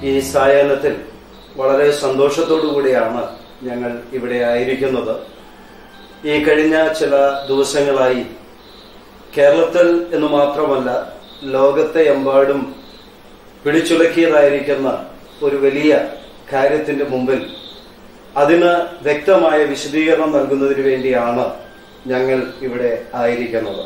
ഈ സായാഹ്നത്തിൽ വളരെ സന്തോഷത്തോടു കൂടിയാണ് ഞങ്ങൾ ഇവിടെ ആയിരിക്കുന്നത് ഈ കഴിഞ്ഞ ചില ദിവസങ്ങളായി കേരളത്തിൽ എന്ന് മാത്രമല്ല ലോകത്തെ എമ്പാടും പിടിച്ചുലക്കിയതായിരിക്കുന്ന ഒരു വലിയ കാര്യത്തിന്റെ മുമ്പിൽ അതിന് വ്യക്തമായ വിശദീകരണം നൽകുന്നതിന് വേണ്ടിയാണ് ഞങ്ങൾ ഇവിടെ ആയിരിക്കുന്നത്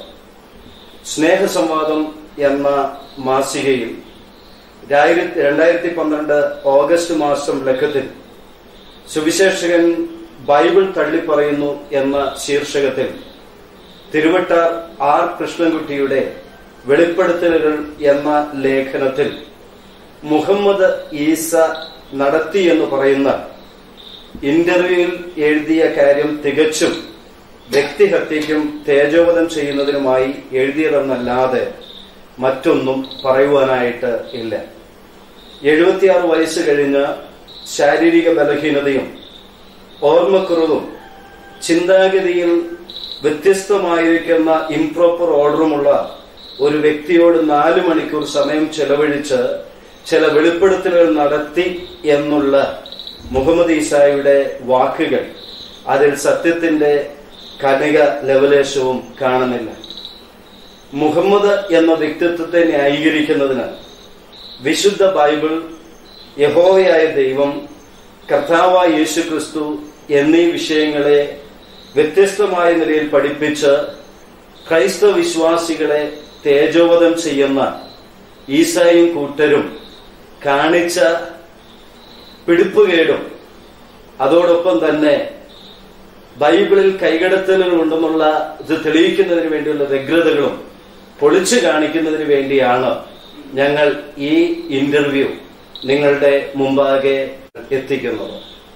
സ്നേഹസംവാദം എന്ന മാസികയിൽ രണ്ടായിരത്തി പന്ത്രണ്ട് ഓഗസ്റ്റ് മാസം ലക്കത്തിൽ സുവിശേഷകൻ ബൈബിൾ തള്ളിപ്പറയുന്നു എന്ന ശീർഷകത്തിൽ തിരുവട്ടാർ ആർ കൃഷ്ണൻകുട്ടിയുടെ വെളിപ്പെടുത്തലുകൾ എന്ന ലേഖനത്തിൽ മുഹമ്മദ് ഈസ നടത്തി എന്ന് പറയുന്ന ഇന്റർവ്യൂവിൽ എഴുതിയ കാര്യം തികച്ചും വ്യക്തിഹത്യയ്ക്കും തേജോവധം ചെയ്യുന്നതിനുമായി എഴുതിയതെന്നല്ലാതെ മറ്റൊന്നും പറയുവാനായിട്ട് ഇല്ല എഴുപത്തിയാറ് വയസ്സ് കഴിഞ്ഞ ശാരീരിക ബലഹീനതയും ഓർമ്മക്കുറവും ചിന്താഗതിയിൽ വ്യത്യസ്തമായിരിക്കുന്ന ഇംപ്രോപ്പർ ഓർഡറുമുള്ള ഒരു വ്യക്തിയോട് നാലു മണിക്കൂർ സമയം ചെലവഴിച്ച് ചില വെളിപ്പെടുത്തലുകൾ നടത്തി എന്നുള്ള മുഹമ്മദ് ഈസായുടെ വാക്കുകൾ അതിൽ സത്യത്തിന്റെ കണിക ലവലേശവും കാണുന്നില്ല മുഹമ്മദ് എന്ന വ്യക്തിത്വത്തെ ന്യായീകരിക്കുന്നതിന് വിശുദ്ധ ബൈബിൾ യഹോവയായ ദൈവം കർത്താവായ യേശു ക്രിസ്തു എന്നീ വിഷയങ്ങളെ വ്യത്യസ്തമായ നിലയിൽ പഠിപ്പിച്ച് ക്രൈസ്തവ വിശ്വാസികളെ തേജോവധം ചെയ്യുന്ന ഈസായും കൂട്ടരും കാണിച്ച പിടിപ്പുകേടും അതോടൊപ്പം തന്നെ ബൈബിളിൽ കൈകടത്തലുകൾ ഉണ്ടെന്നുള്ള ഇത് തെളിയിക്കുന്നതിന് വേണ്ടിയുള്ള വ്യഗ്രതകളും പൊളിച്ചു കാണിക്കുന്നതിന് വേണ്ടിയാണ് ഞങ്ങൾ ഈ ഇന്റർവ്യൂ നിങ്ങളുടെ മുമ്പാകെ എത്തിക്കുന്നത്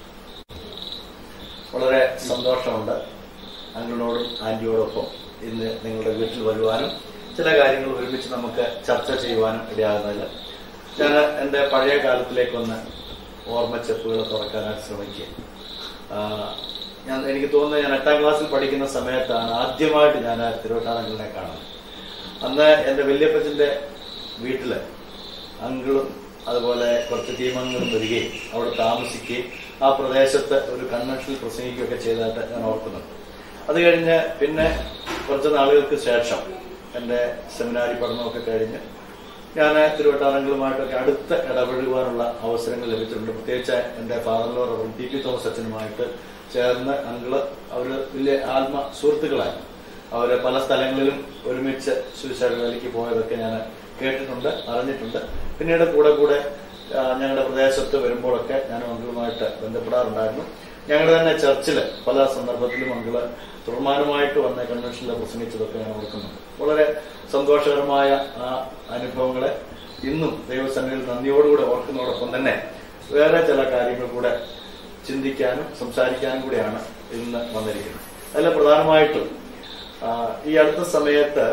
വളരെ സന്തോഷമുണ്ട് അങ്കിളിനോടും ആന്റിയോടൊപ്പം ഇന്ന് നിങ്ങളുടെ വീട്ടിൽ വരുവാനും ചില കാര്യങ്ങൾ ഒരുമിച്ച് നമുക്ക് ചർച്ച ചെയ്യുവാനും ഇടയാകുന്നതിൽ ഞാൻ എൻ്റെ പഴയ കാലത്തിലേക്കൊന്ന് ഓർമ്മച്ചെപ്പുകൾ തുറക്കാനായിട്ട് ശ്രമിക്കുക ആ, ഞാൻ എനിക്ക് തോന്നുന്നത് ഞാൻ എട്ടാം ക്ലാസ്സിൽ പഠിക്കുന്ന സമയത്താണ് ആദ്യമായിട്ട് ഞാൻ തിരുവട്ടാനങ്കിളിനെ കാണുന്നത് അന്ന് എൻ്റെ വല്യപ്പച്ചൻ്റെ വീട്ടില് അങ്കിളും അതുപോലെ കുറച്ച് ടീമംഗങ്ങളും വരികയും അവിടെ താമസിക്കുകയും ആ പ്രദേശത്ത് ഒരു കൺവെൻഷനിൽ പ്രസംഗിക്കുകയൊക്കെ ചെയ്തതായിട്ട് ഞാൻ ഓർക്കുന്നുണ്ട് അത് കഴിഞ്ഞ് പിന്നെ കുറച്ച് നാളുകൾക്ക് ശേഷം എൻ്റെ സെമിനാരി പഠനമൊക്കെ കഴിഞ്ഞ് ഞാൻ തിരുവട്ടാനങ്ങളുമായിട്ടൊക്കെ അടുത്ത് ഇടപഴകുവാനുള്ള അവസരങ്ങൾ ലഭിച്ചിട്ടുണ്ട് പ്രത്യേകിച്ച് എൻ്റെ ഫാദറിലോ റവർ ടി പി തോമസ് അച്ഛനുമായിട്ട് ചേർന്ന് അങ്കിള് അവർ വലിയ ആത്മ സുഹൃത്തുക്കളായി അവര് പല സ്ഥലങ്ങളിലും ഒരുമിച്ച് സുവിശേഷ വേലയ്ക്ക് പോയതൊക്കെ ഞാൻ കേട്ടിട്ടുണ്ട് അറിഞ്ഞിട്ടുണ്ട് പിന്നീട് കൂടെ കൂടെ ആ, ഞങ്ങളുടെ പ്രദേശത്ത് വരുമ്പോഴൊക്കെ ഞാൻ അങ്കിളുമായിട്ട് ബന്ധപ്പെടാറുണ്ടായിരുന്നു ഞങ്ങളുടെ തന്നെ ചർച്ചിൽ പല സന്ദർഭത്തിലും അങ്കിള് തുടർമാനമായിട്ട് വന്ന കൺവെൻഷനിൽ പ്രസംഗിച്ചതൊക്കെ ഞാൻ ഓർക്കുന്നുണ്ട് വളരെ സന്തോഷകരമായ ആ അനുഭവങ്ങളെ ഇന്നും ദൈവസന്നിധിയിൽ നന്ദിയോടുകൂടെ ഓർക്കുന്നതോടൊപ്പം തന്നെ വേറെ ചില കാര്യങ്ങൾ കൂടെ ചിന്തിക്കാനും സംസാരിക്കാനും കൂടിയാണ് ഇന്ന് വന്നിരിക്കുന്നത് അതിൽ പ്രധാനമായിട്ടും ആ, ഈ അടുത്ത സമയത്ത്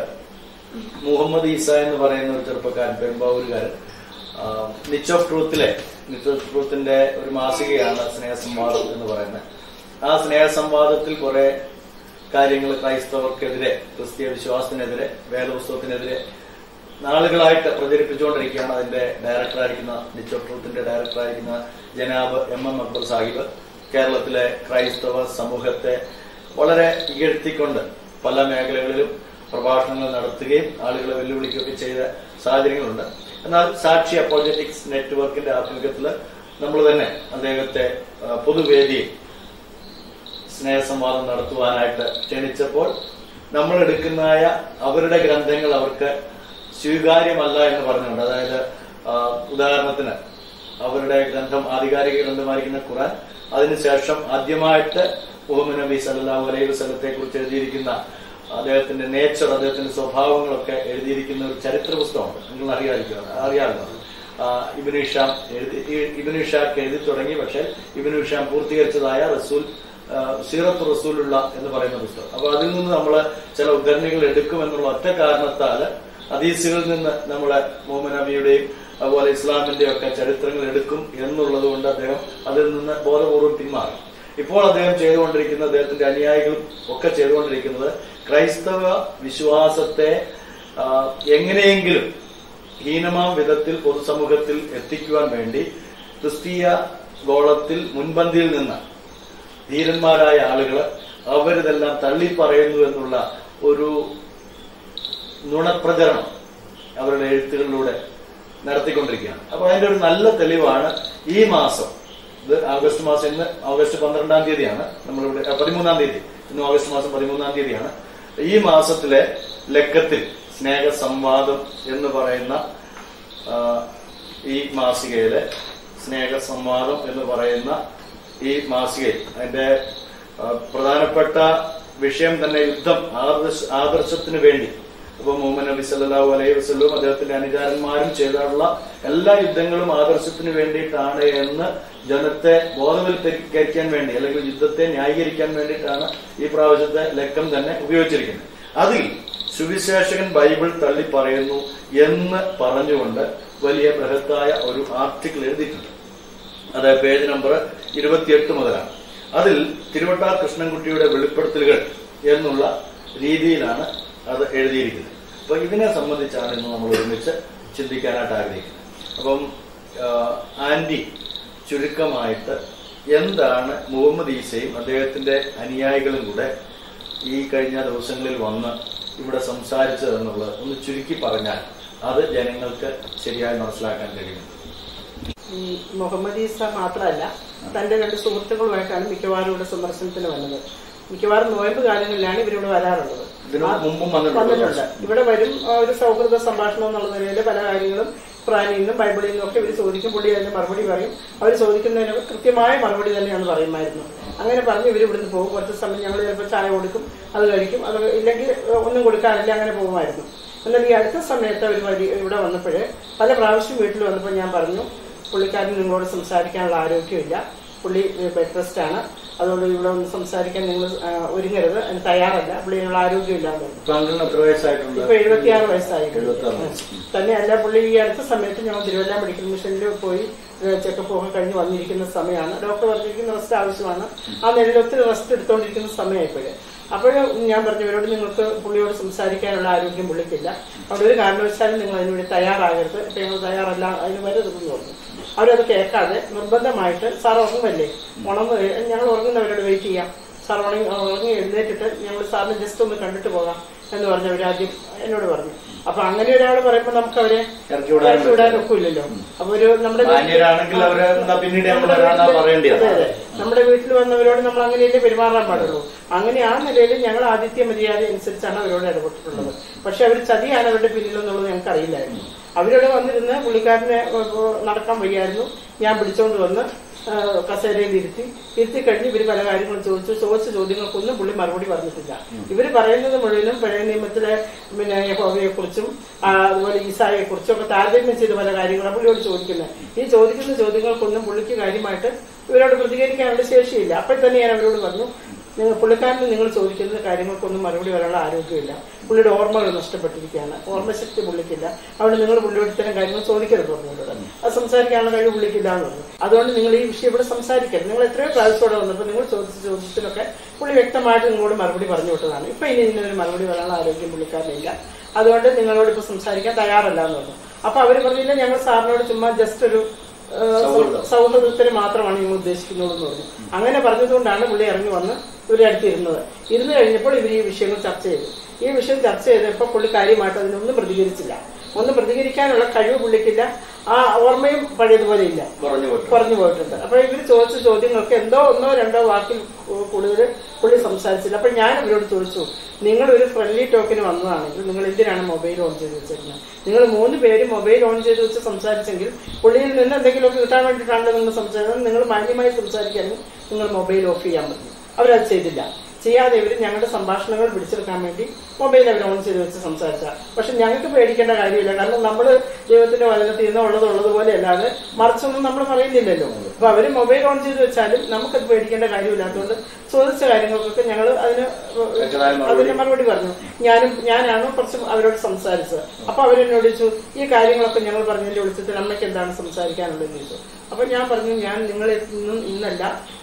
മുഹമ്മദ് ഈസ എന്ന് പറയുന്ന ഒരു ചെറുപ്പക്കാരൻ പെരുമ്പാവൂരുകാരൻ നിച്ച് ഓഫ് ട്രൂത്തിലെ നിച്ച് ഓഫ് ട്രൂത്തിന്റെ ഒരു മാസികയാണ് സ്നേഹസംവാദം എന്ന് പറയുന്നത് ആ സ്നേഹസംവാദത്തിൽ കുറെ കാര്യങ്ങൾ ക്രൈസ്തവർക്കെതിരെ ക്രിസ്തീയ വിശ്വാസത്തിനെതിരെ വേദപുസ്തകത്തിനെതിരെ നാളുകളായിട്ട് പ്രചരിപ്പിച്ചുകൊണ്ടിരിക്കുകയാണ് അതിന്റെ ഡയറക്ടറായിരിക്കുന്ന നിച്ച് ഓഫ് ട്രൂത്തിന്റെ ഡയറക്ടറായിരിക്കുന്ന ജനാബ് എം എം അക്ബർ സാഹിബ് കേരളത്തിലെ ക്രൈസ്തവ സമൂഹത്തെ വളരെ ഇകഴ്ത്തിക്കൊണ്ട് പല മേഖലകളിലും പ്രഭാഷണങ്ങൾ നടത്തുകയും ആളുകളെ വെല്ലുവിളിക്കുകയൊക്കെ ചെയ്ത സാഹചര്യങ്ങളുണ്ട് എന്നാൽ സാക്ഷി അപ്പോളജറ്റിക്സ് നെറ്റ്വർക്കിന്റെ ആഭിമുഖ്യത്തിൽ നമ്മൾ തന്നെ അദ്ദേഹത്തെ ആ, പൊതുവേദിയിൽ സ്നേഹസംവാദം നടത്തുവാനായിട്ട് ക്ഷണിച്ചപ്പോൾ നമ്മൾ എടുക്കുന്നതായ അവരുടെ ഗ്രന്ഥങ്ങൾ അവർക്ക് സ്വീകാര്യമല്ല എന്ന് പറഞ്ഞുകൊണ്ട് അതായത് ആ, ഉദാഹരണത്തിന് അവരുടെ ഗ്രന്ഥം ആധികാരിക ഗ്രന്ഥമായിരിക്കുന്ന ഖുറാൻ അതിനുശേഷം ആദ്യമായിട്ട് മുഹമ്മദ് നബി സല്ലല്ലാഹു അലൈഹി വസല്ലത്തെ കുറിച്ച് എഴുതിയിരിക്കുന്ന അദ്ദേഹത്തിന്റെ നേച്ചർ അദ്ദേഹത്തിന്റെ സ്വഭാവങ്ങളൊക്കെ എഴുതിയിരിക്കുന്ന ഒരു ചരിത്ര പുസ്തകമുണ്ട് നിങ്ങൾ അറിയാതിരിക്കുക അറിയാമല്ലോ ആ, ഇബ്നു ഹിഷാം എഴുതി ഈ- ഇബ്നു ഹിഷാക്ക് എഴുതി തുടങ്ങി പക്ഷേ ഇബ്നു ഹിഷാം പൂർത്തീകരിച്ചതായ റസൂൽ ആ, സീറത്ത് റസൂലുള്ള എന്ന് പറയുന്ന പുസ്തകം അപ്പൊ അതിൽ നിന്ന് നമ്മൾ ചില ഉദ്ധരണികൾ എടുക്കുമെന്നുള്ള ഒറ്റ കാരണത്താൽ ഹദീസുകളിൽ നിന്ന് നമ്മളെ മുഹമ്മദ് നബിയുടെയും അതുപോലെ ഇസ്ലാമിന്റെയും ഒക്കെ ചരിത്രങ്ങൾ എടുക്കും എന്നുള്ളത് കൊണ്ട് അദ്ദേഹം അതിൽ നിന്ന് ബോധപൂർവ്വം പിന്മാറി ഇപ്പോൾ അദ്ദേഹം ചെയ്തുകൊണ്ടിരിക്കുന്ന അദ്ദേഹത്തിന്റെ അനുയായികളും ഒക്കെ ചെയ്തുകൊണ്ടിരിക്കുന്നത് ക്രൈസ്തവ വിശ്വാസത്തെ ആ, എങ്ങനെയെങ്കിലും ഹീനമാം വിധത്തിൽ പൊതുസമൂഹത്തിൽ എത്തിക്കുവാൻ വേണ്ടി ക്രിസ്തീയ ഗോളത്തിൽ മുൻപന്തിയിൽ നിന്ന് ധീരന്മാരായ ആളുകള് അവരിതെല്ലാം തള്ളി പറയുന്നു എന്നുള്ള ഒരു നുണപ്രചരണം അവരുടെ എഴുത്തുകളിലൂടെ നടത്തിക്കൊണ്ടിരിക്കുകയാണ് അപ്പൊ അതിന്റെ ഒരു നല്ല തെളിവാണ് ഈ മാസം ഇത് ആഗസ്റ്റ് മാസം ഇന്ന് ഓഗസ്റ്റ് പന്ത്രണ്ടാം തീയതിയാണ് നമ്മളിവിടെ ആ, പതിമൂന്നാം തീയതി ഇന്ന് ഓഗസ്റ്റ് മാസം പതിമൂന്നാം തീയതിയാണ് ഈ മാസത്തിലെ ലക്കത്തിൽ സ്നേഹ സംവാദം എന്ന് പറയുന്ന ആ, ഈ മാസികയിലെ സ്നേഹ സംവാദം എന്ന് പറയുന്ന ഈ മാസികയിൽ അതിന്റെ ആ, പ്രധാനപ്പെട്ട വിഷയം തന്നെ യുദ്ധം ആദർശ ആദർശത്തിന് വേണ്ടി അപ്പൊ മുഹമ്മദ് നബി സല്ലല്ലാഹു അലൈഹി വസല്ലം അദ്ദേഹത്തിന്റെ അനുചാരന്മാരും ചെയ്തിട്ടുള്ള എല്ലാ യുദ്ധങ്ങളും ആദർശത്തിന് വേണ്ടിയിട്ടാണ് എന്ന് ജനത്തെ ബോധവൽക്കരിക്കാൻ വേണ്ടി അല്ലെങ്കിൽ യുദ്ധത്തെ ന്യായീകരിക്കാൻ വേണ്ടിയിട്ടാണ് ഈ പ്രാവശ്യത്തെ ലക്കം തന്നെ ഉപയോഗിച്ചിരിക്കുന്നത് അതിൽ സുവിശേഷകൻ ബൈബിൾ തള്ളി പറയുന്നു എന്ന് പറഞ്ഞുകൊണ്ട് വലിയ ബൃഹത്തായ ഒരു ആർട്ടിക്കിൾ എഴുതിയിട്ടുണ്ട് അത് പേജ് നമ്പർ ഇരുപത്തിയെട്ട് മുതലാണ് അതിൽ തിരുവട്ടാർ കൃഷ്ണൻകുട്ടിയുടെ വെളിപ്പെടുത്തലുകൾ എന്നുള്ള രീതിയിലാണ് അത് എഴുതിയിരിക്കുന്നത് അപ്പൊ ഇതിനെ സംബന്ധിച്ചാണ് ഇന്ന് നമ്മൾ ഒരുമിച്ച് ചിന്തിക്കാനായിട്ട് ആഗ്രഹിക്കുന്നത് അപ്പം ആ, ആന്റി ചുരുക്കമായിട്ട് എന്താണ് മുഹമ്മദ് ഈസയും അദ്ദേഹത്തിന്റെ അനുയായികളും കൂടെ ഈ കഴിഞ്ഞ ദിവസങ്ങളിൽ വന്ന് ഇവിടെ സംസാരിച്ചത് എന്നുള്ളത് ഒന്ന് ചുരുക്കി പറഞ്ഞാൽ അത് ജനങ്ങൾക്ക് ശരിയായി മനസ്സിലാക്കാൻ കഴിയും ഈ മുഹമ്മദ് ഈസ മാത്രമല്ല തന്റെ രണ്ട് സുഹൃത്തുക്കളുമായിട്ടാണ് മിക്കവാറും ഇവിടെ സന്ദർശനത്തിന് വന്നത് മിക്കവാറും നോയമ്പ് കാലങ്ങളിലാണ് ഇവരിവിടെ വരാറുള്ളത് ഇതിനു ആ- മുമ്പും വന്നിട്ടുണ്ട് വന്നിട്ടുണ്ട് ഇവിടെ വരും ആ, ഒരു സൗഹൃദ സംഭാഷണം എന്നുള്ള നിലയിൽ പല കാര്യങ്ങളും ഖുറാനിൽ നിന്നും ബൈബിളിൽ നിന്നും ഒക്കെ ഇവർ ചോദിക്കും പുള്ളി അതിന് മറുപടി പറയും അവർ ചോദിക്കുന്നതിന് കൃത്യമായ മറുപടി തന്നെയാണ് പറയുമായിരുന്നു അങ്ങനെ പറഞ്ഞ് ഇവർ ഇവിടുന്ന് പോകും കുറച്ച് സമയം ഞങ്ങൾ ചിലപ്പോൾ ചായ കൊടുക്കും അത് കഴിക്കും അത് ഇല്ലെങ്കിൽ ഒന്നും കൊടുക്കാറില്ല അങ്ങനെ പോകുമായിരുന്നു എന്നാൽ ഈ അടുത്ത സമയത്ത് അവർ വരി ഇവിടെ വന്നപ്പോൾ പല പ്രാവശ്യം വീട്ടിൽ വന്നപ്പോൾ ഞാൻ പറഞ്ഞു പുള്ളിക്കാരൻ നിങ്ങളോട് സംസാരിക്കാനുള്ള ആരോഗ്യമില്ല പുള്ളി ബെഡ് റെസ്റ്റ് ആണ് അതുകൊണ്ട് ഇവിടെ ഒന്ന് സംസാരിക്കാൻ നിങ്ങൾ ആ, ഒരുങ്ങരുത് അതിന് തയ്യാറല്ല പുള്ളി നിങ്ങൾ ആരോഗ്യമില്ലാന്ന് പറഞ്ഞു ഇപ്പൊ അങ്കിളിന് എത്ര വയസ്സായിട്ടുണ്ട് ഇപ്പൊ എഴുപത്തിയാറ് വയസ്സായി എഴുപത്തിയാറ് വയസ്സ്. തന്നെയല്ല പുള്ളി ഈ അടുത്ത സമയത്ത് ഞങ്ങൾ തിരുവല്ല മെഡിക്കൽ മിഷനിൽ പോയി ചെക്കപ്പ് ഒക്കെ കഴിഞ്ഞ് വന്നിരിക്കുന്ന സമയമാണ് ഡോക്ടർ പറഞ്ഞിരിക്കുന്ന റെസ്റ്റ് ആവശ്യമാണ് ആ നിലയിൽ ഒത്തിരി റെസ്റ്റ് എടുത്തുകൊണ്ടിരിക്കുന്ന സമയമായപ്പോഴേ അപ്പോഴും ഞാൻ പറഞ്ഞു ഇവരോട് നിങ്ങൾക്ക് പുള്ളിയോട് സംസാരിക്കാനുള്ള ആരോഗ്യം പുള്ളിക്കില്ല അവിടെ ഒരു കാരണവശാലും നിങ്ങൾ അതിനുവേണ്ടി തയ്യാറാകരുത് ഇപ്പൊ ഞങ്ങൾ തയ്യാറല്ല അതിന് വരരുതെന്ന് പറഞ്ഞു അവരത് കേൾക്കാതെ നിർബന്ധമായിട്ട് സാർ ഉറങ്ങുമല്ലേ ഉണർന്ന് കഴി- ഞങ്ങൾ ഉറങ്ങുന്നവരോട് വെയിറ്റ് ചെയ്യാം സാർ ഉണങ്ങി ഉറങ്ങി എഴുന്നേറ്റിട്ട് ഞങ്ങൾ സാറിനെ ജസ്റ്റ് ഒന്ന് കണ്ടിട്ട് പോകാം എന്ന് പറഞ്ഞ് അവരാദ്യം എന്നോട് പറഞ്ഞു അപ്പൊ അങ്ങനെ ഒരാൾ പറയുമ്പോൾ നമുക്ക് അവരെ ഇറക്കി വിടാൻ ഇറക്കി വിടാൻ ഒക്കില്ലല്ലോ അപ്പൊ ഒരു നമ്മുടെ വീട്ടിൽ- മാന്യരാണെങ്കിൽ അവര് എന്നാ പിന്നീട് നമ്മൾ നമ്മുടെ വരാന്നാ വീട്ടില് പറയേണ്ടത്. അതെ, അതെ. നമ്മുടെ വീട്ടിൽ വന്നവരോട് നമ്മൾ അങ്ങനെയല്ലേ പെരുമാറാൻ പാടുള്ളൂ അങ്ങനെ ആ നിലയിൽ ഞങ്ങൾ ആദിത്യ മര്യാദ അനുസരിച്ചാണ് അവരോട് ഇടപെട്ടിട്ടുള്ളത് പക്ഷെ അവർ ചതിയാണ് അവരുടെ പിന്നിലെന്നുള്ളത് ഞങ്ങൾക്ക് അറിയില്ലായിരുന്നു അവരോട് വന്നിരുന്ന് പുള്ളിക്കാരനെ ഏ, ഏ, നടക്കാൻ വയ്യായിരുന്നു ഞാൻ പിടിച്ചോണ്ട് വന്ന് ആ, കസേരയിൽ ഇരുത്തി ഇരുത്തി കഴിഞ്ഞ് ഇവർ പല കാര്യങ്ങളും ചോദിച്ചു ചോദിച്ച ചോദ്യങ്ങൾക്കൊന്നും പുള്ളി മറുപടി പറഞ്ഞിട്ടില്ല ഇവർ പറയുന്നത് മുഴുവനും പഴയ നിയമത്തിലെ പിന്നെ യഹോവയെ കുറിച്ചും അതുപോലെ ഈസായെ കുറിച്ചും ഒക്കെ താരതമ്യം ചെയ്ത് പല കാര്യങ്ങളാണ് പുള്ളിയോട് ചോദിക്കുന്നത് ഈ ചോദിക്കുന്ന ചോദ്യങ്ങൾക്കൊന്നും പുള്ളിക്ക് കാര്യമായിട്ട് ഇവരോട് പ്രതികരിക്കാനുള്ള ശേഷിയില്ല അപ്പോൾ തന്നെ ഞാൻ അവരോട് പറഞ്ഞു നിങ്ങൾ പുള്ളിക്കാരന് നിങ്ങൾ ചോദിക്കുന്ന കാര്യങ്ങൾക്കൊന്നും മറുപടി വരാനുള്ള ആരോഗ്യമില്ല പുള്ളിയുടെ ഓർമ്മകൾ നഷ്ടപ്പെട്ടിരിക്കുകയാണ് ഓർമ്മശക്തി പുള്ളിക്കില്ല അതുകൊണ്ട് നിങ്ങൾ പുള്ളിയോട് ഇത്തരം കാര്യങ്ങൾ ചോദിക്കരുത് പറഞ്ഞോട് അത് സംസാരിക്കാനുള്ള കഴിവ് പുള്ളിക്കില്ല എന്ന് പറഞ്ഞു അതുകൊണ്ട് നിങ്ങൾ ഈ വിഷയം ഇവിടെ സംസാരിക്കരുത് നിങ്ങൾ എത്രയോ പ്രാവശ്യമോടെ വന്നപ്പോൾ നിങ്ങൾ ചോദിച്ച ചോദ്യത്തിനൊക്കെ പുള്ളി വ്യക്തമായിട്ട് നിങ്ങളോട് മറുപടി പറഞ്ഞു വിട്ടതാണ് ഇപ്പൊ ഇനി ഇതിനൊരു മറുപടി വരാനുള്ള ആരോഗ്യം പുള്ളിക്കാരനില്ല അതുകൊണ്ട് നിങ്ങളോട് ഇപ്പൊ സംസാരിക്കാൻ തയ്യാറല്ല എന്ന് പറഞ്ഞു അപ്പൊ അവര് പറഞ്ഞില്ല ഞങ്ങൾ സാറിനോട് ചുമ്മാ ജസ്റ്റ് ഒരു ഏഹ്, സൗഹൃദം. സൗഹൃദത്തിന് മാത്രമാണ് നിങ്ങൾ ഉദ്ദേശിക്കുന്നത് എന്ന് പറഞ്ഞു അങ്ങനെ പറഞ്ഞതുകൊണ്ടാണ് പുള്ളി ഇറങ്ങി വന്ന് ഇവരെ അടുത്തിരുന്നത് ഇരുന്ന് കഴിഞ്ഞപ്പോൾ ഇവർ ഈ വിഷയങ്ങൾ ചർച്ച ചെയ്തു ഈ വിഷയം ചർച്ച ചെയ്തപ്പോൾ പുള്ളി കാര്യമായിട്ട് അതിനൊന്നും പ്രതികരിച്ചില്ല ഒന്നും പ്രതികരിക്കാനുള്ള കഴിവ് പുള്ളിക്കില്ല ആ ഓർമ്മയും പഴയതുപോലെ ഇല്ല പറഞ്ഞു പോയിട്ടു പറഞ്ഞു പോയിട്ടുണ്ട് അപ്പൊ ഇവർ ചോദിച്ച ചോദ്യങ്ങൾക്ക് എന്തോ ഒന്നോ രണ്ടോ വാക്കിൽ കൂ- കൂടുതൽ പുള്ളി സംസാരിച്ചില്ല അപ്പൊ ഞാൻ ഇവരോട് ചോദിച്ചു നിങ്ങൾ ഒരു ഫ്രണ്ട്ലി ടോക്കിന് വന്നതാണെങ്കിൽ നിങ്ങൾ എന്തിനാണ് മൊബൈൽ ഓൺ ചെയ്ത് വെച്ചിരുന്നത് നിങ്ങൾ മൂന്ന് പേര് മൊബൈൽ ഓൺ ചെയ്ത് വെച്ച് സംസാരിച്ചെങ്കിൽ പുള്ളിയിൽ നിന്ന് എന്തെങ്കിലുമൊക്കെ കിട്ടാൻ വേണ്ടിയിട്ടാണല്ലോ നിങ്ങൾ സംസാരിച്ചത് നിങ്ങൾ മാന്യമായി സംസാരിക്കാനും നിങ്ങൾ മൊബൈൽ ഓഫ് ചെയ്യാൻ പറ്റും അവരത് ചെയ്തില്ല ചെയ്യാതെ ഇവർ ഞങ്ങളുടെ സംഭാഷണങ്ങൾ പിടിച്ചെടുക്കാൻ വേണ്ടി മൊബൈൽ അവർ ഓൺ ചെയ്ത് വെച്ച് സംസാരിച്ച പക്ഷെ ഞങ്ങൾക്ക് പേടിക്കേണ്ട കാര്യമില്ല കാരണം നമ്മൾ ദൈവത്തിന്റെ വചനത്തിൽ നിന്ന് ഉള്ളത് ഉള്ളതുപോലെ അല്ലാതെ മറിച്ചൊന്നും നമ്മൾ പറയുന്നില്ലല്ലോ അപ്പൊ അവര് മൊബൈൽ ഓൺ ചെയ്ത് വെച്ചാലും നമുക്കത് പേടിക്കേണ്ട കാര്യമില്ലാത്തതുകൊണ്ട് ചോദിച്ച കാര്യങ്ങൾക്കൊക്കെ ഞങ്ങൾ അതിന് വ്യക്തമായ മറുപടി. അതിന് മറുപടി പറഞ്ഞു ഞാനും ഞാനാണ് കുറച്ച് അവരോട് സംസാരിച്ചത് അപ്പൊ അവരെന്നോട് ചോദിച്ചു ഈ കാര്യങ്ങളൊക്കെ ഞങ്ങൾ പറഞ്ഞതിന്റെ വിളിച്ചത്തിൽ അമ്മയ്ക്ക് എന്താണ് സംസാരിക്കാനുള്ളതെന്ന് ചോദിച്ചു അപ്പൊ ഞാൻ പറഞ്ഞു ഞാൻ നിങ്ങളിൽ നിന്നും ഇന്നല്ല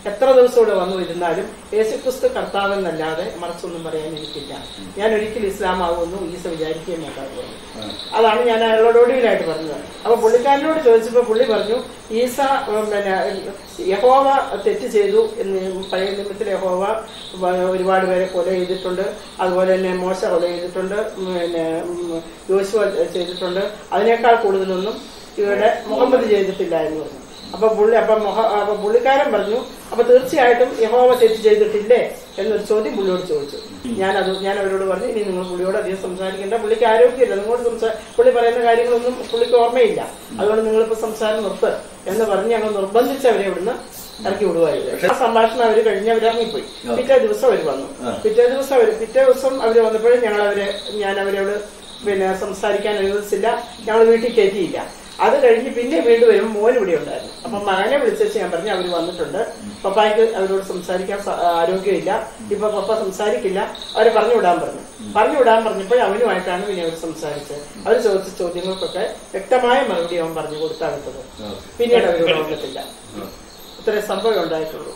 എത്ര ദിവസം ഇവിടെ വന്നു ഇരുന്നാലും യേശുക്രിസ്തു കർത്താവെന്നല്ലാതെ മറിച്ചൊന്നും പറയാൻ എനിക്കില്ല ഞാൻ ഒരിക്കലും ഇസ്ലാം ആകുമെന്നും ഈസ വിചാരിക്കുകയും മാറ്റാറുള്ളൂ അതാണ് ഞാൻ അയാളോട് ഒടുവിലായിട്ട് പറഞ്ഞത് അപ്പൊ പുള്ളിക്കാരനോട് ചോദിച്ചപ്പോ പുള്ളി പറഞ്ഞു ഈസ ഉം, പിന്നെ യഹോവ തെറ്റ് ചെയ്തു എന്ന് പഴയ നിമിത്തിൽ യഹോവ വ- ഒരുപാട് പേരെ കൊല ചെയ്തിട്ടുണ്ട് അതുപോലെ തന്നെ മോശ കൊല ചെയ്തിട്ടുണ്ട് ഉം, പിന്നെ ഉം, യോശുവ ചെയ്തിട്ടുണ്ട് അതിനേക്കാൾ കൂടുതലൊന്നും ഇവിടെ മുഹമ്മദ് ചെയ്തിട്ടില്ല എന്ന് പറഞ്ഞു അപ്പൊ പുള്ളി അപ്പൊ മൊഹ അപ്പൊ പുള്ളിക്കാരൻ പറഞ്ഞു അപ്പൊ തീർച്ചയായിട്ടും യഹോവ തെറ്റ് ചെയ്തിട്ടില്ലേ എന്നൊരു ചോദ്യം പുള്ളിയോട് ചോദിച്ചു ഞാനത് ഞാൻ അവരോട് പറഞ്ഞു ഇനി നിങ്ങൾ പുള്ളിയോട് അധികം സംസാരിക്കേണ്ട പുള്ളിക്ക് ആരോഗ്യമില്ല നിങ്ങളോട് സംസാ പുള്ളി പറയുന്ന കാര്യങ്ങളൊന്നും പുള്ളിക്ക് ഓർമ്മയില്ല അതുകൊണ്ട് നിങ്ങളിപ്പോ സംസാരം നിർത്ത് എന്ന് പറഞ്ഞ് ഞങ്ങൾ നിർബന്ധിച്ച് അവരെ ഇവിടുന്ന് ഇറക്കി വിടുവായിരുന്നു ആ സംഭാഷണം അവര് കഴിഞ്ഞ് അവർ ഇറങ്ങിപ്പോയി പിറ്റേ ദിവസം അവർ വന്നു പിറ്റേ ദിവസം അവര് പിറ്റേ ദിവസം അവര് വന്നപ്പോഴും ഞങ്ങൾ അവരെ ഞാൻ അവരോട് പിന്നെ സംസാരിക്കാൻ അനുവദിച്ചില്ല ഞങ്ങൾ വീട്ടിൽ കയറ്റിയില്ല അത് കഴിഞ്ഞ് പിന്നെ വീണ്ടും വരുമ്പോൾ മോൻ ഇവിടെ ഉണ്ടായിരുന്നു അപ്പൊ മകനെ വിളിച്ചു ഞാൻ പറഞ്ഞു അവര് വന്നിട്ടുണ്ട് പപ്പായ്ക്ക് അവരോട് സംസാരിക്കാൻ സ- ആരോഗ്യമില്ല ഇപ്പൊ പപ്പ സംസാരിക്കില്ല അവരെ പറഞ്ഞു വിടാൻ പറഞ്ഞു പറഞ്ഞു വിടാൻ പറഞ്ഞപ്പോൾ അവനുമായിട്ടാണ് പിന്നെ അവർ സംസാരിച്ചത് അവർ ചോദിച്ച ചോദ്യങ്ങൾക്കൊക്കെ വ്യക്തമായ മറുപടി അവൻ പറഞ്ഞു കൊടുത്തടുത്തത് പിന്നീട് അവരോട് വന്നിട്ടില്ല ഇത്രയും സംഭവം ഉണ്ടായിട്ടുള്ളൂ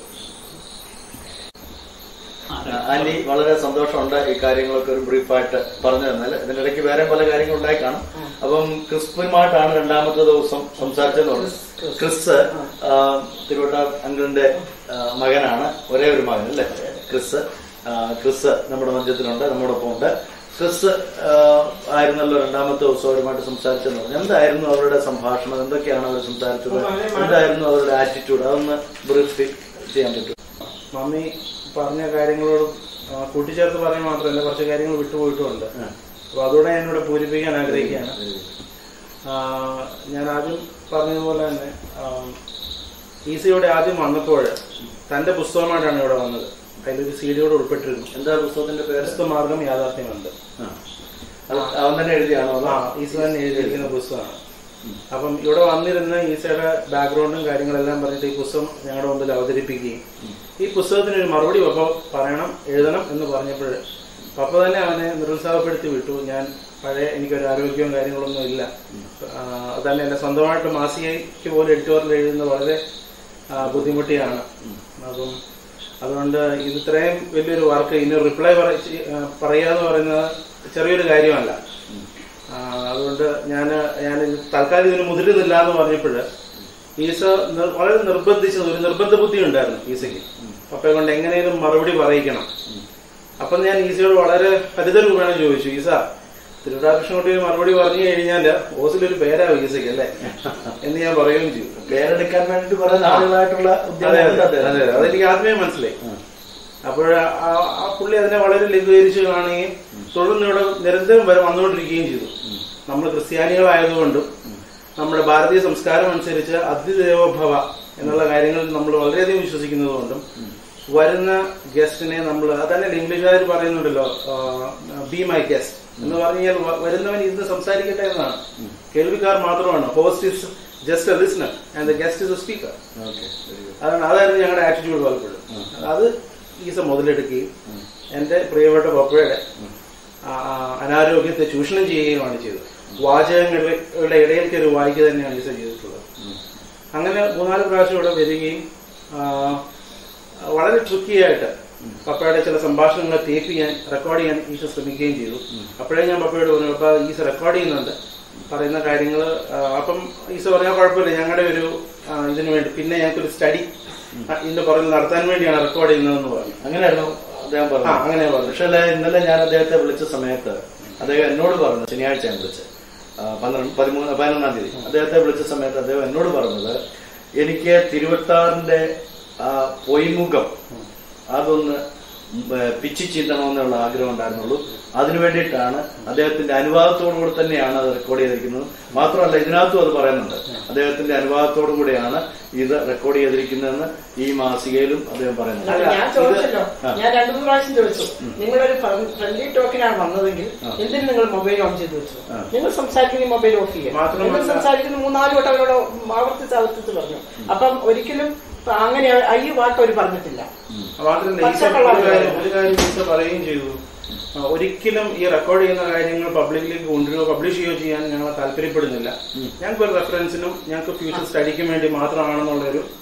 ആന്റി വളരെ സന്തോഷമുണ്ട് ഈ കാര്യങ്ങളൊക്കെ ഒരു ബ്രീഫായിട്ട് പറഞ്ഞു തന്നാൽ ഇതിനിടയ്ക്ക് വേറെ പല കാര്യങ്ങൾ ഉണ്ടായി കാണും അപ്പം ക്രിസ്പുമായിട്ടാണ് രണ്ടാമത്തെ ദിവസം സംസാരിച്ചെന്ന് പറഞ്ഞു ക്രിസ് ആ, തിരുവട്ട അങ്കിളിന്റെ ആ, മകനാണ് ഒരേ ഒരു മകൻ അല്ലേ ക്രിസ് ആ, ക്രിസ് നമ്മുടെ മഞ്ചത്തിലുണ്ട് നമ്മോടൊപ്പം ഉണ്ട് ക്രിസ് ആ, ആയിരുന്നല്ലോ രണ്ടാമത്തെ ദിവസം അവരുമായിട്ട് സംസാരിച്ചെന്ന് പറഞ്ഞു എന്തായിരുന്നു അവരുടെ സംഭാഷണം എന്തൊക്കെയാണ് അവർ സംസാരിച്ചത് എന്തായിരുന്നു അവരുടെ ആറ്റിറ്റ്യൂഡ് അതൊന്ന് ബ്രീഫ് ചെയ്യാൻ പറ്റും മമ്മി പറഞ്ഞ കാര്യങ്ങളോട് ആ, കൂട്ടിച്ചേർത്ത് പറയാൻ മാത്രമല്ല കുറച്ച് കാര്യങ്ങൾ വിട്ടുപോയിട്ടുമുണ്ട് അപ്പൊ അതുകൂടെ ഞാനിവിടെ പൂരിപ്പിക്കാൻ ആഗ്രഹിക്കുകയാണ് ആ, ഞാൻ ആദ്യം പറഞ്ഞതുപോലെ തന്നെ ആ, ഈസിയോടെ ആദ്യം വന്നപ്പോൾ തന്റെ പുസ്തകമായിട്ടാണ് ഇവിടെ വന്നത് അതിലൊരു സീഡിയോട് ഉൾപ്പെട്ടിരുന്നു എന്താ പുസ്തകത്തിന്റെ പേര് ക്രിസ്തു മാർഗം യാഥാർത്ഥ്യമുണ്ട് ആ. അത് അവൻ തന്നെ എഴുതിയാണോ അതോ? ആ ഈസ തന്നെ എഴുതിയിരിക്കുന്ന പുസ്തകമാണ് അപ്പം ഇവിടെ വന്നിരുന്ന ഈസയുടെ ബാക്ക്ഗ്രൗണ്ടും കാര്യങ്ങളെല്ലാം പറഞ്ഞിട്ട് ഈ പുസ്തകം ഞങ്ങളുടെ മുമ്പിൽ അവതരിപ്പിക്കുകയും ഈ പുസ്തകത്തിന് ഒരു മറുപടി പപ്പ പറയണം എഴുതണം എന്ന് പറഞ്ഞപ്പോൾ പപ്പ തന്നെ അവനെ നിരുത്സാഹപ്പെടുത്തി വിട്ടു ഞാൻ പഴയ എനിക്കൊരു ആരോഗ്യവും കാര്യങ്ങളൊന്നും ഇല്ല ആ, അതല്ല എന്റെ സ്വന്തമായിട്ട് മാസികയ്ക്ക് പോലും എഡിറ്റോറിയൽ എഴുതുന്നത് വളരെ ആ, ബുദ്ധിമുട്ടിയാണ് അപ്പം അതുകൊണ്ട് ഇത് ഇത്രയും വലിയൊരു വർക്ക് ഇതിന് റിപ്ലൈ പറയുക എന്ന് പറയുന്നത് ചെറിയൊരു കാര്യമല്ല ആ, അതുകൊണ്ട് ഞാൻ ഞാൻ തൽക്കാലം ഇതിന് മുതിരുന്നില്ല എന്ന് പറഞ്ഞപ്പോൾ ഈസ നിർ- വളരെ നിർബന്ധിച്ചത് ഒരു നിർബന്ധ ബുദ്ധി ഉണ്ടായിരുന്നു ഈസയ്ക്ക് പപ്പയെ കൊണ്ട് എങ്ങനെയും മറുപടി പറയിക്കണം അപ്പം ഞാൻ ഈസയോട് വളരെ ഹരിതരൂപേണ ചോദിച്ചു ഈസ തിരുവരാകൃഷ്ണൻകുട്ടി മറുപടി പറഞ്ഞു കഴിഞ്ഞാൽ ഓസിലൊരു പേരാവും ഈസയ്ക്ക് അല്ലേ എന്ന് ഞാൻ പറയുകയും ചെയ്തു പേരെടുക്കാൻ വേണ്ടി കുറെ നാളുകളായിട്ടുള്ള അതെ അതെ ഉദ്യമം അതെ അതെ അതെനിക്ക് ആദ്യമേ മനസ്സിലായി അപ്പോൾ ആ പുള്ളി അതിനെ വളരെ ലഘൂകരിച്ച് കാണുകയും തുടർന്ന് ഇവിടെ നിരന്തരം വരെ വന്നുകൊണ്ടിരിക്കുകയും ചെയ്തു നമ്മൾ ക്രിസ്ത്യാനികളായതുകൊണ്ടും നമ്മുടെ ഭാരതീയ സംസ്കാരം അനുസരിച്ച് അതിദേവോഭവ എന്നുള്ള കാര്യങ്ങളിൽ നമ്മൾ വളരെയധികം വിശ്വസിക്കുന്നതുകൊണ്ടും വരുന്ന ഗസ്റ്റിനെ നമ്മൾ അതന്നെ ഇംഗ്ലീഷുകാർ പറയുന്നുണ്ടല്ലോ ബി മൈ ഗസ്റ്റ് എന്ന് പറഞ്ഞു കഴിഞ്ഞാൽ വ- വരുന്നവൻ ഇരുന്ന് സംസാരിക്കട്ടെ എന്നാണ് കേൾവിക്കാർ മാത്രമാണ് host is just a listener and the guest is a speaker okay അതാണ് അതായിരുന്നു ഞങ്ങളുടെ ആറ്റിറ്റ്യൂഡ് പലപ്പോഴും അത് ഈസ മുതലെടുക്കുകയും എന്റെ പ്രിയപ്പെട്ട പപ്പയുടെ ആ, ആ, അനാരോഗ്യത്തെ ചൂഷണം ചെയ്യുകയുമാണ് ചെയ്തത് വാചകങ്ങളുടെ ഇടയിൽ കയറി വായിക്കുക തന്നെയാണ് ഈസ ചെയ്തിട്ടുള്ളത് അങ്ങനെ മൂന്നാല് പ്രാവശ്യം ഇവിടെ വരികയും ആ, വളരെ ട്രിക്കി ആയിട്ട് പപ്പയുടെ ചില സംഭാഷണങ്ങൾ ടേപ്പ് ചെയ്യാൻ റെക്കോർഡ് ചെയ്യാൻ ഈസ ശ്രമിക്കുകയും ചെയ്തു അപ്പോഴേ ഞാൻ പപ്പയോട് പറഞ്ഞു പപ്പ ഈസ റെക്കോർഡ് ചെയ്യുന്നുണ്ട് പറയുന്ന കാര്യങ്ങൾ അപ്പം ഈസ പറഞ്ഞാൽ കുഴപ്പമില്ല ഞങ്ങളുടെ ഒരു ആ, ഇതിനു വേണ്ടി പിന്നെ ഞങ്ങൾക്കൊരു സ്റ്റഡി ഇതിന്റെ പുറകിൽ നടത്താൻ വേണ്ടിയാണ് റെക്കോർഡ് ചെയ്യുന്നതെന്ന് പറഞ്ഞു അങ്ങനെയാണോ അദ്ദേഹം ആ പറഞ്ഞു അങ്ങനെ പറഞ്ഞു പക്ഷേ അല്ലേ, ഇന്നലെ ഞാൻ അദ്ദേഹത്തെ വിളിച്ച സമയത്ത് അദ്ദേഹം എന്നോട് പറഞ്ഞു ശനിയാഴ്ച ഞാൻ വിളിച്ച് ആ, പന്ത്രണ്ട് പതിമൂന്ന് പതിനൊന്നാം തീയതി അദ്ദേഹത്തെ വിളിച്ച സമയത്ത് അദ്ദേഹം എന്നോട് പറഞ്ഞത് എനിക്ക് തിരുവട്ടാറിന്റെ ആ പൊയ്മുഖം അതൊന്ന് പിച്ചി ചീന്തണമെന്നുള്ള ആഗ്രഹം ഉണ്ടായിരുന്നുള്ളൂ അതിനു വേണ്ടിയിട്ടാണ് അദ്ദേഹത്തിന്റെ അനുവാദത്തോടു കൂടി തന്നെയാണ് അത് റെക്കോർഡ് ചെയ്തിരിക്കുന്നത് മാത്രമല്ല ഇതിനകത്തും അത് പറയുന്നുണ്ട് അദ്ദേഹത്തിന്റെ അനുവാദത്തോടു കൂടിയാണ് ഇത് റെക്കോർഡ് ചെയ്തിരിക്കുന്നതെന്ന് ഈ മാസികയിലും അദ്ദേഹം പറയുന്നുണ്ട് അല്ല, ഞാൻ ചോദിച്ചല്ലോ ആ. ഞാൻ രണ്ടു മൂന്ന് പ്രാവശ്യം ചോദിച്ചു നിങ്ങളൊരു ഫ്രണ്ട്ലി ടോക്കിനാണ് വന്നതെങ്കിൽ എന്തിന് നിങ്ങൾ മൊബൈൽ ഓൺ ചെയ്ത് വെച്ചു നിങ്ങൾ സംസാരിക്കുന്ന മൊബൈൽ ഓഫ് ചെയ്യുക മാത്രമല്ല- നിങ്ങൾ സംസാരിക്കുന്ന മൂന്നാല് വട്ടം അവരോട് ആവർത്തിച്ച് ആവർത്തിച്ച് പറഞ്ഞു അപ്പം ഒരിക്കലും അങ്ങനെ ഈ വാക്ക് അവർ പറഞ്ഞിട്ടില്ല മാത്രമല്ല ഈസ പച്ചക്കള്ളം ഒരു കാര്യം- ഒരു കാര്യം ഈസ പറയുകയും ചെയ്തു ആ, ഒരിക്കലും ഈ റെക്കോർഡ് ചെയ്യുന്ന കാര്യങ്ങൾ പബ്ലിക്കിലേക്ക് കൊണ്ടുവരികയോ പബ്ലിഷ് ചെയ്യുകയോ ചെയ്യാൻ ഞങ്ങൾ താല്പര്യപ്പെടുന്നില്ല ഞങ്ങൾക്ക് ഒരു റെഫറൻസിനും ഞങ്ങൾക്ക് ഫ്യൂച്ചർ സ്റ്റഡിക്കും വേണ്ടി മാത്രമാണെന്നുള്ളൊരു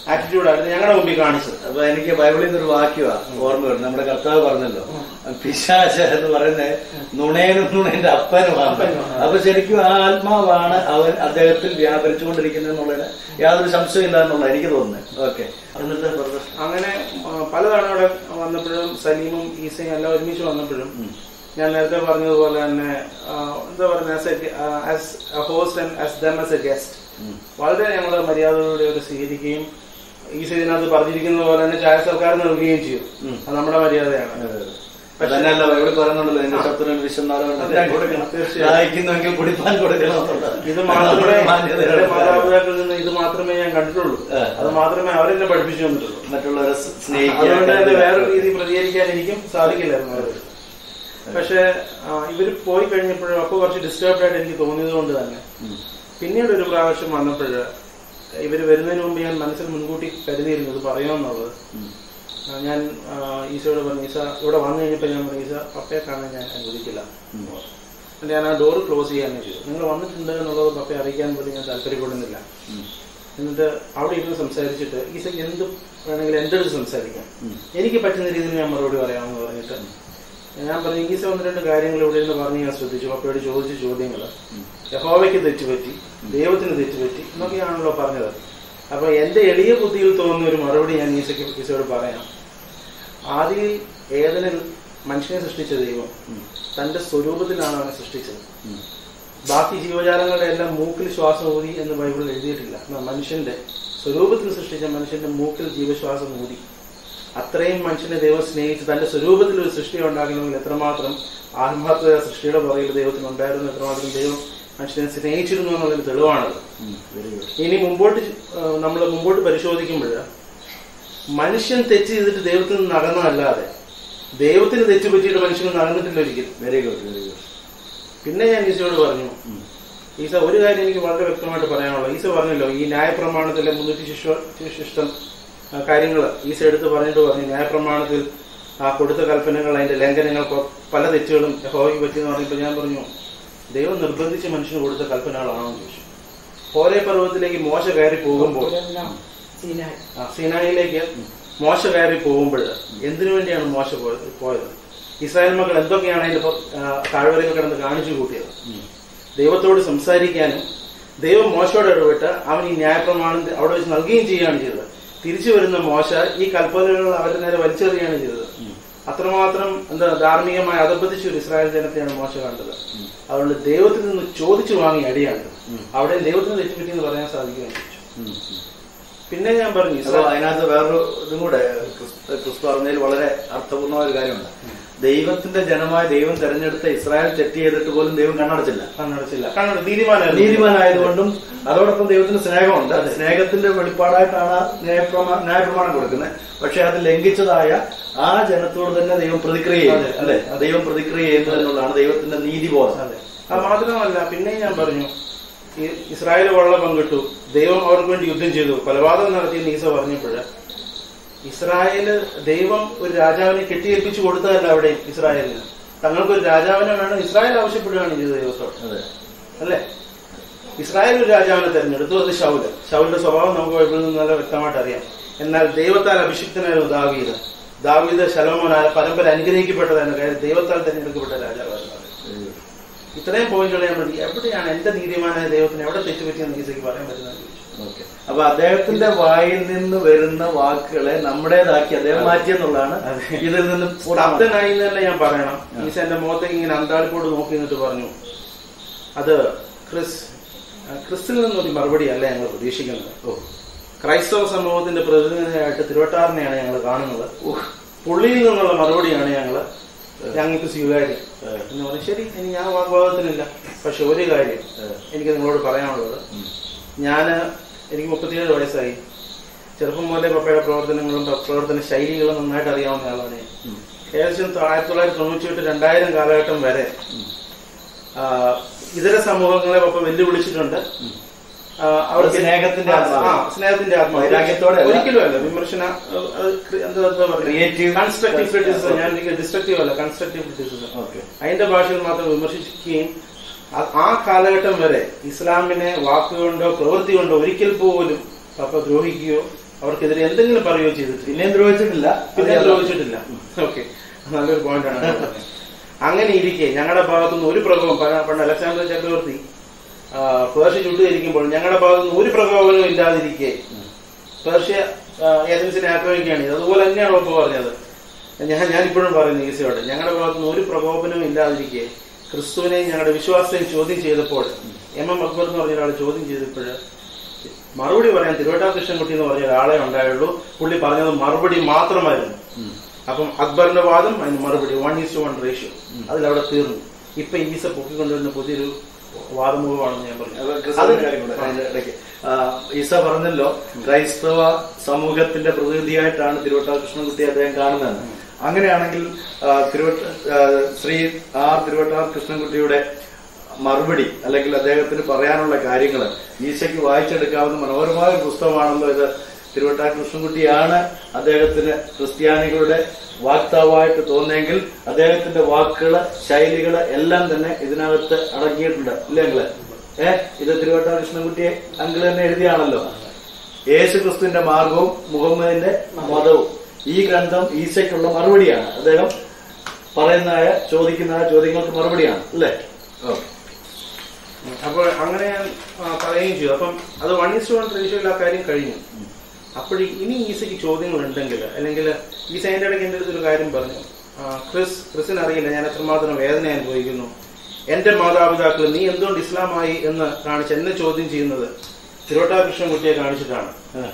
ആറ്റിറ്റ്യൂഡായിരുന്നു ഞങ്ങളുടെ മുമ്പിൽ കാണിച്ചത് അപ്പൊ എനിക്ക് ബൈബിളിൽ നിന്നൊരു വാക്യമാണ് ഓർമ്മ വരുന്നത് നമ്മുടെ കർത്താവ് പറഞ്ഞല്ലോ പിശാച എന്ന് പറയുന്നത് നുണേനും നുണേന്റെ അപ്പനുമാണ് അപ്പനുമാണ്. അപ്പൊ ശരിക്കും ആ ആത്മാവാണ് അവൻ അദ്ദേഹത്തിൽ വ്യാപരിച്ചുകൊണ്ടിരിക്കുന്നത് എന്നുള്ളതിന് യാതൊരു സംശയമില്ല എന്നുള്ള എനിക്ക് തോന്നുന്നത് ഓക്കെ എന്നിട്ട് brother? അങ്ങനെ ആ, പലതവണ അവിടെ വന്നപ്പോഴും സലീമും ഈസയും എല്ലാം ഒരുമിച്ച് വന്നപ്പോഴും ഞാൻ നേരത്തെ പറഞ്ഞതുപോലെ തന്നെ ആ, എന്താ പറയുക as a host and as them as a guest വളരെ ഞങ്ങൾ മര്യാദയോടെ ഒരു സ്വീകരിക്കുകയും ഈസ ഇതിനകത്ത് പറഞ്ഞിരിക്കുന്നത് പോലെ തന്നെ ചായ സർക്കാർ നൽകുകയും ചെയ്തു അത് നമ്മുടെ മര്യാദയാണ് തന്നെയല്ല ബൈബിളിൽ പറയുന്നുണ്ടല്ലോ എന്റെ ശത്രുവിന് വിശന്നാലും അതെ, കൊടുക്കണം തീർച്ചയായും. ദാഹിക്കുന്നെങ്കിൽ കുടിപ്പാൻ കൊടുക്കണം എന്നുള്ളത്. ഇത് മാത്രമേ നമ്മുടെ മാന്യതയുടെ എന്റെ മാതാപിതാക്കളിൽ നിന്ന് ഇത് മാത്രമേ ഞാൻ കണ്ടിട്ടുള്ളൂ ആ. അത് മാത്രമേ അവരെന്നെ പഠിപ്പിച്ചു തന്നിട്ടുള്ളൂ മറ്റുള്ളവരെ സ് സ്നേഹിക്കുക അതുകൊണ്ട് തന്നെ വേറെ രീതി പ്രതികരിക്കാൻ എനിക്കും സാധിക്കില്ലായിരുന്നു അവരോട് പക്ഷെ ഇവർ പോയി കഴിഞ്ഞപ്പോഴും അപ്പൊ കുറച്ച് ഡിസ്റ്റർബ്ഡ് ആയിട്ട് എനിക്ക് തോന്നിയത് കൊണ്ട് തന്നെ പിന്നീട് ഒരു പ്രാവശ്യം വന്നപ്പോൾ ഇവർ വരുന്നതിന് മുമ്പ് ഞാൻ മനസ്സിൽ മുൻകൂട്ടി കരുതിയിരുന്നു ഇത് പറയുമെന്നുള്ളത് ആ, ഞാൻ ആ, ഈശോയോട് പറഞ്ഞു ഈസ ഇവിടെ വന്നു കഴിഞ്ഞപ്പോൾ ഞാൻ പറഞ്ഞു ഈസ പപ്പയെ കാണാൻ ഞാൻ അനുവദിക്കില്ല എന്നിട്ട് ഞാൻ ആ ഡോർ ക്ലോസ് ചെയ്യാൻ ചെയ്തു നിങ്ങൾ വന്നിട്ടുണ്ട് എന്നുള്ളത് പപ്പയെ അറിയിക്കാൻ പോലും ഞാൻ താല്പര്യപ്പെടുന്നില്ല എന്നിട്ട് അവിടെ ഇരുന്ന് സംസാരിച്ചിട്ട് ഈസയ്ക്ക് എന്ത് വേണമെങ്കിലും എൻ്റെ അടുത്ത് സംസാരിക്കാം എനിക്ക് പറ്റുന്ന രീതിയിൽ ഞാൻ മറുപടി പറയാമെന്ന് പറഞ്ഞിട്ട് ഞാൻ പറഞ്ഞു ഈസ ഒന്ന് രണ്ട് കാര്യങ്ങൾ ഇവിടെ ഇരുന്ന് പറഞ്ഞ് ഞാൻ ശ്രദ്ധിച്ചു പപ്പയോട് ചോദിച്ച ചോദ്യങ്ങൾ യഹോവയ്ക്ക് തെറ്റുപറ്റി ദൈവത്തിന് തെറ്റുപറ്റി എന്നൊക്കെയാണല്ലോ പറഞ്ഞത് അപ്പൊ എന്റെ എളിയ ബുദ്ധിയിൽ തോന്നുന്ന ഒരു മറുപടി ഞാൻ ഈസയ്ക്ക് ഈസയോട് പറയാം ആദ്യം ഏതനിൽ മനുഷ്യനെ സൃഷ്ടിച്ച ദൈവം തന്റെ സ്വരൂപത്തിലാണ് അവനെ സൃഷ്ടിച്ചത് ബാക്കി ജീവജാലങ്ങളുടെ എല്ലാം മൂക്കിൽ ശ്വാസം ഊതി എന്ന് ബൈബിളിൽ എഴുതിയിട്ടില്ല എന്നാൽ മനുഷ്യന്റെ സ്വരൂപത്തിൽ സൃഷ്ടിച്ച മനുഷ്യന്റെ മൂക്കിൽ ജീവശ്വാസം ഊതി അത്രയും മനുഷ്യനെ ദൈവം സ്നേഹിച്ച് തന്റെ സ്വരൂപത്തിൽ ഒരു സൃഷ്ടി ഉണ്ടാക്കണമെങ്കിൽ എത്രമാത്രം ആത്മാർത്ഥത ആ സൃഷ്ടിയുടെ പുറകിൽ ദൈവത്തിന് ഉണ്ടായിരുന്നു എത്രമാത്രം ദൈവം മനുഷ്യനെ സ്നേഹിച്ചിരുന്നു എന്നുള്ളൊരു തെളിവാണത് വെരി ഗുഡ് ഇനി മുമ്പോട്ട് നമ്മൾ മുമ്പോട്ട് പരിശോധിക്കുമ്പോൾ മനുഷ്യൻ തെറ്റ് ചെയ്തിട്ട് ദൈവത്തിൽ നിന്ന് അകന്നതല്ലാതെ ദൈവത്തിന് തെറ്റ് പറ്റിയിട്ട് മനുഷ്യന് നടന്നിട്ടില്ല ഒരിക്കലും വെരി ഗുഡ് വെരി ഗുഡ് പിന്നെ ഞാൻ ഈശോയോട് പറഞ്ഞു ഈസ ഒരു കാര്യം എനിക്ക് വളരെ വ്യക്തമായിട്ട് പറയാനുള്ളത് ഈസ പറഞ്ഞല്ലോ ഈ ന്യായപ്രമാണത്തിലെ മുന്നൂറ്റി ശിഷ്ട ശിഷ്ടം കാര്യങ്ങൾ ഈസ എടുത്ത് പറഞ്ഞിട്ട് പറഞ്ഞു ന്യായപ്രമാണത്തിൽ ആ കൊടുത്ത കൽപ്പനകൾ അതിന്റെ ലംഘനങ്ങൾ കൊ- പല തെറ്റുകളും യഹോവയ്ക്ക് പറ്റിയെന്ന് പറഞ്ഞപ്പോൾ ഞാൻ പറഞ്ഞു ദൈവം നിർബന്ധിച്ച് മനുഷ്യന് കൊടുത്ത കൽപ്പനകളാണോ എന്ന് ചോദിച്ചു ഓരോ പർവ്വതത്തിലേക്ക് മോശ കയറി പോകുമ്പോൾ ഇതെല്ലാം സീനായി ആ, സീനായിലേക്ക് മോശ കയറി പോകുമ്പോൾ എന്തിനു വേണ്ടിയാണ് മോശ പോയത് പോയത് ഇസ്രായേൽ മക്കൾ എന്തൊക്കെയാണ് അതിന്റെ പൊ- ആ, താഴ്വരയിൽ കിടന്ന് കാണിച്ചു കൂട്ടിയത് ദൈവത്തോട് സംസാരിക്കാനും ദൈവം മോശയോട് ഇടപെട്ട് അവൻ ഈ ന്യായപ്രമാണം അവിടെ വെച്ച് നൽകുകയും ചെയ്യുകയാണ് ചെയ്തത് തിരിച്ചു വരുന്ന മോശ ഈ കൽപ്പനകൾ അവരുടെ നേരെ വലിച്ചെറിയുകയാണ് ചെയ്തത് അത്രമാത്രം എന്താ ധാർമ്മികമായി അധപ്പതിച്ച ഒരു ഇസ്രായേൽ ജനത്തെയാണ് മോശ കണ്ടത് അതുകൊണ്ട് ദൈവത്തിൽ നിന്ന് ചോദിച്ചു വാങ്ങിയ അടിയാണ് അവിടെ ദൈവത്തിന് തെറ്റുപറ്റിയെന്ന് പറയാൻ സാധിക്കുമെന്ന് ചോദിച്ചു പിന്നെ ഞാൻ പറഞ്ഞു അപ്പൊ ഇസ്രായേൽ അതിനകത്ത് വേറൊരു ഇതും കൂടെ ക്രിസ്- ക്രിസ്തു പറഞ്ഞതിൽ വളരെ അർത്ഥപൂർണമായ ഒരു കാര്യമുണ്ട് ദൈവത്തിന്റെ ജനമായ ദൈവം തെരഞ്ഞെടുത്ത ഇസ്രായേൽ തെറ്റ് ചെയ്തിട്ട് പോലും ദൈവം കണ്ണടച്ചില്ല കണ്ണടച്ചില്ല കണ്ണട നീതിമാനായിരുന്നു നീതിമാനായതുകൊണ്ടും അതോടൊപ്പം ദൈവത്തിന് സ്നേഹമുണ്ട് സ്നേഹത്തിന്റെ വെളിപ്പാടായിട്ടാണ് ആ ന്യായപ്രമാ ന്യായപ്രമാണം കൊടുക്കുന്നത് പക്ഷെ അത് ലംഘിച്ചതായ ആ ജനത്തോട് തന്നെ ദൈവം പ്രതിക്രിയ ചെയ്യും അതെ, അല്ലെ ദൈവം പ്രതിക്രിയ ചെയ്യുന്നത് എന്നുള്ളതാണ് ദൈവത്തിന്റെ നീതിബോധം അതെ അത് മാത്രമല്ല പിന്നെ ഞാൻ പറഞ്ഞു ഈ ഇസ്രായേൽ വള്ള പങ്കിട്ടു ദൈവം അവർക്ക് വേണ്ടി യുദ്ധം ചെയ്തു കൊലപാതകം നടത്തിയ നീസ പറഞ്ഞപ്പോൾ ഇസ്രായേല് ദൈവം ഒരു രാജാവിനെ കെട്ടിയേൽപ്പിച്ചു കൊടുത്തതല്ല അവിടെ ഇസ്രായേലിന് തങ്ങൾക്ക് ഒരു രാജാവിനെ വേണം ഇസ്രായേൽ ആവശ്യപ്പെടുകയാണ് ചെയ്തത് ദൈവത്തോട് അതെ അല്ലേ ഇസ്രായേൽ ഒരു രാജാവിനെ തെരഞ്ഞെടുത്തു അത് ഷൗല് ഷൗലിന്റെ സ്വഭാവം നമുക്ക് ബൈബിളിൽ നിന്ന് നല്ല വ്യക്തമായിട്ട് അറിയാം എന്നാൽ ദൈവത്താൽ അഭിഷിക്തനായിരുന്നു ദാവീദ് ദാവീദ് ശലോമോനായ പരമ്പര അനുഗ്രഹിക്കപ്പെട്ടതാണ് കാര്യം ദൈവത്താൽ തെരഞ്ഞെടുക്കപ്പെട്ട രാജാവായിരുന്നു അവൻ. ഇത്രയും പോയിന്റുകൾ ഞാൻ പറഞ്ഞു എവിടെയാണ് എന്റെ നീതിമാനായ ദൈവത്തിന് എവിടെ തെറ്റുപറ്റിയെന്ന് ഈസയ്ക്ക് പറയാൻ പറ്റുന്നത് ഓക്കെ അപ്പൊ അദ്ദേഹത്തിന്റെ വായിൽ നിന്ന് വരുന്ന വാക്കുകളെ നമ്മുടേതാക്കി അദ്ദേഹം മാറ്റിയെന്നുള്ളതാണ് അതെ. ഇതിൽ നിന്ന് പൂർണ്ണമായി. സ്തബ്ധനായി എന്ന് തന്നെ ഞാൻ പറയണം ഈസ എന്റെ മുഖത്തേക്ക് ഇങ്ങനെ അന്താളിപ്പോട് നോക്കി നിന്നിട്ട് പറഞ്ഞു അത് ക്രിസ് ക്രിസ്തിൽ നിന്നൊരു മറുപടി അല്ല ഞങ്ങൾ പ്രതീക്ഷിക്കുന്നത് ഓ ക്രൈസ്തവ സമൂഹത്തിന്റെ പ്രതിനിധിയായിട്ട് തിരുവട്ടാറിനെയാണ് ഞങ്ങൾ കാണുന്നത് പുള്ളിയിൽ നിന്നുള്ള മറുപടിയാണ് ഞങ്ങൾ ഞങ്ങൾക്ക് സ്വീകാര്യം എന്ന് പറഞ്ഞു ശരി ഇനി ഞാൻ വാഗ്വാദത്തിനില്ല പക്ഷെ ഒരു കാര്യം എനിക്ക് നിങ്ങളോട് പറയാനുള്ളത് ഞാൻ എനിക്ക് മുപ്പത്തിയേഴ് വയസ്സായി ചെറുപ്പം മുതലേ പപ്പയുടെ പ്രവർത്തനങ്ങളും പ്ര- പ്രവർത്തന ശൈലികളും നന്നായിട്ട് അറിയാവുന്ന ആളാണ് ഞാൻ ഏകദേശം തൊ- ആയിരത്തി തൊള്ളായിരത്തി തൊണ്ണൂറ്റി എട്ട് രണ്ടായിരം കാലഘട്ടം വരെ ആ, ഇതര സമൂഹങ്ങളെ പപ്പ വെല്ലുവിളിച്ചിട്ടുണ്ട് ആ, അവർക്ക് സ്നേഹത്തിന്റെ ആത്മാവ്. ആ, സ്നേഹത്തിന്റെ ആത്മാവ് വൈരാഗ്യത്തോടെ അല്ല. ഒരിക്കലും അല്ല വിമർശന അത് ക്രി- എന്താ Creative- കൺസ്ട്രക്റ്റീവ് ക്രിറ്റിസിസം Okay. ഞാൻ ഡിസ്ട്രക്റ്റീവ് അല്ല കൺസ്ട്രക്റ്റീവ് ക്രിറ്റിസിസം ഓക്കെ അതിന്റെ ഭാഷയിൽ മാത്രം വിമർശിക്കുകയും ആ- ആ കാലഘട്ടം വരെ ഇസ്ലാമിനെ വാക്കുകൊണ്ടോ പ്രവൃത്തി കൊണ്ടോ ഒരിക്കൽ പോലും പപ്പ ദ്രോഹിക്കുകയോ അവർക്കെതിരെ എന്തെങ്കിലും പറയുകയോ ചെയ്തിട്ടില്ല പിന്നെയും ദ്രോഹിച്ചിട്ടില്ല പിന്നെ ദ്രോഹിച്ചിട്ടില്ല ഓക്കെ നല്ലൊരു പോയിന്റാണ് അങ്ങനെ ഇരിക്കെ ഞങ്ങളുടെ ഭാഗത്തുനിന്ന് ഒരു പ്രകോപനം പ- പണ്ട് അലക്സാണ്ടർ ചക്രവർത്തി ആ, പേർഷ്യ ചുട്ടുകരിക്കുമ്പോൾ ഞങ്ങളുടെ ഭാഗത്തുനിന്ന് ഒരു പ്രകോപനവും ഇല്ലാതിരിക്കെ പേർഷ്യ ആ, ഏതൻസിനെ ആക്രമിക്കുകയാണ് ചെയ്തത് അതുപോലെ തന്നെയാണ് ഒപ്പം പറഞ്ഞത് ഞാൻ ഞാനിപ്പോഴും പറയുന്നു ഈസിയോട് ഞങ്ങളുടെ ഭാഗത്തുനിന്ന് ഒരു പ്രകോപനവും ഇല്ലാതിരിക്കെ ക്രിസ്തുവിനെയും ഞങ്ങളുടെ വിശ്വാസത്തെയും ചോദ്യം ചെയ്തപ്പോൾ എം എം അക്ബർ എന്ന് പറഞ്ഞ ഒരാൾ ചോദ്യം ചെയ്തപ്പോൾ മറുപടി പറയാൻ തിരുവട്ടാ കൃഷ്ണൻകുട്ടി എന്ന് പറഞ്ഞ ഒരാളെ ഉണ്ടായുള്ളൂ പുള്ളി പറഞ്ഞത് മറുപടി മാത്രമായിരുന്നു അപ്പം അക്ബറിന്റെ വാദം അതിന് മറുപടി one is to one ratio അതിലവിടെ തീർന്നു ഇപ്പൊ ഈസ പൊക്കിക്കൊണ്ടുവരുന്ന പുതിയൊരു വാദമുഖമാണെന്ന് ഞാൻ പറഞ്ഞു അത് ക്രിസ്തുവിന്റെ കാര്യം കൂടെ അതിന്റെ ഇടയ്ക്ക്. ആ, ഈസ പറഞ്ഞല്ലോ ക്രൈസ്തവ സമൂഹത്തിന്റെ പ്രതിനിധിയായിട്ടാണ് തിരുവട്ടാ കൃഷ്ണൻകുട്ടി അദ്ദേഹം കാണുന്നത് അങ്ങനെയാണെങ്കിൽ ആ, തിരുവട്ട ആ, ശ്രീ ആർ തിരുവട്ടാർ കൃഷ്ണൻകുട്ടിയുടെ മറുപടി അല്ലെങ്കിൽ അദ്ദേഹത്തിന് പറയാനുള്ള കാര്യങ്ങൾ ഈശയ്ക്ക് വായിച്ചെടുക്കാവുന്ന മനോഹരമായ ഒരു പുസ്തകമാണല്ലോ ഇത് തിരുവട്ടാർ കൃഷ്ണൻകുട്ടിയാണ് അദ്ദേഹത്തിന് ക്രിസ്ത്യാനികളുടെ വാക്താവായിട്ട് തോന്നിയെങ്കിൽ അദ്ദേഹത്തിന്റെ വാക്കുകള് ശൈലികള് എല്ലാം തന്നെ ഇതിനകത്ത് അടങ്ങിയിട്ടുണ്ട് ഇല്ലേ അങ്കിള് ഏ ഇത് തിരുവട്ടാർ കൃഷ്ണൻകുട്ടിയെ അങ്കിള് തന്നെ എഴുതിയാണല്ലോ യേശു ക്രിസ്തുവിന്റെ മാർഗവും മുഹമ്മദിന്റെ മതവും ഈ ഗ്രന്ഥം ഈശയ്ക്കുള്ള മറുപടിയാണ് അദ്ദേഹം പറയുന്നതായ ചോദിക്കുന്ന ചോദ്യങ്ങൾക്ക് മറുപടിയാണ് അല്ലേ ഓക്കെ അപ്പോൾ അങ്ങനെ ഞാൻ ആ, പറയുകയും ചെയ്തു അപ്പം അത് വൺ ഇസ് വൺ റേഷ്യോയിൽ ആ കാര്യം കഴിഞ്ഞു അപ്പോൾ ഇനി ഈസയ്ക്ക് ചോദ്യങ്ങൾ ഉണ്ടെങ്കിൽ അല്ലെങ്കിൽ ഈസ അതിന്റെ ഇടയ്ക്ക് എൻ്റെ അടുത്തൊരു കാര്യം പറഞ്ഞു ആ, ക്രിസ് ക്രിസിന് അറിയില്ല ഞാൻ എത്രമാത്രം വേദന അനുഭവിക്കുന്നു എന്റെ മാതാപിതാക്കൾ നീ എന്തുകൊണ്ട് ഇസ്ലാമായി എന്ന് കാണിച്ച് എന്നെ ചോദ്യം ചെയ്യുന്നത് തിരുവട്ടാ കൃഷ്ണൻകുട്ടിയെ കാണിച്ചിട്ടാണ്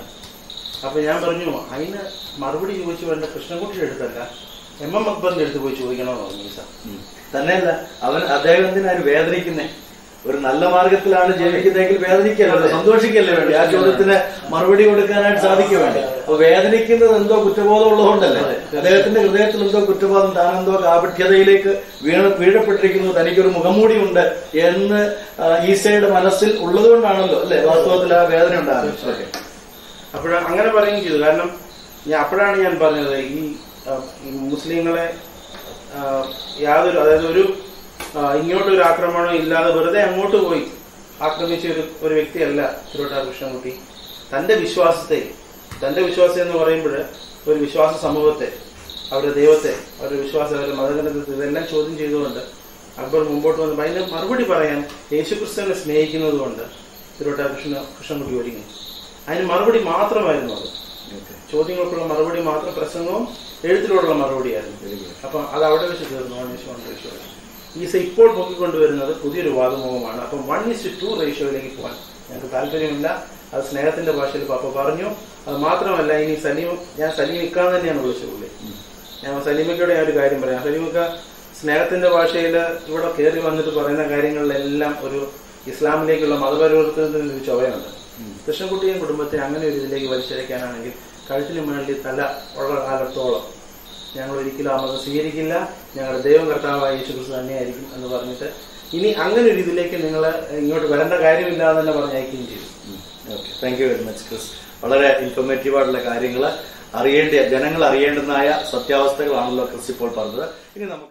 അപ്പൊ ഞാൻ പറഞ്ഞു അതിന് മറുപടി ചോദിച്ചു വേണ്ട കൃഷ്ണൻകുട്ടിയുടെ അടുത്തല്ല എം എം അക്ബറിന്റെ അടുത്ത് പോയി ചോദിക്കണമെന്ന് പറഞ്ഞു ഈസ തന്നെയല്ല അവൻ അദ്ദേഹത്തിനാണ് വേദനിക്കുന്നേ ഒരു നല്ല മാർഗത്തിലാണ് ജീവിക്കുന്നതെങ്കിൽ വേദനിക്കല്ലോ സന്തോഷിക്കല്ലേ വേണ്ടി ആ ചോദ്യത്തിന് മറുപടി കൊടുക്കാനായിട്ട് സാധിക്കുക വേണ്ടി അപ്പൊ വേദനിക്കുന്നത് എന്തോ കുറ്റബോധം ഉള്ളതുകൊണ്ടല്ലേ അദ്ദേഹത്തിന്റെ ഹൃദയത്തിൽ എന്തോ കുറ്റബോധം താനെന്തോ കാപഠ്യതയിലേക്ക് വീണ വീഴപ്പെട്ടിരിക്കുന്നു തനിക്കൊരു മുഖംമൂടി ഉണ്ട് എന്ന് ആ, ഈസയുടെ മനസ്സിൽ ഉള്ളതുകൊണ്ടാണല്ലോ അല്ലെ വാസ്തവത്തിൽ ആ വേദന ഉണ്ടാകുന്നത് ഓക്കെ അപ്പോൾ അങ്ങനെ പറയുകയും ചെയ്തു കാരണം ഞാൻ അപ്പോഴാണ് ഞാൻ പറഞ്ഞത് ഈ ആ, ഈ മുസ്ലിങ്ങളെ ആ, യാതൊരു അതായത് ഒരു ആ, ഇങ്ങോട്ടൊരു ആക്രമണം ഇല്ലാതെ വെറുതെ അങ്ങോട്ട് പോയി ആക്രമിച്ച ഒരു ഒരു വ്യക്തിയല്ല തിരുവട്ടാർ കൃഷ്ണൻകുട്ടി തന്റെ വിശ്വാസത്തെ തന്റെ വിശ്വാസം എന്ന് പറയുമ്പോൾ ഒരു വിശ്വാസ സമൂഹത്തെ അവരുടെ ദൈവത്തെ അവരുടെ വിശ്വാസം അവരുടെ മതഗ്രന്ഥത്തെ ഇതെല്ലാം ചോദ്യം ചെയ്തുകൊണ്ട് അക്ബർ മുമ്പോട്ട് വന്നപ്പോൾ അതിന് മറുപടി പറയാൻ യേശുക്രിസ്തുവിനെ സ്നേഹിക്കുന്നത് കൊണ്ട് തിരുവട്ടാർ കൃഷ്ണ കൃഷ്ണൻകുട്ടി ഒരുങ്ങി അതിന് മറുപടി മാത്രമായിരുന്നു അത് ചോദ്യങ്ങൾക്കുള്ള മറുപടി മാത്രം പ്രസംഗവും എഴുത്തിലുള്ള മറുപടിയായിരുന്നു അപ്പൊ അത് അവിടെ വെച്ച് തീർന്നു വൺ ഇസ് വൺ റേഷ്യോ ഈസ ഇപ്പോൾ പൊക്കിക്കൊണ്ടുവരുന്നത് പുതിയൊരു വാദമുഖമാണ് അപ്പം വൺ ഇസ് ടു റേഷ്യോയിലേക്ക് പോകാൻ ഞങ്ങൾക്ക് താല്പര്യമില്ല അത് സ്നേഹത്തിന്റെ ഭാഷയിൽ പപ്പ പറഞ്ഞു അത് മാത്രമല്ല ഇനി സലീം ഞാൻ സലീം ഇക്കാൻ തന്നെയാണ് വിളിച്ചത് പുള്ളി ഞാൻ സലീമക്കയുടെ ഞാൻ ഒരു കാര്യം പറയാം സലീമക്ക സ്നേഹത്തിന്റെ ഭാഷയിൽ ഇവിടെ കയറി വന്നിട്ട് പറയുന്ന കാര്യങ്ങളിലെല്ലാം ഒരു ഇസ്ലാമിലേക്കുള്ള മതപരിവർത്തനത്തിന് ഒരു ചൊവയുണ്ട് കൃഷ്ണൻകുട്ടിയും കുടുംബത്തെ അങ്ങനെ ഒരു ഇതിലേക്ക് വലിച്ചഴക്കാനാണെങ്കിൽ കഴുത്തിന് മുകളിൽ തല ഉള്ള കാലത്തോളം ഞങ്ങൾ ഒരിക്കലും ആ മതം സ്വീകരിക്കില്ല ഞങ്ങളുടെ ദൈവം കർത്താവായ യേശു ക്രിസ്തു തന്നെയായിരിക്കും എന്ന് പറഞ്ഞിട്ട് ഇനി അങ്ങനെ ഒരു ഇതിലേക്ക് നിങ്ങൾ ഇങ്ങോട്ട് വരേണ്ട കാര്യമില്ല എന്ന് തന്നെ പറഞ്ഞയക്കുകയും ചെയ്തു okay thank you very much Chris വളരെ ഇൻഫോർമേറ്റീവ് ആയിട്ടുള്ള കാര്യങ്ങൾ അറിയേണ്ട ജനങ്ങൾ അറിയേണ്ടുന്നതായ സത്യാവസ്ഥകളാണല്ലോ ക്രിസ് ഇപ്പോൾ പറഞ്ഞത് ഇനി നമുക്ക്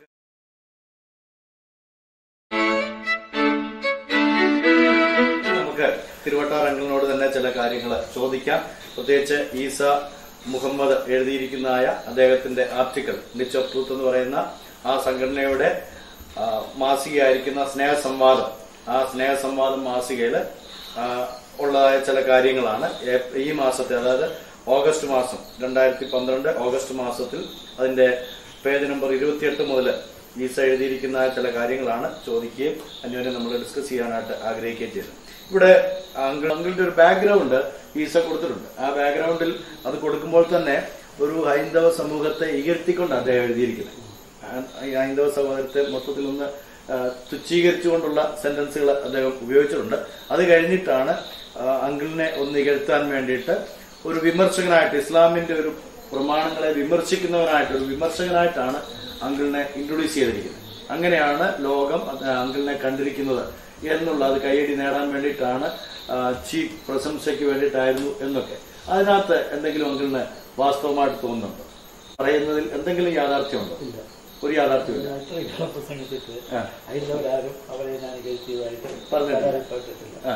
ഇനി നമുക്ക് തിരുവട്ടാർ അങ്കിളിനോട് തന്നെ ചില കാര്യങ്ങൾ ചോദിക്കാം പ്രത്യേകിച്ച് ഈസ മുഹമ്മദ് എഴുതിയിരിക്കുന്നതായ അദ്ദേഹത്തിന്റെ ആർട്ടിക്കിൾ നിച്ച് ഓഫ് ട്രൂത്ത് എന്ന് പറയുന്ന ആ സംഘടനയുടെ ആ, മാസികയായിരിക്കുന്ന സ്നേഹസംവാദം ആ സ്നേഹസംവാദം മാസികയിൽ ഉള്ളതായ ചില കാര്യങ്ങളാണ് ഏ- ഈ മാസത്തെ അതായത് ഓഗസ്റ്റ് മാസം രണ്ടായിരത്തി പന്ത്രണ്ട് ഓഗസ്റ്റ് മാസത്തിൽ അതിന്റെ പേജ് നമ്പർ ഇരുപത്തിയെട്ട് മുതൽ ഈസ എഴുതിയിരിക്കുന്ന ചില കാര്യങ്ങളാണ് ചോദിക്കുകയും അന്യോന്യം നമ്മൾ ഡിസ്കസ് ചെയ്യാനായിട്ട് ആഗ്രഹിക്കുകയും ചെയ്തത് ഇവിടെ അങ്കിൾ അങ്കിളിന്റെ ഒരു ബാക്ക്ഗ്രൗണ്ട് ഈസ കൊടുത്തിട്ടുണ്ട് ആ ബാക്ക്ഗ്രൗണ്ടിൽ അത് കൊടുക്കുമ്പോൾ തന്നെ ഒരു ഹൈന്ദവ സമൂഹത്തെ ഇകഴ്ത്തിക്കൊണ്ട് അദ്ദേഹം എഴുതിയിരിക്കുന്നത് ആ- ഈ ഹൈന്ദവ സഹോദരത്തെ മൊത്തത്തിൽ ഒന്ന് ആ, തുച്ഛീകരിച്ചുകൊണ്ടുള്ള സെന്റൻസുകൾ അദ്ദേഹം ഉപയോഗിച്ചിട്ടുണ്ട് അത് കഴിഞ്ഞിട്ടാണ് ആ, അങ്കിളിനെ ഒന്ന് ഇകഴ്ത്താൻ വേണ്ടിയിട്ട് ഒരു വിമർശകനായിട്ട് ഇസ്ലാമിന്റെ ഒരു പ്രമാണങ്ങളെ വിമർശിക്കുന്നവനായിട്ട് ഒരു വിമർശകനായിട്ടാണ് അങ്കിളിനെ ഇൻട്രൊഡ്യൂസ് ചെയ്തിരിക്കുന്നത് അങ്ങനെയാണ് ലോകം അത് അങ്കിളിനെ കണ്ടിരിക്കുന്നത് എന്നുള്ള അത് കൈയടി നേടാൻ വേണ്ടിയിട്ടാണ് ചീഫ് പ്രശംസയ്ക്ക് വേണ്ടിയിട്ടായിരുന്നു എന്നൊക്കെ അതിനകത്ത് എന്തെങ്കിലും അങ്കിളിന് വാസ്തവമായിട്ട് തോന്നുന്നുണ്ടോ പറയുന്നതിൽ എന്തെങ്കിലും യാഥാർത്ഥ്യമുണ്ടോ ഒരു യാഥാർത്ഥ്യമില്ല പ്രസംഗിച്ചിട്ട് ആ. അതിലവരാരും അവരെ ഞാൻ ഇകഴ്ത്തിയതായിട്ട് പറഞ്ഞിട്ടില്ല. പരാതിപ്പെട്ടിട്ടില്ല ആ.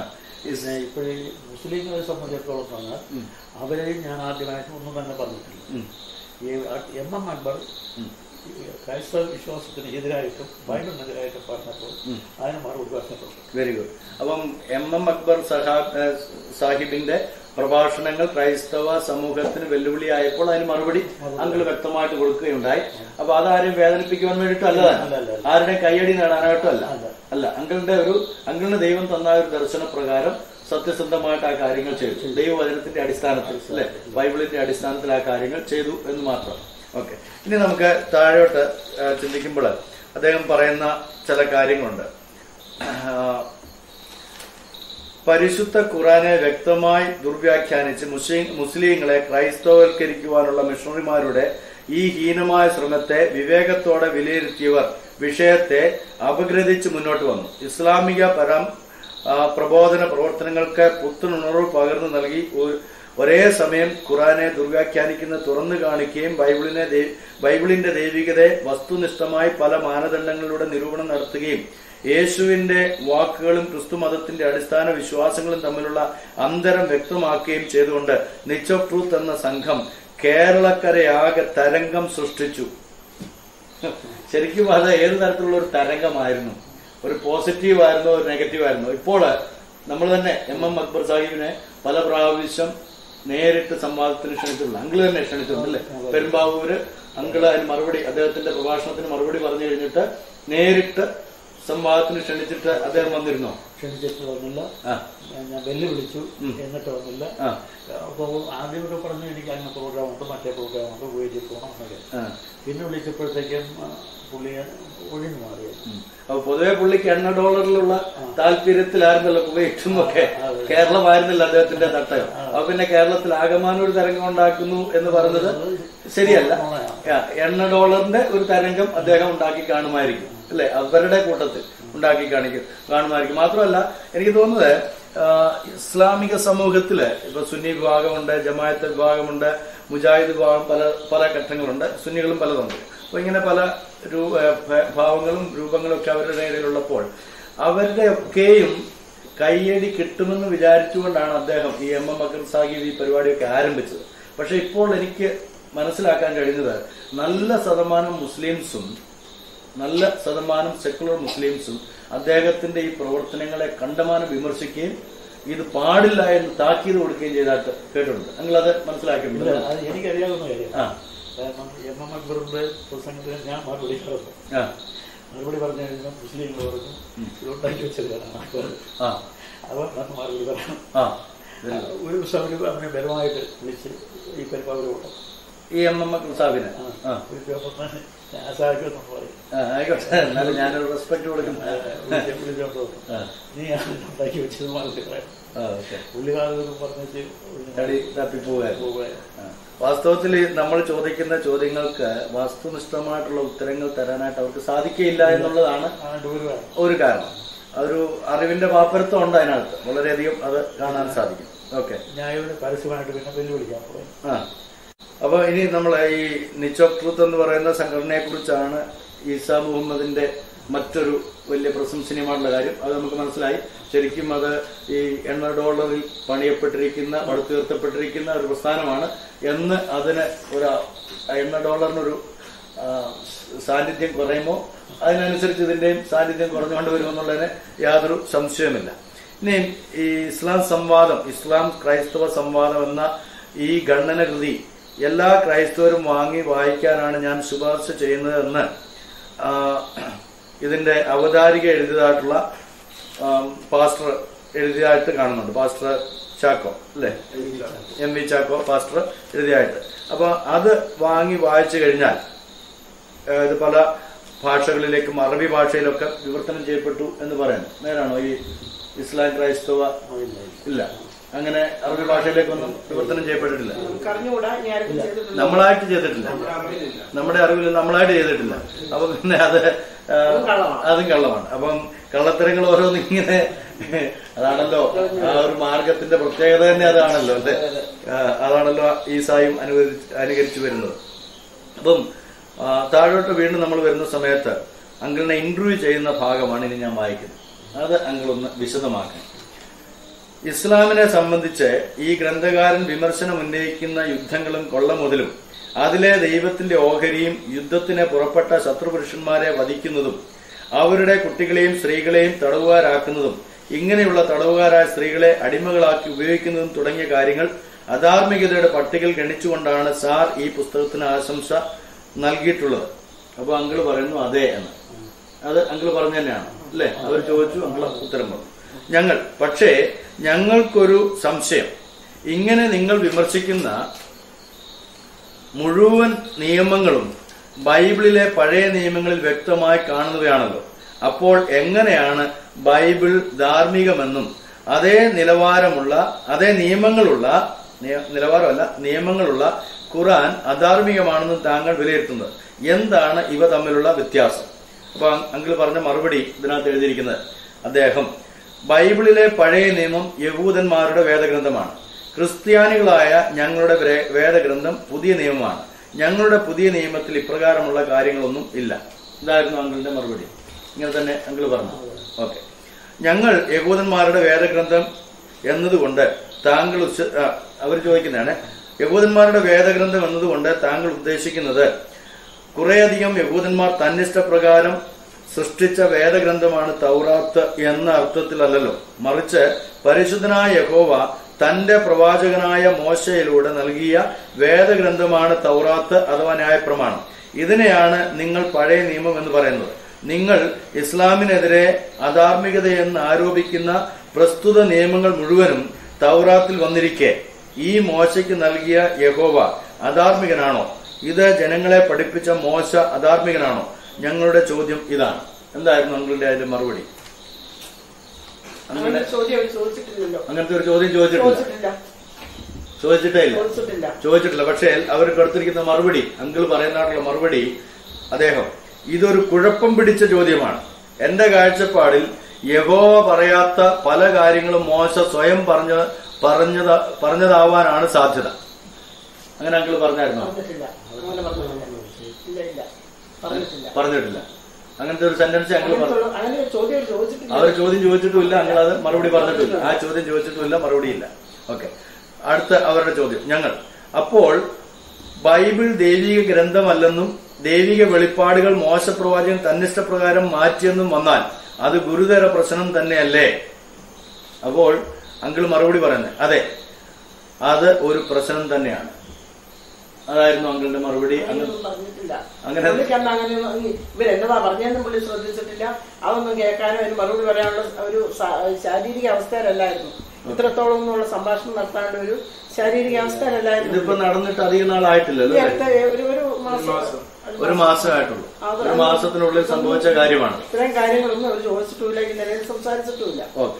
പിന്നെ ഇപ്പോഴീ മുസ്ലിങ്ങളെ സംബന്ധിച്ചിടത്തോളം പറഞ്ഞാൽ അവരെയും ഞാൻ ആദ്യമായിട്ട് ഒന്നും തന്നെ പറഞ്ഞിട്ടില്ല ഈ എം എം അക്ബർ ഈ ക്രൈസ്തവ വിശ്വാസത്തിന് എതിരായിട്ടും ബൈബിളിനെതിരായിട്ടും പറഞ്ഞപ്പോൾ അതിന് മറുപടി പറഞ്ഞിട്ടുണ്ട് വെരി ഗുഡ് അപ്പം എം എം അക്ബർ സഹാ ഏഹ് സാഹിബിന്റെ പ്രഭാഷണങ്ങൾ ക്രൈസ്തവ സമൂഹത്തിന് വെല്ലുവിളിയായപ്പോൾ അതിന് മറുപടി അങ്കിൾ വ്യക്തമായിട്ട് കൊടുക്കുകയുണ്ടായി അപ്പൊ അതാരും വേദനിപ്പിക്കുവാൻ വേണ്ടിയിട്ടും അല്ല, അല്ലതാണ് അല്ല. ആരുടെയും കയ്യടി നേടാനായിട്ടും അല്ല അല്ല. അല്ല അങ്കിളിന്റെ ഒരു അങ്കിളിന് ദൈവം തന്ന ഒരു ദർശന പ്രകാരം സത്യസന്ധമായിട്ട് ആ കാര്യങ്ങൾ ചെയ്തു ദൈവവചനത്തിന്റെ അടിസ്ഥാനത്തിൽ അല്ലെ ബൈബിളിന്റെ അടിസ്ഥാനത്തിൽ ആ കാര്യങ്ങൾ ചെയ്തു എന്ന് മാത്രം ഓക്കെ ഇനി നമുക്ക് താഴോട്ട് ആ, ചിന്തിക്കുമ്പോൾ അദ്ദേഹം പറയുന്ന ചില കാര്യങ്ങളുണ്ട് ആ, പരിശുദ്ധ ഖുറാനെ വ്യക്തമായി ദുർവ്യാഖ്യാനിച്ച് മുസ്ലിം മുസ്ലിങ്ങളെ ക്രൈസ്തവവൽക്കരിക്കുവാനുള്ള മിഷണറിമാരുടെ ഈ ഹീനമായ ശ്രമത്തെ വിവേകത്തോടെ വിലയിരുത്തിയവർ വിഷയത്തെ അപഗ്രഥിച്ച് മുന്നോട്ട് വന്നു ഇസ്ലാമിക പരം ആ, പ്രബോധന പ്രവർത്തനങ്ങൾക്ക് പുത്തനുണർവ് പകർന്നു നൽകി ഒരു- ഒരേ സമയം ഖുറാനെ ദുർവ്യാഖ്യാനിക്കുന്ന തുറന്നു കാണിക്കുകയും ബൈബിളിനെ ദൈ- ബൈബിളിന്റെ ദൈവികതയെ വസ്തുനിഷ്ഠമായി പല മാനദണ്ഡങ്ങളിലൂടെ നിരൂപണം നടത്തുകയും യേശുവിന്റെ വാക്കുകളും ക്രിസ്തു മതത്തിന്റെ അടിസ്ഥാന വിശ്വാസങ്ങളും തമ്മിലുള്ള അന്തരം വ്യക്തമാക്കുകയും ചെയ്തുകൊണ്ട് നിച്ച് ഓഫ് ട്രൂത്ത് എന്ന സംഘം കേരളക്കരയാകെ തരംഗം സൃഷ്ടിച്ചു ശരിക്കും അത് ഏത് തരത്തിലുള്ള ഒരു തരംഗമായിരുന്നു ഒരു പോസിറ്റീവ് ആയിരുന്നോ ഒരു നെഗറ്റീവ് ആയിരുന്നോ ഇപ്പോൾ നമ്മൾ തന്നെ എം എം അക്ബർ സാഹിബിനെ പല പ്രാവശ്യം നേരിട്ട് സംവാദത്തിന് ക്ഷണിച്ചിട്ടുണ്ട് അങ്കിള് തന്നെ ക്ഷണിച്ചിട്ടുണ്ട് അല്ലേ പെരുമ്പാവൂര് അങ്കിള് അതിന് മറുപടി അദ്ദേഹത്തിന്റെ പ്രഭാഷണത്തിന് മറുപടി പറഞ്ഞു കഴിഞ്ഞിട്ട് നേരിട്ട് സംവാദത്തിന് ക്ഷണിച്ചിട്ട് അദ്ദേഹം വന്നിരുന്നോ ക്ഷണിച്ചിട്ട് വന്നില്ല ആ ഞാൻ- ഞാൻ വെല്ലുവിളിച്ചു എന്നിട്ട് വന്നില്ല ആ അപ്പോൾ ആദ്യമൊക്കെ പറഞ്ഞു എനിക്ക് അങ്ങനെ പ്രോഗ്രാമുണ്ട് മറ്റേ പ്രോഗ്രാമുണ്ട് വീട്ടിൽ പോകണം എന്നൊക്കെ ആ പിന്നെ വിളിച്ചപ്പോഴത്തേക്കും ആ, പുള്ളി ഒഴിഞ്ഞു മാറി ഉം. അപ്പൊ പൊതുവെ പുള്ളിക്ക് എണ്ണ ഡോളറിലുള്ള താല്പര്യത്തിലായിരുന്നല്ലോ കുവൈറ്റും ഒക്കെ അതെ. കേരളമായിരുന്നില്ല അദ്ദേഹത്തിന്റെ തട്ടകം അപ്പൊ പിന്നെ കേരളത്തിൽ ആകമാനം ഒരു തരംഗം ഉണ്ടാക്കുന്നു എന്ന് പറയുന്നത് ശരിയല്ല ആ, എണ്ണ ഡോളറിന്റെ ഒരു തരംഗം അദ്ദേഹം ഉണ്ടാക്കി കാണുമായിരിക്കും അല്ലെ അവരുടെ കൂട്ടത്തിൽ ഉണ്ടാക്കി കാണിക്കും കാണുമായിരിക്കും മാത്രമല്ല എനിക്ക് തോന്നുന്നത് ആ, ഇസ്ലാമിക സമൂഹത്തില് ഇപ്പൊ സുന്നി വിഭാഗമുണ്ട് ജമായത്ത് വിഭാഗമുണ്ട് മുജാഹിദ് വിഭാഗം പല പല ഘട്ടങ്ങളുണ്ട് സുന്നികളും പലതുണ്ട് അപ്പൊ ഇങ്ങനെ പല രൂപ ഭ- ഭാവങ്ങളും രൂപങ്ങളും ഒക്കെ അവരുടെ ഇടയിലുള്ളപ്പോൾ അവരുടെ ഒക്കെയും കയ്യടി കിട്ടുമെന്ന് വിചാരിച്ചുകൊണ്ടാണ് അദ്ദേഹം ഈ എം എം അക്ബർ സാഹിബ് ഈ പരിപാടിയൊക്കെ ആരംഭിച്ചത് പക്ഷെ ഇപ്പോൾ എനിക്ക് മനസ്സിലാക്കാൻ കഴിഞ്ഞത് നല്ല ശതമാനം മുസ്ലിംസും നല്ല ശതമാനം സെക്കുലർ മുസ്ലിംസും അദ്ദേഹത്തിന്റെ ഈ പ്രവർത്തനങ്ങളെ കണ്ടമാനം വിമർശിക്കുകയും ഇത് പാടില്ല എന്ന് താക്കീത് കൊടുക്കുകയും ചെയ്തായിട്ട് കേട്ടിട്ടുണ്ട് നിങ്ങൾ അത് മനസ്സിലാക്കിയിട്ടുണ്ട് ഇല്ല അത് എനിക്കറിയാവുന്ന കാര്യം ആ കാരണം എം എം അക്ബറിന്റെ പ്രസംഗത്തിന് ഞാൻ മറുപടി പറഞ്ഞു ആ മറുപടി പറഞ്ഞു കഴിഞ്ഞാൽ മുസ്ലിങ്ങൾ പറഞ്ഞു ഇതുണ്ടാക്കി വെച്ചതാണ് ആ അവർ വന്ന് മറുപടി പറഞ്ഞു ആ ആ, ഒരു ദിവസം അവർ അവനെ ബലമായിട്ട് വിളിച്ച് ഈ പരിപാടി കൊണ്ടു ഈ എം എം സാബിന് ആ ഒരു പേപ്പറിന് ആസാഹിക്കുമെന്ന് പറയും ആ, ആയിക്കോട്ടെ എന്നാലും ഞാനൊരു റെസ്പെക്ട് കൊടുക്കുന്നു വിളിച്ച് വിളിച്ചോണ്ട് വന്നു. ആ, നീ ആണ് ഉണ്ടാക്കി വെച്ചത് മറുപടി പറയാം ആ, ഓക്കെ പുള്ളിക്കാരൊന്നും പറഞ്ഞിട്ട് കളി തപ്പിപ്പോവുകയായിരുന്നു പോവുകയാണ് ആ. വാസ്തവത്തിൽ നമ്മൾ ചോദിക്കുന്ന ചോദ്യങ്ങൾക്ക് വസ്തുനിഷ്ഠമായിട്ടുള്ള ഉത്തരങ്ങൾ തരാനായിട്ട് അവർക്ക് സാധിക്കുകയില്ല എന്നുള്ളതാണ് ആണ്ട് വരുവാണ് ഒരു കാരണം അതൊരു അറിവിന്റെ പാപ്പരത്വം ഉണ്ട് അതിനകത്ത് വളരെയധികം അത് കാണാൻ സാധിക്കും ഓക്കെ ഞാൻ ഇവിടെ പരസ്യമായിട്ട് പിന്നെ വെല്ലുവിളിക്കാൻ പോയി ആ അപ്പൊ ഇനി നമ്മൾ ഈ നിച്ച് ഓഫ് ട്രൂത്ത് എന്ന് പറയുന്ന സംഘടനയെ കുറിച്ചാണ് ഈസാ മുഹമ്മദിന്റെ മറ്റൊരു വലിയ പ്രശംസനീയമായിട്ടുള്ള കാര്യം അത് നമുക്ക് മനസ്സിലായി ശരിക്കും അത് ഈ എണ്ണ ഡോളറിൽ പണിയപ്പെട്ടിരിക്കുന്ന പടുത്തുയർത്തപ്പെട്ടിരിക്കുന്ന ഒരു പ്രസ്ഥാനമാണ് എന്ന് അതിന് ഒരു എണ്ണ ഡോളറിനൊരു ആ, സാന്നിധ്യം കുറയുമോ അതിനനുസരിച്ച് ഇതിന്റെയും സാന്നിധ്യം കുറഞ്ഞുകൊണ്ട് വരുമെന്നുള്ളതിന് യാതൊരു സംശയമില്ല ഇനി ഈ ഇസ്ലാം സംവാദം ഇസ്ലാം ക്രൈസ്തവ സംവാദം എന്ന ഈ ഗണന കൃതി എല്ലാ ക്രൈസ്തവരും വാങ്ങി വായിക്കാനാണ് ഞാൻ ശുപാർശ ചെയ്യുന്നതെന്ന് ആ, ഇതിന്റെ അവതാരിക എഴുതിയതായിട്ടുള്ള ആ, പാസ്റ്റർ എഴുതിയതായിട്ട് കാണുന്നുണ്ട് പാസ്റ്റർ ചാക്കോ അല്ലേ എം വി ചാക്കോ പാസ്റ്റർ എഴുതിയായിട്ട് അപ്പൊ അത് വാങ്ങി വായിച്ചു കഴിഞ്ഞാൽ ഏഹ് ഇത് പല ഭാഷകളിലേക്കും അറബി ഭാഷയിലൊക്കെ വിവർത്തനം ചെയ്യപ്പെട്ടു എന്ന് പറയുന്നു നേരാണോ ഈ ഇസ്ലാം ക്രൈസ്തവ ഇല്ല അങ്ങനെ അറബി ഭാഷയിലേക്കൊന്നും വിവർത്തനം ചെയ്യപ്പെട്ടിട്ടില്ല നമുക്ക് അറിഞ്ഞുകൂടാ ഇനി ആരും ചെയ്തിട്ടുണ്ട് നമ്മളായിട്ട് ചെയ്തിട്ടില്ല നമ്മുടെ അറിവിൽ നമ്മളായിട്ട് ചെയ്തിട്ടില്ല അപ്പൊ പിന്നെ അത് ആ, അതും കള്ളമാണ്. അതും കള്ളമാണ് അപ്പം കള്ളത്തരങ്ങൾ ഓരോന്ന് ഇങ്ങനെ അതാണല്ലോ ആ ഒരു മാർഗത്തിന്റെ പ്രത്യേകത തന്നെ അതാണല്ലോ അല്ലെ ആ, അതാണല്ലോ ഈസായും അനുകരിച്ച് അനുകരിച്ചു വരുന്നത് അപ്പം ആ, താഴോട്ട് വീണ്ടും നമ്മൾ വരുന്ന സമയത്ത് അങ്കിളിനെ ഇന്റർവ്യൂ ചെയ്യുന്ന ഭാഗമാണ് ഇനി ഞാൻ വായിക്കുന്നത് അത് അങ്കിൾ ഒന്ന് വിശദമാക്കണം ഇസ്ലാമിനെ സംബന്ധിച്ച് ഈ ഗ്രന്ഥകാരൻ വിമർശനം ഉന്നയിക്കുന്ന യുദ്ധങ്ങളും കൊള്ള മുതലും അതിലെ ദൈവത്തിന്റെ ഓഹരിയും യുദ്ധത്തിന് പുറപ്പെട്ട ശത്രുപുരുഷന്മാരെ വധിക്കുന്നതും അവരുടെ കുട്ടികളെയും സ്ത്രീകളെയും തടവുകാരാക്കുന്നതും ഇങ്ങനെയുള്ള തടവുകാരായ സ്ത്രീകളെ അടിമകളാക്കി ഉപയോഗിക്കുന്നതും തുടങ്ങിയ കാര്യങ്ങൾ അധാർമികതയുടെ പട്ടികയിൽ ഗണിച്ചുകൊണ്ടാണ് സാർ ഈ പുസ്തകത്തിന് ആശംസ നൽകിയിട്ടുള്ളത് അപ്പൊ അങ്കിള് പറയുന്നു അതെ എന്ന് അത് അങ്കിള് പറഞ്ഞു തന്നെയാണ് അല്ലെ അവർ ചോദിച്ചു അങ്കിള് ഉത്തരം പറഞ്ഞു ഞങ്ങൾ പക്ഷേ ഞങ്ങൾക്കൊരു സംശയം ഇങ്ങനെ നിങ്ങൾ വിമർശിക്കുന്ന മുഴുവൻ നിയമങ്ങളും ബൈബിളിലെ പഴയ നിയമങ്ങളിൽ വ്യക്തമായി കാണുന്നവയാണല്ലോ അപ്പോൾ എങ്ങനെയാണ് ബൈബിൾ ധാർമ്മികമെന്നും അതേ നിലവാരമുള്ള അതേ നിയമങ്ങളുള്ള നിയ- നിലവാരമല്ല നിയമങ്ങളുള്ള ഖുറാൻ അധാർമികമാണെന്നും താങ്കൾ വിലയിരുത്തുന്നത് എന്താണ് ഇവ തമ്മിലുള്ള വ്യത്യാസം അപ്പൊ അങ്കിൾ പറഞ്ഞ മറുപടി ഇതിനകത്ത് എഴുതിയിരിക്കുന്നത് അദ്ദേഹം ബൈബിളിലെ പഴയ നിയമം യഹൂദന്മാരുടെ വേദഗ്രന്ഥമാണ് ക്രിസ്ത്യാനികളായ ഞങ്ങളുടെ വേ- വേദഗ്രന്ഥം പുതിയ നിയമമാണ് ഞങ്ങളുടെ പുതിയ നിയമത്തിൽ ഇപ്രകാരമുള്ള കാര്യങ്ങളൊന്നും ഇല്ല ഇതായിരുന്നു അങ്കിളിന്റെ മറുപടി ഇങ്ങനെ തന്നെ അങ്കിൾ പറഞ്ഞു ഓക്കെ ഞങ്ങൾ യഹൂദന്മാരുടെ വേദഗ്രന്ഥം എന്നതുകൊണ്ട് താങ്കൾ ഉച്ച- ആ, അവർ ചോദിക്കുന്നതാണ് യഹൂദന്മാരുടെ വേദഗ്രന്ഥം എന്നതുകൊണ്ട് താങ്കൾ ഉദ്ദേശിക്കുന്നത് കുറേയധികം യഹൂദന്മാർ തന്നിഷ്ടപ്രകാരം സൃഷ്ടിച്ച വേദഗ്രന്ഥമാണ് തൗറാത്ത് എന്ന അർത്ഥത്തിലല്ലല്ലോ മറിച്ച് പരിശുദ്ധനായ യഹോവ തന്റെ പ്രവാചകനായ മോശയിലൂടെ നൽകിയ വേദഗ്രന്ഥമാണ് തൗറാത്ത് അഥവാ ന്യായപ്രമാണം ഇതിനെയാണ് നിങ്ങൾ പഴയ നിയമം എന്ന് പറയുന്നത് നിങ്ങൾ ഇസ്ലാമിനെതിരെ അധാർമികതയെന്ന് ആരോപിക്കുന്ന പ്രസ്തുത നിയമങ്ങൾ മുഴുവനും തൗറാത്തിൽ വന്നിരിക്കെ ഈ മോശയ്ക്ക് നൽകിയ യഹോവ അധാർമികനാണോ ഇത് ജനങ്ങളെ പഠിപ്പിച്ച മോശ അധാർമികനാണോ ഞങ്ങളുടെ ചോദ്യം ഇതാണ് എന്തായിരുന്നു അങ്കിളിന്റെ അതിന്റെ മറുപടി അങ്ങനെ അങ്ങനെ ചോദ്യം അവർ ചോദിച്ചിട്ടില്ലല്ലോ അങ്ങനത്തെ ഒരു ചോദ്യം ചോദിച്ചിട്ടില്ല ചോദിച്ചിട്ടില്ല ചോദിച്ചിട്ടേ ഇല്ല ചോദിച്ചിട്ടില്ല ചോദിച്ചിട്ടില്ല പക്ഷേ അവർ കൊടുത്തിരിക്കുന്ന മറുപടി അങ്കിൾ പറയുന്നതായിട്ടുള്ള മറുപടി അദ്ദേഹം ഇതൊരു കുഴപ്പം പിടിച്ച ചോദ്യമാണ് എന്റെ കാഴ്ചപ്പാടിൽ യഹോവ പറയാത്ത പല കാര്യങ്ങളും മോശ സ്വയം പറഞ്ഞ പറഞ്ഞത പറഞ്ഞതാവാനാണ് സാധ്യത അങ്ങനെ അങ്കിൾ പറഞ്ഞായിരുന്നോ പറഞ്ഞിട്ടില്ല അങ്ങനെ പറഞ്ഞിട്ടില്ല ഇല്ല ഇല്ല പറഞ്ഞിട്ടില്ല പറഞ്ഞിട്ടില്ല അങ്ങനത്തെ ഒരു സെന്റൻസ് അങ്കിൾ പറഞ്ഞു അങ്ങനത്തെ- അങ്ങനെ ഒരു ചോദ്യം അവർ ചോദിച്ചിട്ടില്ല അവർ ചോദ്യം ചോദിച്ചിട്ടുമില്ല അങ്ങൾ അത് മറുപടി പറഞ്ഞിട്ടില്ല ആ ചോദ്യം ചോദിച്ചിട്ടുമില്ല മറുപടിയില്ല ഓക്കെ അടുത്ത അവരുടെ ചോദ്യം ഞങ്ങൾ അപ്പോൾ ബൈബിൾ ദൈവിക ഗ്രന്ഥമല്ലെന്നും ദൈവിക വെളിപ്പാടുകൾ മോശപ്രവാചകൻ തന്നിഷ്ടപ്രകാരം മാറ്റിയെന്നും വന്നാൽ അത് ഗുരുതര പ്രശ്നം തന്നെയല്ലേ അപ്പോൾ അങ്കിൾ മറുപടി പറയുന്നത് അതെ അത് ഒരു പ്രശ്നം തന്നെയാണ് അതായിരുന്നു അങ്കിളിന്റെ മറുപടി അങ്ങ് അങ്ങനെയൊന്നും പറഞ്ഞിട്ടില്ല അങ്ങനെ- പുള്ളിക്കന്ന് അങ്ങനെയൊന്നും ഈ ഇവരെന്നതാ പറഞ്ഞതെന്നും പുള്ളി ശ്രദ്ധിച്ചിട്ടില്ല അതൊന്നും കേൾക്കാനും അതിന് മറുപടി പറയാനുള്ള ഒരു സാ- ശാരീരിക അവസ്ഥയിലല്ലായിരുന്നു ഇത്രത്തോളം ഒന്നുള്ള സംഭാഷണം നടത്താനുള്ള ഒരു ശാരീരിക അവസ്ഥയിലല്ലായിരുന്നു ഇതിപ്പോ നടന്നിട്ട് അധികം നാളായിട്ടില്ലല്ലോ ഈ അല്ലേ? അടുത്ത ഒരു ഒരു മാസം ഒരു മാസമായിട്ടുള്ളൂ ഒരു മാസത്തിനുള്ളിൽ സംഭവിച്ച കാര്യമാണ് ഇത്രയും കാര്യങ്ങളൊന്നും അവർ ചോദിച്ചിട്ടുമില്ല ഈ നിലയിൽ സംസാരിച്ചിട്ടുമില്ല ഓക്കെ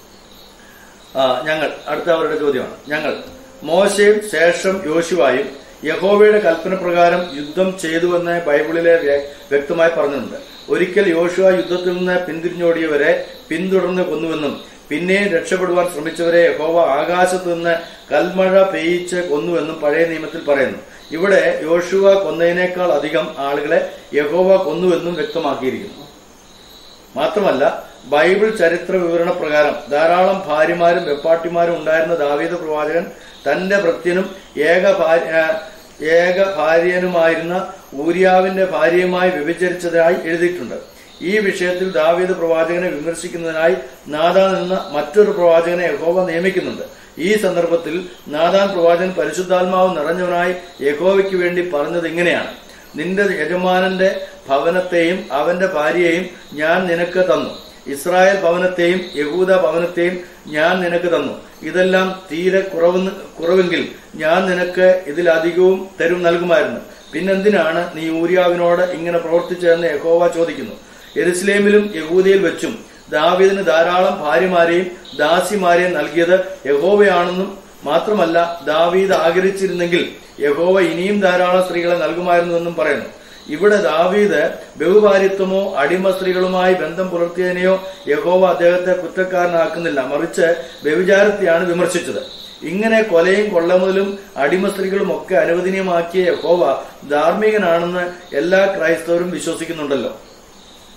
ആ ഞങ്ങൾ അടുത്ത അവരുടെ ചോദ്യമാണ് ഞങ്ങൾ മോശയും ശേഷം യോശുവായും യഹോവയുടെ കൽപ്പന പ്രകാരം യുദ്ധം ചെയ്തുവെന്ന് ബൈബിളിലെ വ്യ- വ്യക്തമായി പറഞ്ഞിട്ടുണ്ട് ഒരിക്കൽ യോശുവ യുദ്ധത്തിൽ നിന്ന് പിന്തിരിഞ്ഞോടിയവരെ പിന്തുടർന്ന് കൊന്നുവെന്നും പിന്നെയും രക്ഷപ്പെടുവാൻ ശ്രമിച്ചവരെ യഹോവ ആകാശത്ത് നിന്ന് കൽമഴ പെയ്യിച്ച് കൊന്നുവെന്നും പഴയ നിയമത്തിൽ പറയുന്നു ഇവിടെ യോശുവ കൊന്നതിനേക്കാൾ അധികം ആളുകളെ യഹോവ കൊന്നുവെന്നും വ്യക്തമാക്കിയിരിക്കുന്നു മാത്രമല്ല ബൈബിൾ ചരിത്ര വിവരണ പ്രകാരം ധാരാളം ഭാര്യമാരും വെപ്പാട്ടിമാരും ഉണ്ടായിരുന്ന ദാവീദ പ്രവാചകൻ തന്റെ ഭൃത്യനും ഏക ഭാര്യ ആ, ഏക ഭാര്യനുമായിരുന്ന ഊര്യാവിന്റെ ഭാര്യയുമായി വ്യഭിചരിച്ചതായി എഴുതിയിട്ടുണ്ട് ഈ വിഷയത്തിൽ ദാവീദ് പ്രവാചകനെ വിമർശിക്കുന്നതിനായി നാദാൻ എന്ന മറ്റൊരു പ്രവാചകനെ യഹോവ നിയമിക്കുന്നുണ്ട് ഈ സന്ദർഭത്തിൽ നാദാൻ പ്രവാചകൻ പരിശുദ്ധാത്മാവ് നിറഞ്ഞവനായി യഹോവയ്ക്ക് വേണ്ടി പറഞ്ഞത് ഇങ്ങനെയാണ് നിന്റെ യജമാനന്റെ ഭവനത്തെയും അവന്റെ ഭാര്യയെയും ഞാൻ നിനക്ക് തന്നു ഇസ്രായേൽ ഭവനത്തെയും യഹൂദ ഭവനത്തെയും ഞാൻ നിനക്ക് തന്നു ഇതെല്ലാം തീരെ കുറവ് കുറവെങ്കിൽ ഞാൻ നിനക്ക് ഇതിലധികവും തരും നൽകുമായിരുന്നു പിന്നെന്തിനാണ് നീ ഊര്യാവിനോട് ഇങ്ങനെ പ്രവർത്തിച്ചതെന്ന് യഹോവ ചോദിക്കുന്നു എരുസലേമിലും യഹൂദയിൽ വെച്ചും ദാവീദിന് ധാരാളം ഭാര്യമാരെയും ദാസിമാരെയും നൽകിയത് യഹോവയാണെന്നും മാത്രമല്ല ദാവീദ് ആഗ്രഹിച്ചിരുന്നെങ്കിൽ യഹോവ ഇനിയും ധാരാളം സ്ത്രീകളെ നൽകുമായിരുന്നുവെന്നും പറയുന്നു ഇവിടെ ദാവീദ് ബഹുഭാര്യത്വമോ അടിമ സ്ത്രീകളുമായി ബന്ധം പുലർത്തിയതിനെയോ യഹോവ അദ്ദേഹത്തെ കുറ്റക്കാരനാക്കുന്നില്ല മറിച്ച് വ്യഭിചാരത്തെയാണ് വിമർശിച്ചത് ഇങ്ങനെ കൊലയും കൊള്ളമുതലും അടിമ സ്ത്രീകളും ഒക്കെ അനുവദനീയമാക്കിയ യഹോവ ധാർമ്മികനാണെന്ന് എല്ലാ ക്രൈസ്തവരും വിശ്വസിക്കുന്നുണ്ടല്ലോ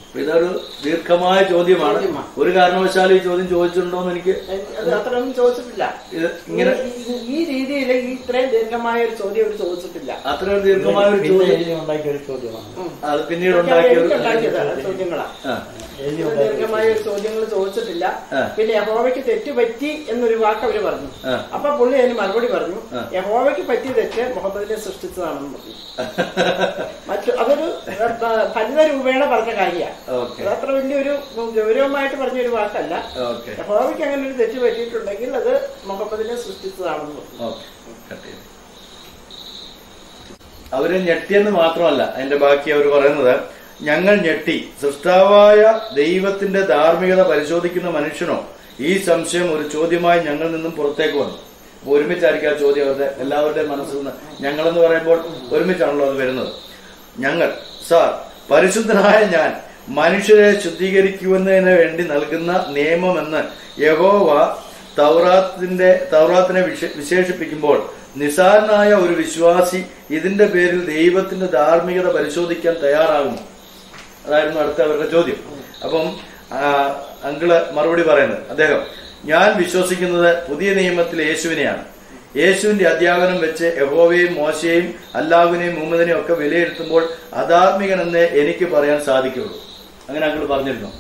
അപ്പൊ ഇതൊരു ദീർഘമായ ചോദ്യമാണ് ചോദ്യമാണ്. ഒരു കാരണവശാലും ഈ ചോദ്യം ചോദിച്ചിട്ടുണ്ടോ എന്ന് എനിക്ക് അത് അത്രയൊന്നും ചോദിച്ചിട്ടില്ല ഇത് ഇങ്ങനെ ഈ- ഈ രീതിയിൽ ഈ ഇത്രയും ദീർഘമായ ഒരു ചോദ്യം അവർ ചോദിച്ചിട്ടില്ല അത്ര ദീർഘമായ ഒരു പിന്നെ ചോദ്യം എഴുതി ഉണ്ടാക്കിയ ഒരു ചോദ്യമാണ് ഉം. അത് പിന്നീട് ഇതൊക്കെ ഉണ്ടാക്കിയ ഒരു എഴുതിയുണ്ടാക്കിയതാണ് ചോദ്യങ്ങളാ ആ, എഴുതി ഇത്ര ഉണ്ടാക്കിയ ദീർഘമായ ഒരു ചോദ്യങ്ങൾ ചോദിച്ചിട്ടില്ല ആ. പിന്നെ യഹോവയ്ക്ക് തെറ്റുപറ്റി എന്നൊരു വാക്ക് അവര് പറഞ്ഞു ആ. അപ്പൊ പുള്ളി അതിന് മറുപടി പറഞ്ഞു ആ. യഹോവയ്ക്ക് പറ്റിയ തെറ്റ് മുഹമ്മദിനെ സൃഷ്ടിച്ചതാണെന്ന് പറഞ്ഞു മറ്റു അതൊരു ഏഹ്, ഫലിത രൂപേണ പറഞ്ഞ കാര്യമാണ് ഓക്കെ അത് അത്ര വലിയൊരു ഗൗരവമായിട്ട് പറഞ്ഞൊരു വാക്കല്ല ഓക്കെ യഹോവയ്ക്ക് അങ്ങനെ ഒരു തെറ്റ് പറ്റിയിട്ടുണ്ടെങ്കിൽ അത് മുഹമ്മദിനെ സൃഷ്ടിച്ചതാണെന്ന് പറഞ്ഞു ഓക്കെ കട്ട് ചെയ്തു. അവര് ഞെട്ടിയെന്ന് മാത്രമല്ല അതിന്റെ ബാക്കി അവർ പറയുന്നത് ഞങ്ങൾ ഞെട്ടി സൃഷ്ടാവായ ദൈവത്തിന്റെ ധാർമ്മികത പരിശോധിക്കുന്ന മനുഷ്യനോ ഈ സംശയം ഒരു ചോദ്യമായി ഞങ്ങളിൽ നിന്നും പുറത്തേക്ക് വന്നു അപ്പൊ ഒരുമിച്ചായിരിക്കും ആ ചോദ്യം അവരുടെ എല്ലാവരുടെയും മനസ്സിൽ നിന്ന് ഞങ്ങളെന്ന് പറയുമ്പോൾ ഒരുമിച്ചാണല്ലോ അത് വരുന്നത് ഞങ്ങൾ സാർ പരിശുദ്ധനായ ഞാൻ മനുഷ്യരെ ശുദ്ധീകരിക്കുന്നതിന് വേണ്ടി നൽകുന്ന നിയമമെന്ന് യഹോവ തൗറാത്തിന്റെ തൗറാത്തിനെ വിശേ- വിശേഷിപ്പിക്കുമ്പോൾ നിസാരനായ ഒരു വിശ്വാസി ഇതിന്റെ പേരിൽ ദൈവത്തിന്റെ ധാർമ്മികത പരിശോധിക്കാൻ തയ്യാറാകുമോ അതായിരുന്നു അടുത്ത അവരുടെ ചോദ്യം അപ്പം ആ, അങ്കിള് മറുപടി പറയുന്നത് അദ്ദേഹം ഞാൻ വിശ്വസിക്കുന്നത് പുതിയ നിയമത്തിൽ യേശുവിനെയാണ് യേശുവിന്റെ അധ്യാപനം വെച്ച് യഹോവയെയും മോശയെയും അല്ലാഹുവിനെയും മുഹമ്മദിനെയും ഒക്കെ വിലയിരുത്തുമ്പോൾ അധാർമികനെന്ന് എനിക്ക് പറയാൻ സാധിക്കുള്ളൂ അങ്ങനെ അങ്കിൾ പറഞ്ഞിരുന്നു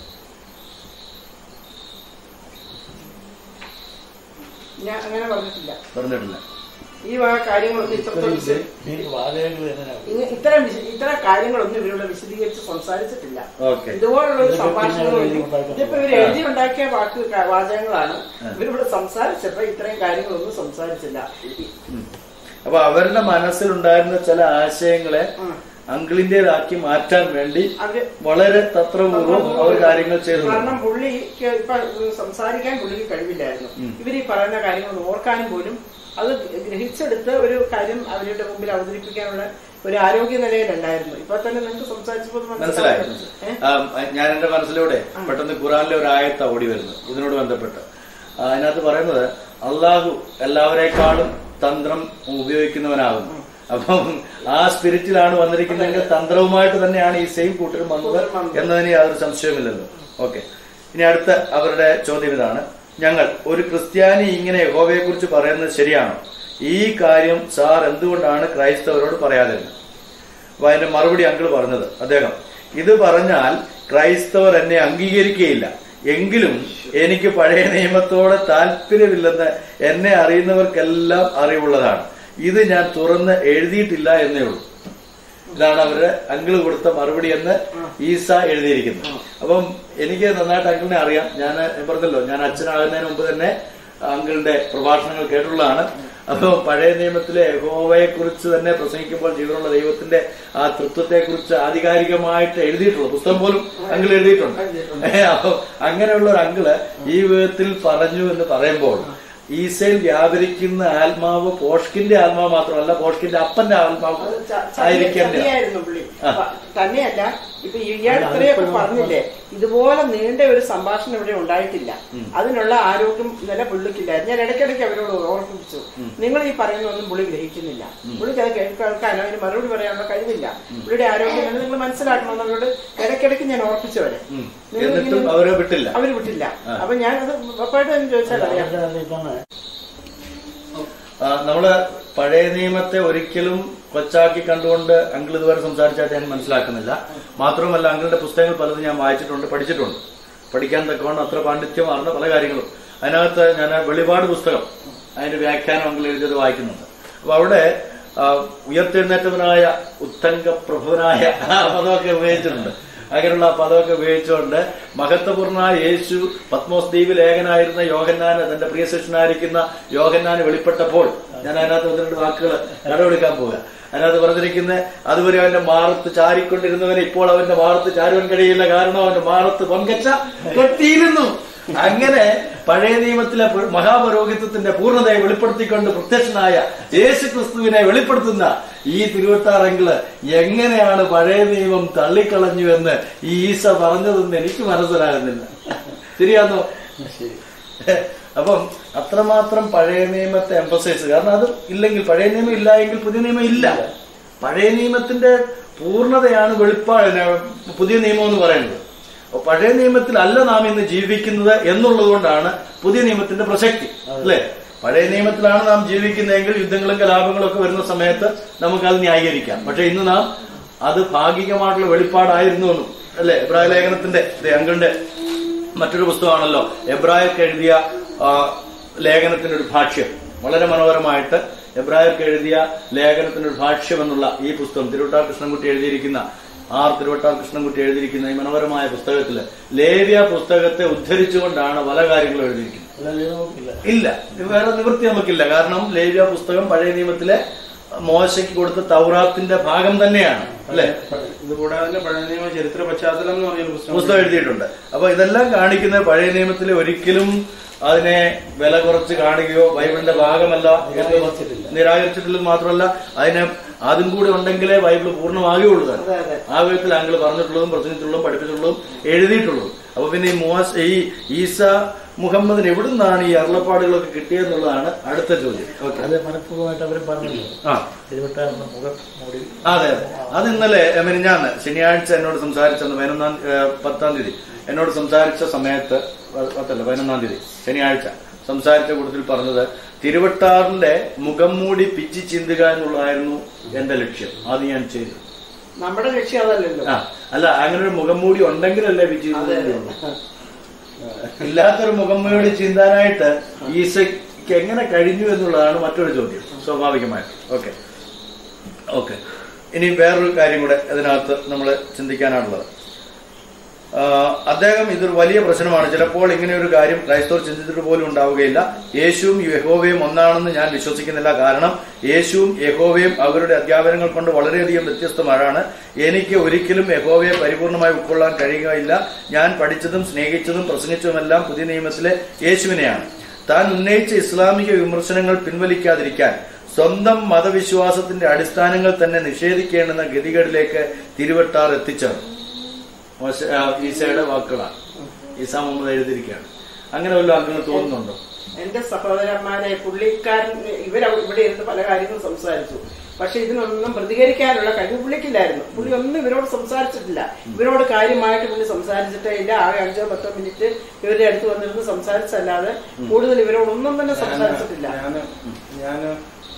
ഞാൻ അങ്ങനെ പറഞ്ഞിട്ടില്ല പറഞ്ഞിട്ടില്ല ഈ വക കാര്യങ്ങളൊന്നും ഇത്രത്തോളം വിശ- ഈ വാചകങ്ങൾ എങ്ങനെയാണ് ഇങ്ങ- ഇത്തരം വിശ- ഇത്തരം കാര്യങ്ങളൊന്നും ഇവരോട് വിശദീകരിച്ച് സംസാരിച്ചിട്ടില്ല ഓക്കെ ഇതുപോലുള്ള ഒരു ഇതൊക്കെ സംഭാഷണങ്ങൾ പിന്നെ എഴുതി ഉണ്ടാക്കുന്ന ഇതിപ്പോ ഇവർ എഴുതി ഉണ്ടാക്കിയ വാക്ക് ക- വാചകങ്ങളാണ് ഇവരിവിടെ സംസാരിച്ചപ്പോ ഇത്രയും കാര്യങ്ങളൊന്നും സംസാരിച്ചില്ല അപ്പൊ അവരുടെ മനസ്സിലുണ്ടായിരുന്ന ചില ആശയങ്ങളെ ഉം. അങ്കിളിന്റേതാക്കി മാറ്റാൻ വേണ്ടി അവര് വളരെ തത്രപൂർവ്വം അവർ കാര്യങ്ങൾ ചെയ്തു കാരണം പുള്ളിക്ക് ഇപ്പൊ സംസാരിക്കാൻ പുള്ളിക്ക് കഴിവില്ലായിരുന്നു ഇവർ ഈ പറയുന്ന കാര്യങ്ങൾ ഓർക്കാനും പോലും അത് ഗ്രഹിച്ചെടുത്ത് ഒരു കാര്യം അവരുടെ മുമ്പിൽ അവതരിപ്പിക്കാനുള്ള ഒരു ആരോഗ്യ നിലയിലുണ്ടായിരുന്നു ഇപ്പൊ തന്നെ നിങ്ങൾക്ക് സംസാരിച്ചപ്പോൾ അത് മനസ്സിലായി ഏ? ആ, ഞാൻ എന്റെ മനസ്സിലൂടെ പെട്ടെന്ന് ഖുറാനിലെ ഒരു ആയത്ത ഓടി വരുന്നത് ഇതിനോട് ബന്ധപ്പെട്ട് ആ, അതിനകത്ത് പറയുന്നത് അള്ളാഹു എല്ലാവരെക്കാളും തന്ത്രം ഉപയോഗിക്കുന്നവനാകുന്നു അപ്പം ആ സ്പിരിറ്റിലാണ് വന്നിരിക്കുന്നതെങ്കിൽ തന്ത്രവുമായിട്ട് തന്നെയാണ് ഈ സെയിം കൂട്ടരും വന്നത് എന്നതിന് യാതൊരു സംശയമില്ലല്ലോ ഓക്കെ ഇനി അടുത്ത അവരുടെ ചോദ്യം ഇതാണ് ഞങ്ങൾ ഒരു ക്രിസ്ത്യാനി ഇങ്ങനെ യഹോവയെ കുറിച്ച് പറയുന്നത് ശരിയാണോ ഈ കാര്യം സാർ എന്തുകൊണ്ടാണ് ക്രൈസ്തവരോട് പറയാതിരുന്നത് അപ്പൊ അതിന്റെ മറുപടി അങ്കിൾ പറഞ്ഞത് അദ്ദേഹം ഇത് പറഞ്ഞാൽ ക്രൈസ്തവർ എന്നെ അംഗീകരിക്കുകയില്ല എങ്കിലും എനിക്ക് പഴയ നിയമത്തോടെ താല്പര്യമില്ലെന്ന് എന്നെ അറിയുന്നവർക്കെല്ലാം അറിവുള്ളതാണ് ഇത് ഞാൻ തുറന്ന് എഴുതിയിട്ടില്ല എന്നേ ഉള്ളൂ ഇതാണ് അവരുടെ അങ്കിള് കൊടുത്ത മറുപടി എന്ന് ഈസ എഴുതിയിരിക്കുന്നത് അപ്പം എനിക്ക് നന്നായിട്ട് അങ്കിളിനെ അറിയാം ഞാൻ പറഞ്ഞല്ലോ ഞാൻ അച്ഛനാകുന്നതിന് മുമ്പ് തന്നെ അങ്കിളിന്റെ പ്രഭാഷണങ്ങൾ കേട്ടുള്ളതാണ് അപ്പോൾ പഴയ നിയമത്തിലെ യഹോവയെ കുറിച്ച് തന്നെ പ്രസംഗിക്കുമ്പോൾ ജീവനുള്ള ദൈവത്തിന്റെ ആ തൃത്വത്തെ കുറിച്ച് ആധികാരികമായിട്ട് എഴുതിയിട്ടുള്ളൂ പുസ്തകം പോലും അങ്കിൾ എഴുതിയിട്ടുണ്ട് അപ്പൊ അങ്ങനെയുള്ള ഒരു അങ്കിള് ഈ വിധത്തിൽ പറഞ്ഞു എന്ന് പറയുമ്പോൾ ഈസയിൽ വ്യാപരിക്കുന്ന ആത്മാവ് പോഷ്കിന്റെ ആത്മാവ് മാത്രമല്ല പോഷ്കിന്റെ അപ്പന്റെ ആത്മാവ് അത് ച- ചതി- ആയിരിക്കേണ്ട ചതിയായിരുന്നു പുള്ളി ആ. പ- തന്നെയല്ല ഇപ്പൊ ഇയാൾ ഇത്രയൊക്കെ പറഞ്ഞില്ലേ ഇതുപോലെ നീണ്ട ഒരു സംഭാഷണം ഇവിടെ ഉണ്ടായിട്ടില്ല അതിനുള്ള ആരോഗ്യം നില പുള്ളിക്കില്ലായിരുന്നു ഞാൻ ഇടയ്ക്കിടയ്ക്ക് അവരോട് ഓർമ്മിപ്പിച്ചു നിങ്ങൾ ഈ പറയുന്നൊന്നും പുള്ളി ഗ്രഹിക്കുന്നില്ല പുള്ളിക്ക് അത് കേൾക്കാനോ അതിന് മറുപടി പറയാനുള്ള കഴിവില്ല പുള്ളിയുടെ ആരോഗ്യം നില നിങ്ങൾ മനസ്സിലാക്കണമെന്ന് അവരോട് ഇടയ്ക്കിടയ്ക്ക് ഞാൻ ഓർപ്പിച്ചവരെ ഉം. നിങ്ങൾ എന്നിട്ടും ഇങ്ങനെ- അവരെ വിട്ടില്ല അവര് വിട്ടില്ല അപ്പൊ ഞാനത് ഉറപ്പായിട്ട് തന്നെ ചോദിച്ചാൽ അറിയാം അവരുടെ ഇതാണ് ആ, നമ്മള് പഴയ നിയമത്തെ ഒരിക്കലും കൊച്ചാക്കി കണ്ടുകൊണ്ട് അങ്കിൾ ഇതുവരെ സംസാരിച്ചായിട്ട് ഞാൻ മനസ്സിലാക്കുന്നില്ല മാത്രമല്ല അങ്കിളിന്റെ പുസ്തകങ്ങൾ പലതും ഞാൻ വായിച്ചിട്ടുണ്ട് പഠിച്ചിട്ടുണ്ട് പഠിക്കാൻ തക്കവണ്ണം അത്ര പാണ്ഡിത്യമാർന്ന പല കാര്യങ്ങളും അതിനകത്ത് ഞാൻ വെളിപാട് പുസ്തകം അതിന്റെ വ്യാഖ്യാനം അങ്കിൾ എഴുതിയത് വായിക്കുന്നുണ്ട് അപ്പൊ അവിടെ ആ, ഉയർത്തെഴുന്നേറ്റവനായ ഉത്തങ്ക പ്രഭുവനായ ആ പദമൊക്കെ ഉപയോഗിച്ചിട്ടുണ്ട് അങ്ങനെയുള്ള ആ പദമൊക്കെ ഉപയോഗിച്ചുകൊണ്ട് മഹത്വപൂർണമായ യേശു പത്മോസ് ദ്വീപിൽ ഏകനായിരുന്ന യോഹന്നാന് തന്റെ പ്രിയ ശിഷ്യനായിരിക്കുന്ന യോഹന്നാന് വെളിപ്പെട്ടപ്പോൾ ഞാൻ അതിനകത്ത് ഒന്ന് രണ്ട് വാക്കുകൾ കടമെടുക്കാൻ പോവുക അതിനകത്ത് പറഞ്ഞിരിക്കുന്ന അതുവരെ അവന്റെ മാറത്ത് ചാരിക്കൊണ്ടിരുന്നവനെ ഇപ്പോൾ അവന്റെ മാറത്ത് ചാരുവാൻ കഴിയില്ല കാരണം അവന്റെ മാറത്ത് പൊൻകച്ച കെട്ടിയിരുന്നു അങ്ങനെ പഴയ നിയമത്തിലെ പു- മഹാപരോഹിത്വത്തിന്റെ പൂർണ്ണതയെ വെളിപ്പെടുത്തിക്കൊണ്ട് പ്രത്യക്ഷനായ യേശു ക്രിസ്തുവിനെ വെളിപ്പെടുത്തുന്ന ഈ തിരുവട്ടാറെങ്കില് എങ്ങനെയാണ് പഴയ നിയമം തള്ളിക്കളഞ്ഞു എന്ന് ഈ ഈസ പറഞ്ഞതെന്ന് എനിക്ക് മനസ്സിലാകുന്നില്ല ശരിയാന്നോ ശരി അപ്പം അത്രമാത്രം പഴയ നിയമത്തെ എംഫസൈസ് കാരണം അത് ഇല്ലെങ്കിൽ പഴയ നിയമം ഇല്ല എങ്കിൽ പുതിയ നിയമം ഇല്ല പഴയ നിയമത്തിന്റെ പൂർണ്ണതയാണ് വെളിപ്പാട് പുതിയ നിയമം എന്ന് പറയുന്നത് അപ്പൊ പഴയ നിയമത്തിലല്ല നാം ഇന്ന് ജീവിക്കുന്നത് എന്നുള്ളത് കൊണ്ടാണ് പുതിയ നിയമത്തിന്റെ പ്രസക്തി അല്ലെ പഴയ നിയമത്തിലാണ് നാം ജീവിക്കുന്നതെങ്കിൽ യുദ്ധങ്ങളും കലാപങ്ങളും ഒക്കെ വരുന്ന സമയത്ത് നമുക്കത് ന്യായീകരിക്കാം പക്ഷെ ഇന്ന് നാം അത് ഭാഗികമായിട്ടുള്ള വെളിപ്പാടായിരുന്നു എന്നും അല്ലെ എബ്രായ ലേഖനത്തിന്റെ ദേ അങ്കിളിന്റെ മറ്റൊരു പുസ്തകമാണല്ലോ എബ്രായർക്ക് എഴുതിയ ആ, ലേഖനത്തിന്റെ ഒരു ഭാഷ്യം വളരെ മനോഹരമായിട്ട് എബ്രായർക്ക് എഴുതിയ ലേഖനത്തിന്റെ ഒരു ഭാഷ്യം എന്നുള്ള ഈ പുസ്തകം തിരുവട്ടാർ കൃഷ്ണൻകുട്ടി എഴുതിയിരിക്കുന്ന ആർ തിരുവട്ടാർ കൃഷ്ണൻകുട്ടി എഴുതിയിരിക്കുന്ന ഈ മനോഹരമായ പുസ്തകത്തില് ലേവ്യ പുസ്തകത്തെ ഉദ്ധരിച്ചുകൊണ്ടാണ് പല കാര്യങ്ങളും എഴുതിയിരിക്കുന്നത് അല്ല നമുക്കില്ല ഇല്ല ഇത് വേറെ നിവൃത്തി നമുക്കില്ല കാരണം ലേവ്യ പുസ്തകം പഴയ നിയമത്തിലെ മോശയ്ക്ക് കൊടുത്ത തൗറാത്തിന്റെ ഭാഗം തന്നെയാണ് അല്ലെ ഇത് കൂടാതെ തന്നെ പഴയ നിയമ ചരിത്ര പശ്ചാത്തലം എന്ന് പറയുന്ന പുസ്തകം പുസ്തകം എഴുതിയിട്ടുണ്ട് അപ്പൊ ഇതെല്ലാം കാണിക്കുന്ന പഴയ നിയമത്തിലെ ഒരിക്കലും അതിനെ വില കുറച്ച് കാണുകയോ ബൈബിളിന്റെ ഭാഗമല്ല എന്ന് നിരാകരിച്ചിട്ടില്ലെന്ന് മാത്രമല്ല അതിനെ അതും കൂടി ഉണ്ടെങ്കിലേ ബൈബിൾ പൂർണ്ണമാകുകയുള്ളൂ താനും. അതെ അതെ ആ വിധത്തിൽ അങ്കിൾ പറഞ്ഞിട്ടുള്ളതും പ്രസംഗിച്ചിട്ടുള്ളതും പഠിപ്പിച്ചിട്ടുള്ളതും എഴുതിയിട്ടുള്ളതും അപ്പൊ പിന്നെ ഈ മോശ ഈ ഈസ മുഹമ്മദിന് എവിടുന്നാണ് ഈ അരുളപ്പാടുകളൊക്കെ കിട്ടിയെന്നുള്ളതാണ് അടുത്ത ചോദ്യം ഓക്കെ അത് മനഃപൂർവ്വമായിട്ട് അവർ പറഞ്ഞല്ലോ ആ തിരുവട്ടാറിന് മുഖം മൂടി അതെ അതെ അത് ഇന്നലെ മിനിഞ്ഞാന്ന് ശനിയാഴ്ച എന്നോട് സംസാരിച്ചെന്ന് പതിനൊന്നാം ഏ, പത്താം തീയതി എന്നോട് സംസാരിച്ച സമയത്ത് പ- പത്തല്ല പതിനൊന്നാം തീയതി ശനിയാഴ്ച സംസാരിച്ച കൂട്ടത്തിൽ പറഞ്ഞത് തിരുവട്ടാറിന്റെ മുഖം മൂടി പിച്ചി ചിന്തുക എന്നുള്ളതായിരുന്നു എന്റെ ലക്ഷ്യം അത് ഞാൻ ചെയ്തു നമ്മുടെ ലക്ഷ്യം അതല്ലല്ലോ ആ അല്ല അങ്ങനെ ഒരു മുഖം മൂടി ഉണ്ടെങ്കിലല്ലേ പിച്ചി അതെ ചിന്തുകയുള്ളൂ. ഇല്ലാത്തൊരു മുഖം മൂടി ചിന്താനായിട്ട് ഈസയ്ക്ക് എങ്ങനെ കഴിഞ്ഞു എന്നുള്ളതാണ് മറ്റൊരു ചോദ്യം സ്വാഭാവികമായിട്ട് ഓക്കെ ഓക്കെ ഇനി വേറൊരു കാര്യം കൂടെ ഇതിനകത്ത് നമ്മൾ ചിന്തിക്കാനാണുള്ളത് ആ, അദ്ദേഹം ഇതൊരു വലിയ പ്രശ്നമാണ് ചിലപ്പോൾ ഇങ്ങനെ ഒരു കാര്യം ക്രൈസ്തവർ ചിന്തിച്ചിട്ട് പോലും ഉണ്ടാവുകയില്ല യേശുവും യഹോവയും ഒന്നാണെന്ന് ഞാൻ വിശ്വസിക്കുന്നില്ല കാരണം യേശുവും യഹോവയും അവരുടെ അധ്യാപനങ്ങൾ കൊണ്ട് വളരെയധികം വ്യത്യസ്തമാണ് എനിക്ക് ഒരിക്കലും യഹോവയെ പരിപൂർണമായി ഉൾക്കൊള്ളാൻ കഴിയുകയില്ല ഞാൻ പഠിച്ചതും സ്നേഹിച്ചതും പ്രസംഗിച്ചതുമെല്ലാം പുതിയ നിയമത്തിലെ യേശുവിനെയാണ് താൻ ഉന്നയിച്ച ഇസ്ലാമിക വിമർശനങ്ങൾ പിൻവലിക്കാതിരിക്കാൻ സ്വന്തം മതവിശ്വാസത്തിന്റെ അടിസ്ഥാനങ്ങൾ തന്നെ നിഷേധിക്കേണ്ടുന്ന ഗതികളിലേക്ക് തിരുവട്ടാർ എത്തിച്ചേർന്നു മോശ- ആ, ഈസയുടെ വാക്കുകളാണ് ഈസ മുഹമ്മദ് എഴുതിയിരിക്കുകയാണ് അങ്ങനെ വല്ല അങ്ങനെ തോന്നുന്നുണ്ടോ എന്റെ സഹോദരന്മാരെ പുള്ളിക്കാരൻ ഇവർ ഇവിടെ ഇരുന്ന് പല കാര്യങ്ങളും സംസാരിച്ചു പക്ഷെ ഇതിനൊന്നും പ്രതികരിക്കാനുള്ള കഴിവ് പുള്ളിക്കില്ലായിരുന്നു പുള്ളി ഒന്നും ഇവരോട് സംസാരിച്ചിട്ടില്ല ഇവരോട് കാര്യമായിട്ട് പുള്ളി സംസാരിച്ചിട്ടേ ഇല്ല ആകെ അഞ്ചോ പത്തോ മിനിറ്റ് ഇവരുടെ അടുത്ത് വന്നിരുന്ന് സംസാരിച്ചല്ലാതെ കൂടുതൽ ഇവരോടൊന്നും തന്നെ സംസാരിച്ചിട്ടില്ല ഞാന് ഞാന്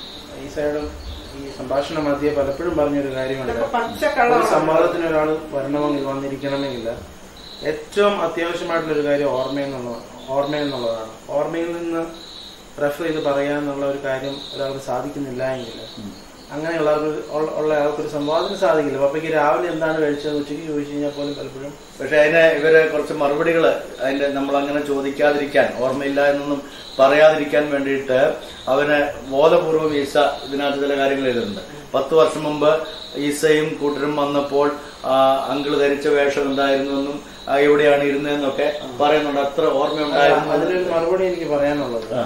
ഈസയുടെ ഈ സംഭാഷണ മധ്യേ പലപ്പോഴും പറഞ്ഞൊരു കാര്യമുണ്ട് ഇതൊക്കെ ഒരു പച്ചക്കള്ളമാണ് സംവാദത്തിന് ഒരാൾ വരണമെങ്കിൽ വന്നിരിക്കണമെങ്കിൽ ഏറ്റവും അത്യാവശ്യമായിട്ടുള്ള ഒരു കാര്യം ഓർമ്മയെന്നുള്ളതാണ് ഓർമ്മയെന്നുള്ളതാണ് ഓർമ്മയിൽ നിന്ന് റെഫർ ചെയ്ത് പറയാന്നുള്ള ഒരു കാര്യം ഒരാൾക്ക് സാധിക്കുന്നില്ല എങ്കിൽ അങ്ങനെയുള്ളവർക്ക് ഉള്ള- ഉള്ള ആൾക്കൊരു സംവാദത്തിന് സാധിക്കില്ല പപ്പയ്ക്ക് രാവിലെ എന്താണ് കഴിച്ചത് ഉച്ചയ്ക്ക് ചോദിച്ചു കഴിഞ്ഞാൽ പോലും പലപ്പോഴും പക്ഷെ അതിന് ഇവര് കുറച്ച് മറുപടികൾ അതിന്റെ നമ്മൾ അങ്ങനെ ചോദിക്കാതിരിക്കാൻ ഓർമ്മയില്ല എന്നൊന്നും പറയാതിരിക്കാൻ വേണ്ടിയിട്ട് അവന് ബോധപൂർവം ഈസ ഇതിനകത്ത് ചില കാര്യങ്ങൾ എഴുതുന്നുണ്ട് പത്ത് വർഷം മുമ്പ് ഈസയും കൂട്ടരും വന്നപ്പോൾ ആ, അങ്കിള് ധരിച്ച വേഷം എന്തായിരുന്നുവെന്നും ആ, എവിടെയാണ് ഇരുന്നതെന്നൊക്കെ പറയുന്നുണ്ട് അത്ര ഓർമ്മയുണ്ടായിരുന്നു അതിലൊരു മറുപടി എനിക്ക് പറയാനുള്ളത് ആ.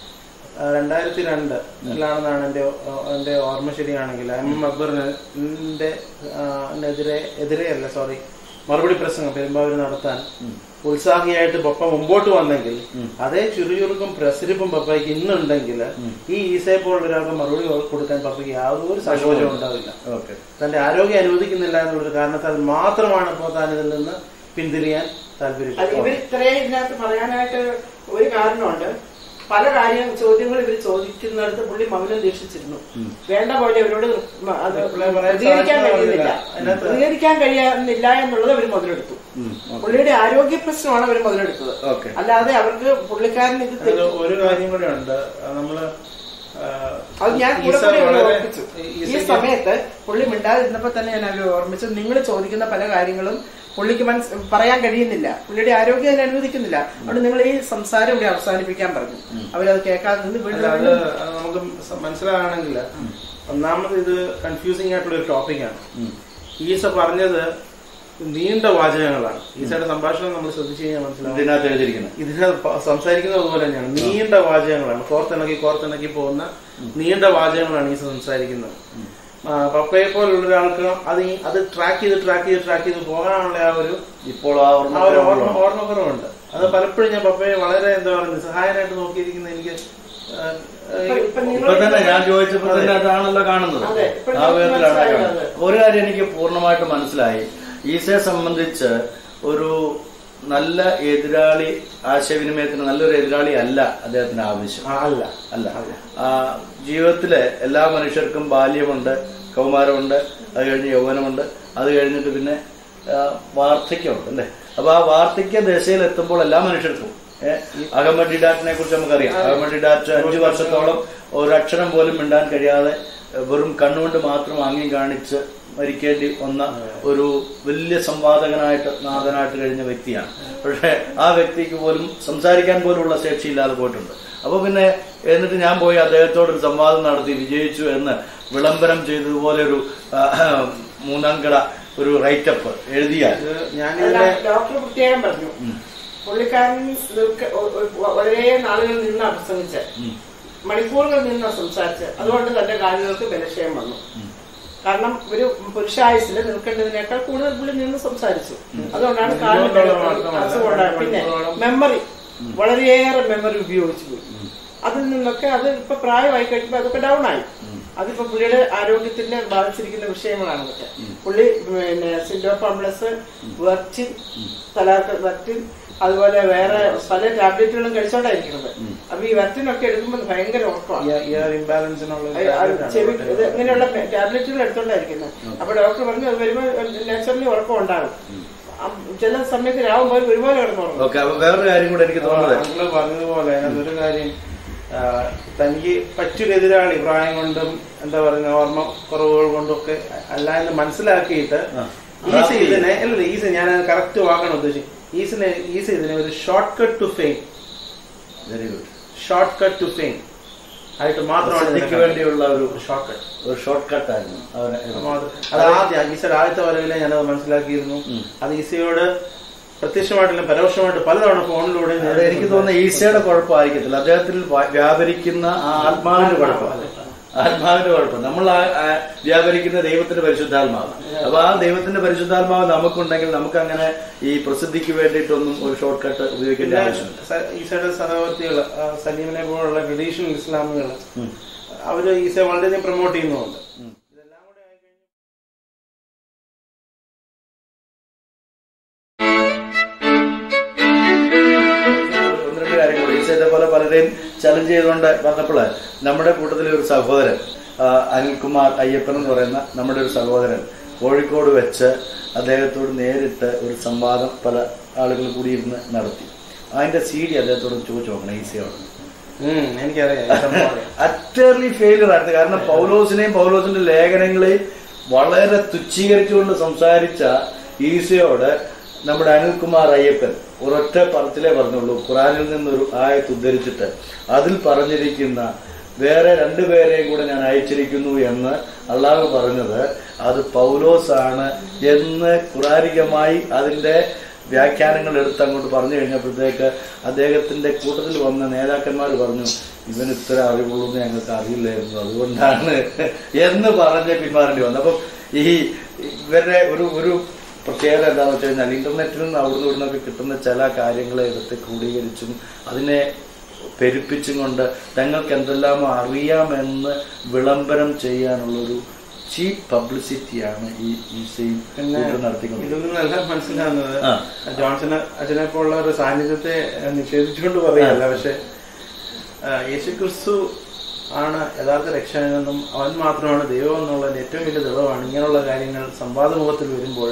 ആ, രണ്ടായിരത്തി രണ്ട് ാണെന്നാണ് എന്റെ ഓ- എന്റെ ഓർമ്മ ശരിയാണെങ്കിൽ എം എം അക്ബറിന് ന്റെ, ആ, എതിരെ എതിരെയല്ല സോറി മറുപടി പ്രസംഗം പെരുമ്പാവൂർ നടത്താൻ ഉത്സാഹിയായിട്ട് പപ്പ മുമ്പോട്ട് വന്നെങ്കിൽ അതേ ചുറുചുറുക്കും പ്രസരിപ്പും പപ്പയ്ക്ക് ഇന്നുണ്ടെങ്കിൽ ഈ ഈസയെ പോലുള്ള ഒരാൾക്ക് മറുപടി കൊടുക്കാൻ പപ്പയ്ക്ക് യാതൊരു സങ്കോചവും ഉണ്ടാവില്ല ഓക്കെ തന്റെ ആരോഗ്യം അനുവദിക്കുന്നില്ല എന്നുള്ളൊരു കാരണത്താൽ മാത്രമാണ് ഇപ്പോൾ താൻ ഇതിൽ നിന്ന് പിന്തിരിയാൻ അത് താല്പര്യം ഇവർ ഇത്രയും ഇതിനകത്ത് പറയാനായിട്ട് ഒരു കാരണമുണ്ട് പല കാര്യം ചോദ്യങ്ങൾ ഇവർ ചോദിക്കുന്നിടത്ത് പുള്ളി മൗനം ദീക്ഷിച്ചിരുന്നു വേണ്ട പോലെ ഇവരോട് മ- അത് റിപ്ലൈ പറയാൻ പ്രതികരിക്കാൻ സാധിച്ചില്ല. കഴിയുന്നില്ല അതിനകത്ത് പ്രതികരിക്കാൻ കഴിയുന്നില്ല എന്നുള്ളത് അവർ മുതലെടുത്തു പുള്ളിയുടെ ആരോഗ്യ പ്രശ്നമാണ് അവർ മുതലെടുത്തത് ഓക്കെ അല്ലാതെ അവർക്ക് പുള്ളിക്കാരൻ ഇത് അതിൽ തെറ്റി- ഒരു കാര്യം കൂടെ ഉണ്ട് നമ്മള് ആ, അത് ഞാൻ കൂടെ ഈസ കൂടെ അവരെ വളരെ- ഓർമ്മിച്ചു ഈ ഈസയ്ക്ക് സമയത്ത് പുള്ളി മിണ്ടാതിരുന്നപ്പോ തന്നെ ഞാൻ അവരെ ഓർമ്മിച്ചു നിങ്ങൾ ചോദിക്കുന്ന പല കാര്യങ്ങളും പുള്ളിക്ക് മനസ് പറയാൻ കഴിയുന്നില്ല പുള്ളിയുടെ ആരോഗ്യം അതിന് അനുവദിക്കുന്നില്ല അതുകൊണ്ട് നിങ്ങൾ ഈ സംസാരം ഇവിടെ അവസാനിപ്പിക്കാൻ പറഞ്ഞു അവരത് കേൾക്കാതെ നിന്ന് അല്ല, വീണ്ടും അത് വീണ്ടും നമുക്ക് സ- മനസ്സിലാകണമെങ്കിൽ ഒന്നാമത് ഇത് കൺഫ്യൂസിംഗ് ആയിട്ടുള്ള ഒരു ടോപ്പിക്കാണ് ഈസ പറഞ്ഞത് നീണ്ട വാചകങ്ങളാണ് ഈസയുടെ സംഭാഷണം നമ്മൾ ശ്രദ്ധിച്ചു കഴിഞ്ഞാൽ മനസ്സിലാവും ഇതിനകത്ത് എഴുതിയിരിക്കുന്നത് ഇതിന് പ- സംസാരിക്കുന്നത് പോലെ തന്നെയാണ് നീണ്ട വാചകങ്ങളാണ് കോർത്തിണക്കി കോർത്തിണക്കി പോകുന്ന നീണ്ട വാചകങ്ങളാണ് ഈ സംസാരിക്കുന്നത് ആ, പപ്പയെ പോലുള്ള ഒരാൾക്ക് അത് ഈ- അത് ട്രാക്ക് ചെയ്ത് ട്രാക്ക് ചെയ്ത് ട്രാക്ക് ചെയ്ത് പോകാനുള്ള ആ ഒരു ഇപ്പോൾ ആ ആ ഒരു ഓർമ്മ ഓർമ്മ ഓർമ്മക്കുറവുണ്ട് അത് പലപ്പോഴും ഞാൻ പപ്പയെ വളരെ എന്താ പറയുക സഹായനായിട്ട് നോക്കിയിരിക്കുന്ന എനിക്ക് ആ, ആ, ഇപ്പൊ- ഇപ്പൊ നിങ്ങൾ ഇപ്പൊ തന്നെ ഞാൻ ചോദിച്ചപ്പോ തന്നെ അതാണല്ലോ കാണുന്നത് അതെ, ഇപ്പൊ ആ വിധത്തിലാണ് മനസ്സിലായത്. കാണുന്നത് ഒരു കാര്യം എനിക്ക് പൂർണ്ണമായിട്ട് മനസ്സിലായി ഈസയെ സംബന്ധിച്ച് ഒരു നല്ല എതിരാളി ആശയവിനിമയത്തിന് നല്ലൊരു എതിരാളി അല്ല അദ്ദേഹത്തിന് ആവശ്യം ആ, അല്ല അല്ല ആ, ജീവിതത്തിലെ എല്ലാ മനുഷ്യർക്കും ബാല്യമുണ്ട് കൗമാരമുണ്ട് അത് കഴിഞ്ഞ് യൗവനമുണ്ട് അത് കഴിഞ്ഞിട്ട് പിന്നെ ആ, വാർദ്ധക്യമുണ്ട് അല്ലേ അപ്പൊ ആ വാർദ്ധക്യ ദശയിൽ എത്തുമ്പോൾ എല്ലാ മനുഷ്യർക്കും ഏഹ് അഹമ്മദ് ഡാറ്റിനെ കുറിച്ച് നമുക്കറിയാം അഹമ്മദ് ഡാറ്റ് അഞ്ചു വർഷത്തോളം ഒരക്ഷരം പോലും മിണ്ടാൻ കഴിയാതെ ഏഹ്, വെറും കണ്ണുകൊണ്ട് മാത്രം ആംഗ്യം കാണിച്ച് മരിക്കേണ്ടി വന്ന ഒരു വലിയ സംവാദകനായിട്ട് നാഥനായിട്ട് കഴിഞ്ഞ വ്യക്തിയാണ് പക്ഷെ ആ വ്യക്തിക്ക് പോലും സംസാരിക്കാൻ പോലുള്ള ശേഷിയില്ലാതെ പോയിട്ടുണ്ട് അപ്പൊ പിന്നെ എന്നിട്ട് ഞാൻ പോയി അദ്ദേഹത്തോട് ഒരു സംവാദം നടത്തി വിജയിച്ചു എന്ന് വിളംബരം ചെയ്തതുപോലെ ഒരു ആ, മൂന്നാം കട ഒരു റൈറ്റപ്പ് എഴുതിയാൽ ഇത് അല്ല, ഞാനിതിലെ ഡോക്ടർ പ്രത്യേകം പറഞ്ഞു പുള്ളിക്കാരൻ ദീർഘ- ഒ- ഒ- വളരെ നാളുകൾ നിന്നാ പ്രസംഗിച്ച് മണിക്കൂറുകൾ നിന്നാ സംസാരിച്ച് അതുകൊണ്ട് തന്റെ കാലുകൾക്ക് ബലക്ഷയം വന്നു കാരണം ഒരു പുരുഷായുസിൽ നിൽക്കേണ്ടതിനേക്കാൾ കൂടുതൽ പുള്ളി നിന്ന് സംസാരിച്ചു അതുകൊണ്ടാണ് കാലിന് മണിക്കൂറുകളോളം മാത്രമല്ല, അസുഖമുണ്ടായത് പിന്നെ മണിക്കൂറുകളോളം. മെമ്മറി വളരെയേറെ മെമ്മറി ഉപയോഗിച്ചു പോയി അതിൽ നിന്നൊക്കെ അത് ഇപ്പൊ പ്രായമായി കഴിയുമ്പോൾ അതൊക്കെ ഡൗൺ ആയി അതിപ്പോ പുള്ളിയുടെ ആരോഗ്യത്തിന്റെ ബാധിച്ചിരിക്കുന്ന വിഷയങ്ങളാണ് അതൊക്കെ പുള്ളി പിന്നെ സിൻഡോഫാംബ്ലസ് വെർച്ചിൻ തലാർക്ക് വെർച്ചിൻ അതുപോലെ വേറെ പല ടാബ്ലറ്റുകളും കഴിച്ചോണ്ടായിരിക്കുന്നത് അപ്പൊ ഈ വെർച്ചിനൊക്കെ എടുക്കുമ്പോൾ ഭയങ്കര ഉറക്കമാണ് ഇയർ ഇംബാലൻസിനുള്ള അത് അത് ചെവി ഇത് ഇങ്ങനെയുള്ള ടാബ്ലറ്റുകൾ എടുത്തോണ്ടായിരിക്കുന്നത് അപ്പൊ ഡോക്ടർ പറഞ്ഞു അത് വരുമ്പോൾ നാച്ചുറലി ഉറക്കം ഉണ്ടാകും ആ, ചില സമയത്ത് രാവും പോലും ഒരുപോലെ കിടന്നുറങ്ങും ഓക്കെ അപ്പൊ വേറൊരു കാര്യം കൂടെ എനിക്ക് തോന്നുന്നത് താങ്കള് പറഞ്ഞതുപോലെ അതിനകത്തൊരു കാര്യം ആ, തനിക്ക് പറ്റൊരു എതിരാളി പ്രായം കൊണ്ടും എന്താ പറയുക ഓർമ്മ കുറവുകൾ കൊണ്ടും ഒക്കെ അല്ല എന്ന് മനസ്സിലാക്കിയിട്ട് ആ. ഈസി ഇതിനെ അല്ല ഈസി ഞാൻ കറക്റ്റ് വാക്കാണ് ഉദ്ദേശിച്ചത് ഈസിനെ ഈസി ഇതിനെ ഒരു short cut to fame very good short cut to fame ആയിട്ട് മാത്രമാണ് പ്രസിദ്ധിക്ക് വേണ്ടിയുള്ള ഒരു ഷോർട്ട് കട്ട് ഒരു ഷോർട്ട് കട്ടായിരുന്നു അവനെ അത് ആദ്യം ഈസയുടെ ആദ്യത്തെ വരവിലെ ഞാനത് മനസ്സിലാക്കിയിരുന്നു അത് ഈസയോട് പ്രത്യക്ഷമായിട്ടില്ല പരോക്ഷമായിട്ട് പലതവണ ഫോണിലൂടെ ഞാൻ അത് എനിക്ക് തോന്നുന്ന ഈശയുടെ കുഴപ്പമായിരിക്കത്തില്ല അദ്ദേഹത്തിൽ വ- വ്യാപരിക്കുന്ന ആ ആത്മാവിന്റെ കുഴപ്പം ആത്മാവിന്റെ കുഴപ്പം നമ്മൾ ആ- ആ വ്യാപരിക്കുന്ന ദൈവത്തിന്റെ പരിശുദ്ധാത്മാവ് അപ്പൊ ആ ദൈവത്തിന്റെ പരിശുദ്ധാത്മാവ് നമുക്കുണ്ടെങ്കിൽ നമുക്ക് അങ്ങനെ ഈ പ്രസിദ്ധിക്ക് വേണ്ടിയിട്ടൊന്നും ഒരു ഷോർട്ട് കട്ട് ഉപയോഗിക്കേണ്ട പിന്നെ ആവശ്യമില്ല സ- ഈസയുടെ സഹവർത്തികൾ സലീമിനെ പോലുള്ള ട്രഡീഷണൽ ഇസ്ലാമുകൾ ഉം. അവര് ഈസയെ വളരെയധികം പ്രൊമോട്ട് ചെയ്യുന്നുണ്ട് ഇതെല്ലാം കൂടെ ആയിക്കഴിഞ്ഞാൽ ഒന്ന് രണ്ട് കാര്യങ്ങൾ ഈശോ ഇതേപോലെ പലരെയും ചലഞ്ച് ചെയ്തുകൊണ്ട് വന്നപ്പോൾ നമ്മുടെ കൂട്ടത്തിലെ ഒരു സഹോദരൻ ആ, അനിൽകുമാർ അയ്യപ്പൻ എന്ന് പറയുന്ന നമ്മുടെ ഒരു സഹോദരൻ കോഴിക്കോട് വെച്ച് അദ്ദേഹത്തോട് നേരിട്ട് ഒരു സംവാദം പല ആളുകൾ കൂടി ഇരുന്ന് നടത്തി അതിന്റെ സി ഡി അദ്ദേഹത്തോട് ചോദിച്ചു നോക്കണം ഈസിയോട് ഉം, എനിക്കറിയാം ഈ സംഭവം അറിയാം. അറ്റർലി ഫെയിലിയർ ആയിരുന്നു കാരണം പൗലോസിനെയും പൗലോസിന്റെ ലേഖനങ്ങളെയും വളരെ തുച്ഛീകരിച്ചുകൊണ്ട് സംസാരിച്ച ഈശോയോട് നമ്മുടെ അനിൽകുമാർ അയ്യപ്പൻ ഒരൊറ്റ പറച്ചിലേ പറഞ്ഞുള്ളൂ ഖുറാനിൽ നിന്നൊരു ആയത്ത് ഉദ്ധരിച്ചിട്ട് അതിൽ പറഞ്ഞിരിക്കുന്ന വേറെ രണ്ടുപേരെയും കൂടെ ഞാൻ അയച്ചിരിക്കുന്നു എന്ന് അള്ളാഹു പറഞ്ഞത് അത് പൗലോസാണ് എന്ന് ഖുറാനികമായി അതിന്റെ വ്യാഖ്യാനങ്ങൾ എടുത്ത് അങ്ങോട്ട് പറഞ്ഞു കഴിഞ്ഞപ്പോഴത്തേക്ക് അദ്ദേഹത്തിന്റെ കൂട്ടത്തിൽ വന്ന നേതാക്കന്മാർ പറഞ്ഞു ഇവന് ഇത്ര അറിവുള്ളൂ എന്ന് ഞങ്ങൾക്ക് അറിയില്ലായിരുന്നു അതുകൊണ്ടാണ് എന്ന് പറഞ്ഞ് പിന്മാറേണ്ടി വന്നു അപ്പം ഈ ഇവരുടെ ഒരു ഒരു പ്രത്യേകത എന്താണെന്ന് വെച്ച് കഴിഞ്ഞാൽ ഇന്റർനെറ്റിൽ നിന്ന് അവിടുന്ന് ഇവിടുന്നൊക്കെ കിട്ടുന്ന ചില കാര്യങ്ങളെ എടുത്ത് ക്രോഡീകരിച്ചും അതിനെ പെരുപ്പിച്ചും കൊണ്ട് തങ്ങൾക്ക് എന്തെല്ലാം അറിയാമെന്ന് വിളംബരം ചെയ്യാനുള്ളൊരു ചീപ്പ് പബ്ലിസിറ്റിയാണ് ഈ ഈസയും പിന്നെ കൂട്ടരും നടത്തിക്കൊണ്ടിരിക്കുന്നത് ഇതിൽ നിന്നെല്ലാം മനസ്സിലാകുന്നത് ആ. ജോൺസൺ അച്ഛനെ പോലുള്ള ഒരു സാന്നിധ്യത്തെ ഏഹ്, നിഷേധിച്ചുകൊണ്ട് പറയല്ല പക്ഷെ യേശു ക്രിസ്തു ആണ് യഥാർത്ഥ രക്ഷകനെന്നും അവൻ മാത്രമാണ് ദൈവം എന്നുള്ളതിന്റെ ഏറ്റവും വലിയ തെളിവാണ് ഇങ്ങനെയുള്ള കാര്യങ്ങൾ സംവാദമുഖത്തിൽ വരുമ്പോൾ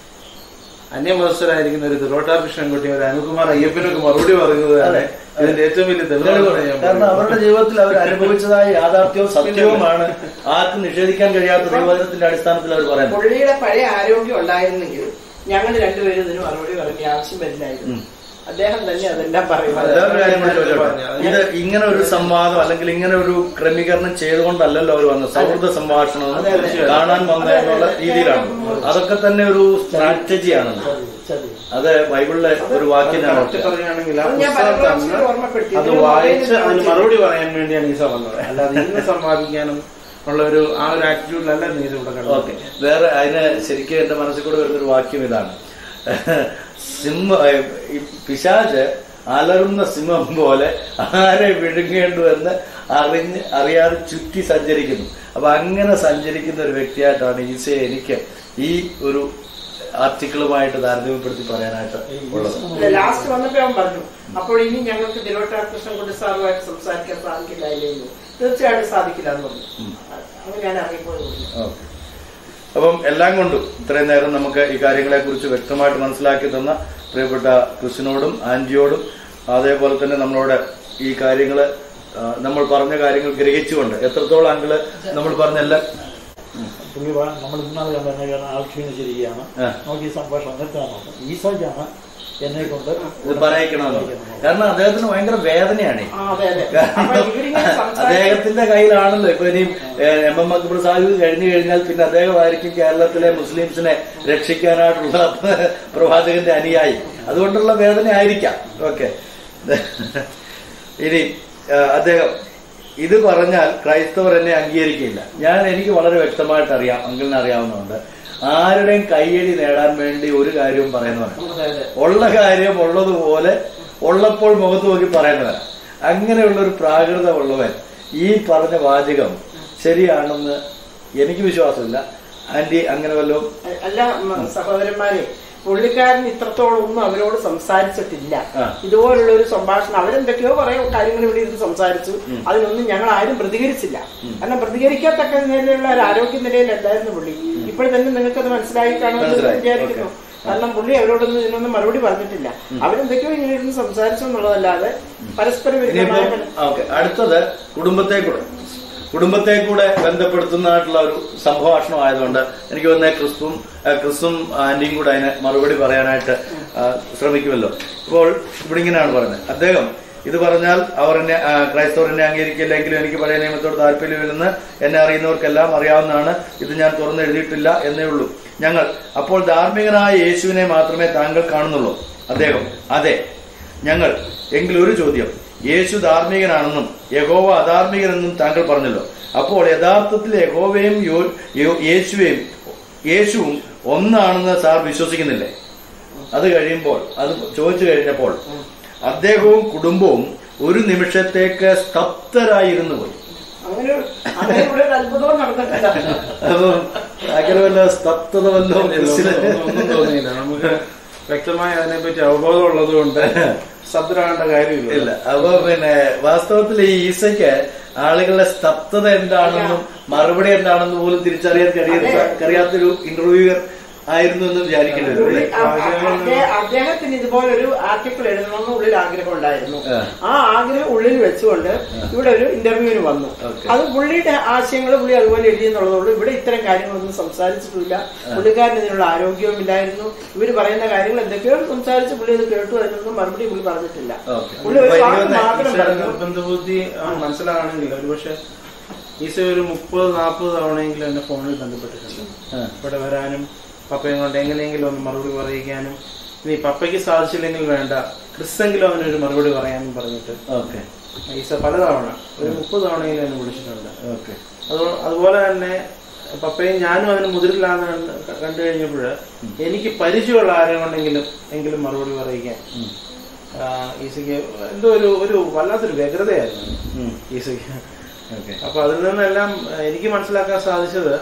അന്യമതസ്ഥരായിരിക്കുന്ന ഒരു തിരുവട്ടാർ കൃഷ്ണൻകുട്ടി ഒരു അനുകുമാർ അയ്യപ്പനൊക്കെ മറുപടി പറയുന്നത് തന്നെ ഇതിന്റെ ഏറ്റവും വലിയ തെളിവാണ് ഞാൻ കാരണം അവരുടെ പറയുന്നത്. ജീവിതത്തിൽ അവർ അനുഭവിച്ചതായ യാഥാർത്ഥ്യവും സത്യവുമാണ് ആർക്കും നിഷേധിക്കാൻ കഴിയാത്ത ദൈവത്തിന്റെ അടിസ്ഥാനത്തിൽ അവർ പറയുന്നത് പുള്ളിയുടെ പഴയ ആരോഗ്യം ഉണ്ടായിരുന്നെങ്കിൽ ഞങ്ങൾ രണ്ടുപേരും ഇതിന് മറുപടി പറയേണ്ട ആവശ്യം വരില്ലായിരുന്നു അദ്ദേഹം തന്നെ അതെല്ലാം പറയും അത് വേറൊരു കാര്യം കൂടി ചോദിച്ചോട്ടെ. ഇത് ഇങ്ങനെ ഒരു സംവാദം അല്ലെങ്കിൽ ഇങ്ങനെ ഒരു ക്രമീകരണം ചെയ്തുകൊണ്ടല്ലല്ലോ അവർ വന്നത് സൗഹൃദ സംഭാഷണം അതെ, അതെ. കാണാൻ വന്ന എന്നുള്ള രീതിയിലാണ് അതൊക്കെ തന്നെ ഒരു സ്ട്രാറ്റജിയാണ് ചതി അത് ബൈബിളിലെ ഒരു വാക്യം ഞാൻ കറക്റ്റ് ഓർക്കാം. പറയുകയാണെങ്കിൽ ആ അത് ഞാൻ പുസ്തകം പലപ്രാവശ്യം തന്ന് ഓർമ്മപ്പെടുത്തി. അത് ഇതിന് വായിച്ച് മൊബൈലിൽ അതിന് നോക്കി. മറുപടി പറയാൻ വേണ്ടിയാണ് ഈസ വന്നത് അല്ലാതെ ഇന്ന് സമ്പാദിക്കാനും ഉള്ള ഒരു ആ ഒരു ആറ്റിറ്റ്യൂഡിലല്ല നീ ഇവിടെ ഓക്കെ കണ്ടത് വേറെ അതിന് ശരിക്കും എന്റെ മനസ്സിൽ കൂടെ വരുന്നൊരു വാക്യം ഇതാണ് സിംഹ ഈ പിശാജ് അലറുന്ന സിംഹം പോലെ ആരെ വിഴുങ്ങേണ്ടുവെന്ന് അറിഞ്ഞ് അറിയാതെ ചുറ്റി സഞ്ചരിക്കുന്നു അപ്പൊ അങ്ങനെ സഞ്ചരിക്കുന്ന ഒരു വ്യക്തിയായിട്ടാണ് ഈസയെ എനിക്ക് ഈ ഒരു ആർട്ടിക്കിളുമായിട്ട് താരതമ്യപ്പെടുത്തി പറയാനായിട്ട് ഉള്ളത് ലാസ്റ്റ് വന്നപ്പോ അവൻ പറഞ്ഞു അപ്പോൾ ഇനി ഞങ്ങൾക്ക് തിരുവട്ടാകൃഷ്ണൻ കൊണ്ട് സാറുമായിട്ട് സംസാരിക്കാൻ സാധിക്കില്ല ഇല്ലെന്നു തീർച്ചയായിട്ടും സാധിക്കില്ല എന്ന് പറഞ്ഞു അങ്ങനെയാണ് അറിയപ്പോയത് ഓക്കെ അപ്പം എല്ലാം കൊണ്ടും ഇത്രയും നേരം നമുക്ക് ഈ കാര്യങ്ങളെ കുറിച്ച് വ്യക്തമായിട്ട് മനസ്സിലാക്കി തന്ന പ്രിയപ്പെട്ട ക്രിസ്റ്റിനോടും ആന്റിയോടും അതേപോലെ തന്നെ നമ്മളോട് ഈ കാര്യങ്ങള് ആ, നമ്മൾ പറഞ്ഞ കാര്യങ്ങൾ ഗ്രഹിച്ചുകൊണ്ട് എത്രത്തോളം അങ്കിള് നമ്മൾ പറഞ്ഞ എല്ലാ പുള്ളി പറ- നമ്മൾ ഇന്നാൾ കണ്ട ആൾ ക്ഷീണിച്ചിരിക്കുകയാണ് ആ. നമുക്ക് ഈ സംഭാഷണം നിർത്താനുണ്ട് ഈസോയ്ക്കാണ് എന്നെ കൊണ്ട് ഇത് പറയിക്കണമെന്ന് കാരണം അദ്ദേഹത്തിന് ഭയങ്കര വേദനയാണ് ആ അതെ അതെ അപ്പൊ ഇവരിങ്ങനെ സംസാരിക്കും അദ്ദേഹത്തിന്റെ കയ്യിലാണല്ലോ ഇപ്പൊ ഇനി ഏഹ്, എം എം അക്ബർ സാഹിബ് കഴിഞ്ഞു കഴിഞ്ഞാൽ പിന്നെ അദ്ദേഹമായിരിക്കും കേരളത്തിലെ മുസ്ലിംസിനെ രക്ഷിക്കാനായിട്ടുള്ള പ്രവാചകന്റെ അനുയായി അതുകൊണ്ടുള്ള വേദന ആയിരിക്കാം ഓക്കെ ഇനി ആ, അദ്ദേഹം ഇത് പറഞ്ഞാൽ ക്രൈസ്തവർ എന്നെ അംഗീകരിക്കില്ല ഞാൻ എനിക്ക് വളരെ വ്യക്തമായിട്ട് അറിയാം അങ്കിളിനെ അറിയാവുന്നതുകൊണ്ട് ആരുടെയും കയ്യടി നേടാൻ വേണ്ടി ഒരു കാര്യവും പറയുന്നവരാണ് അതെ അതെ ഉള്ള കാര്യം ഉള്ളതുപോലെ ഉള്ളപ്പോൾ മുഖത്ത് നോക്കി പറയുന്നവൻ അങ്ങനെയുള്ള ഒരു പ്രാകൃതമുള്ളവൻ ഈ പറഞ്ഞ വാചകം ശരിയാണെന്ന് എനിക്ക് വിശ്വാസമില്ല ആന്റി അങ്ങനെ വല്ലതും അല്ല മ- സഹോദരന്മാരെ പുള്ളിക്കാരൻ ഇത്രത്തോളം ഒന്നും അവരോട് സംസാരിച്ചിട്ടില്ല ആ. ഇതുപോലുള്ള ഒരു സംഭാഷണം അവരെന്തൊക്കെയോ കുറെ കാര്യങ്ങൾ ഇവിടെ ഇരുന്ന് സംസാരിച്ചു അതിനൊന്നും ഞങ്ങൾ ആരും പ്രതികരിച്ചില്ല കാരണം പ്രതികരിക്കത്തക്ക നിലയിലുള്ള ഒരു ആരോഗ്യ നിലയിലല്ലായിരുന്നു പുള്ളി ഇപ്പോൾ തന്നെ നിങ്ങൾക്കത് മനസ്സിലായി കാണുമെന്ന് മനസ്സിലായി. വിചാരിക്കുന്നു കാരണം പുള്ളി അവരോടൊന്നും ഇതിനൊന്നും മറുപടി പറഞ്ഞിട്ടില്ല അവരെന്തൊക്കെയോ ഇങ്ങനെ ഇരുന്ന് സംസാരിച്ചു എന്നുള്ളതല്ലാതെ പരസ്പര ഇനിയിപ്പം വിരുദ്ധമായ ഓക്കെ അടുത്തത് കുടുംബത്തെ കൂടെ കുടുംബത്തെ കൂടെ ബന്ധപ്പെടുത്തുന്നതായിട്ടുള്ള ഒരു സംഭാഷണം ആയതുകൊണ്ട് എനിക്ക് തോന്നുന്നത് ക്രിസ്തും ആ, ക്രിസ്തും ആന്റിയും കൂടെ അതിന് മറുപടി പറയാനായിട്ട് ആ, ശ്രമിക്കുമല്ലോ ഇപ്പോൾ ഇവിടെ ഇങ്ങനെയാണ് പറയുന്നത് അദ്ദേഹം ഇത് പറഞ്ഞാൽ അവർ എന്നെ ആ, ക്രൈസ്തവർ എന്നെ അംഗീകരിക്കില്ലെങ്കിലും എനിക്ക് പഴയ നിയമത്തോട് താല്പര്യമില്ലെന്ന് എന്നെ അറിയുന്നവർക്കെല്ലാം അറിയാവുന്നതാണ് ഇത് ഞാൻ തുറന്ന് എഴുതിയിട്ടില്ല എന്നേ ഉള്ളൂ ഞങ്ങൾ അപ്പോൾ ധാർമ്മികനായ യേശുവിനെ മാത്രമേ താങ്കൾ കാണുന്നുള്ളൂ അദ്ദേഹം അതെ ഞങ്ങൾ എങ്കിൽ ഒരു ചോദ്യം യേശു ധാർമ്മികനാണെന്നും യഹോവ അധാർമികനെന്നും താങ്കൾ പറഞ്ഞല്ലോ അപ്പോൾ യഥാർത്ഥത്തിൽ യഹോവയും യോ- യോ- യേശുവയും യേശുവും ഒന്നാണെന്ന് സാർ വിശ്വസിക്കുന്നില്ലേ അത് കഴിയുമ്പോൾ അത് ചോദിച്ചു കഴിഞ്ഞപ്പോൾ അദ്ദേഹവും കുടുംബവും ഒരു നിമിഷത്തേക്ക് സ്തബ്ധരായിരുന്നു പോയി അങ്ങനെ ഒരു- അങ്ങനെ ഇവിടെ ഒരു അത്ഭുതവും നടന്നിട്ടില്ല അപ്പം അങ്ങനെ വല്ല സ്തബ്ധത വല്ലോ ഒന്നും ഒന്നും തോന്നിയില്ല നമുക്ക് വ്യക്തമായി അതിനെപ്പറ്റി അവബോധം ഉള്ളത് കൊണ്ട് ശബ്ദരാകേണ്ട കാര്യമില്ല ഇല്ല അപ്പൊ പിന്നെ വാസ്തവത്തിൽ ഈ ഈസയ്ക്ക് ആളുകളുടെ സ്തബ്ധത എന്താണെന്നും മറുപടി എന്താണെന്നും പോലും തിരിച്ചറിയാൻ കഴിയാത്ത കഴിയാത്തൊരു ഇന്റർവ്യൂവർ ആയിരുന്നു എന്ന് വിചാരിക്കേണ്ടി വരും പുള്ളി- അല്ലേ? അ- അ- അദ്ദേ- അദ്ദേഹത്തിന് ഇതുപോലൊരു ആർട്ടിക്കിൾ എഴുതണമെന്ന് ഉള്ളിൽ ആഗ്രഹം ഉണ്ടായിരുന്നു ആ. ആ ആഗ്രഹം ഉള്ളിൽ വെച്ചുകൊണ്ട് ഇവിടെ ഒരു ഇന്റർവ്യൂവിന് വന്നു ഓക്കേ. അത് പുള്ളിയുടെ ആശയങ്ങൾ പുള്ളി അതുപോലെ എഴുതിയെന്നുള്ളതുള്ളൂ ഇവിടെ ഇത്തരം കാര്യങ്ങളൊന്നും സംസാരിച്ചിട്ടില്ല പുള്ളിക്കാരന് ഇതിനുള്ള ആരോഗ്യവും ഇല്ലായിരുന്നു ഇവർ പറയുന്ന കാര്യങ്ങൾ എന്തൊക്കെയോ സംസാരിച്ച് പുള്ളി അത് കേട്ടു അതിനൊന്നും മറുപടി പുള്ളി പറഞ്ഞിട്ടില്ല ഓക്കേ. പുള്ളി ഒരു അപ്പൊ എനിക്ക് വാക്ക് തോന്നുന്നത് മാത്രം ഈശോയുടെ പറഞ്ഞു നിർബന്ധ ബുദ്ധി ആ, മനസ്സിലാകണമെങ്കിൽ ഒരുപക്ഷെ ഈശോ ഒരു മുപ്പത് നാൽപ്പത് തവണയെങ്കിലും എന്നെ ഫോണിൽ ബന്ധപ്പെട്ടിട്ടുണ്ട് ആ. ഇവിടെ വരാനും പപ്പയും കൊണ്ട് എങ്ങനെയെങ്കിലും ഒന്ന് മറുപടി പറയിക്കാനും ഇനി പപ്പയ്ക്ക് സാധിച്ചില്ലെങ്കിൽ വേണ്ട ക്രിസ്തെങ്കിലും അവനൊരു മറുപടി പറയാനും പറഞ്ഞിട്ട് ഓക്കെ ഈശ പലതവണ ഒരു മുപ്പത് തവണയിൽ എന്നെ വിളിച്ചിട്ടുണ്ട് ഓക്കെ അതുപോ- അതുപോലെ തന്നെ പപ്പയും ഞാനും അതിന് മുതിരില്ലാന്ന് കണ്ട് കണ്ടു കഴിഞ്ഞപ്പോൾ എനിക്ക് പരിചയമുള്ള ആരെ കൊണ്ടെങ്കിലും എങ്കിലും മറുപടി പറയിക്കാൻ ആ, ഈസയ്ക്ക് എന്തോ ഒരു ഒരു വല്ലാത്തൊരു വ്യഗ്രതയായിരുന്നു ഉം. ഈസയ്ക്ക് ഓക്കെ അപ്പൊ അതിൽ നിന്നെല്ലാം ആ, എനിക്ക് മനസ്സിലാക്കാൻ സാധിച്ചത്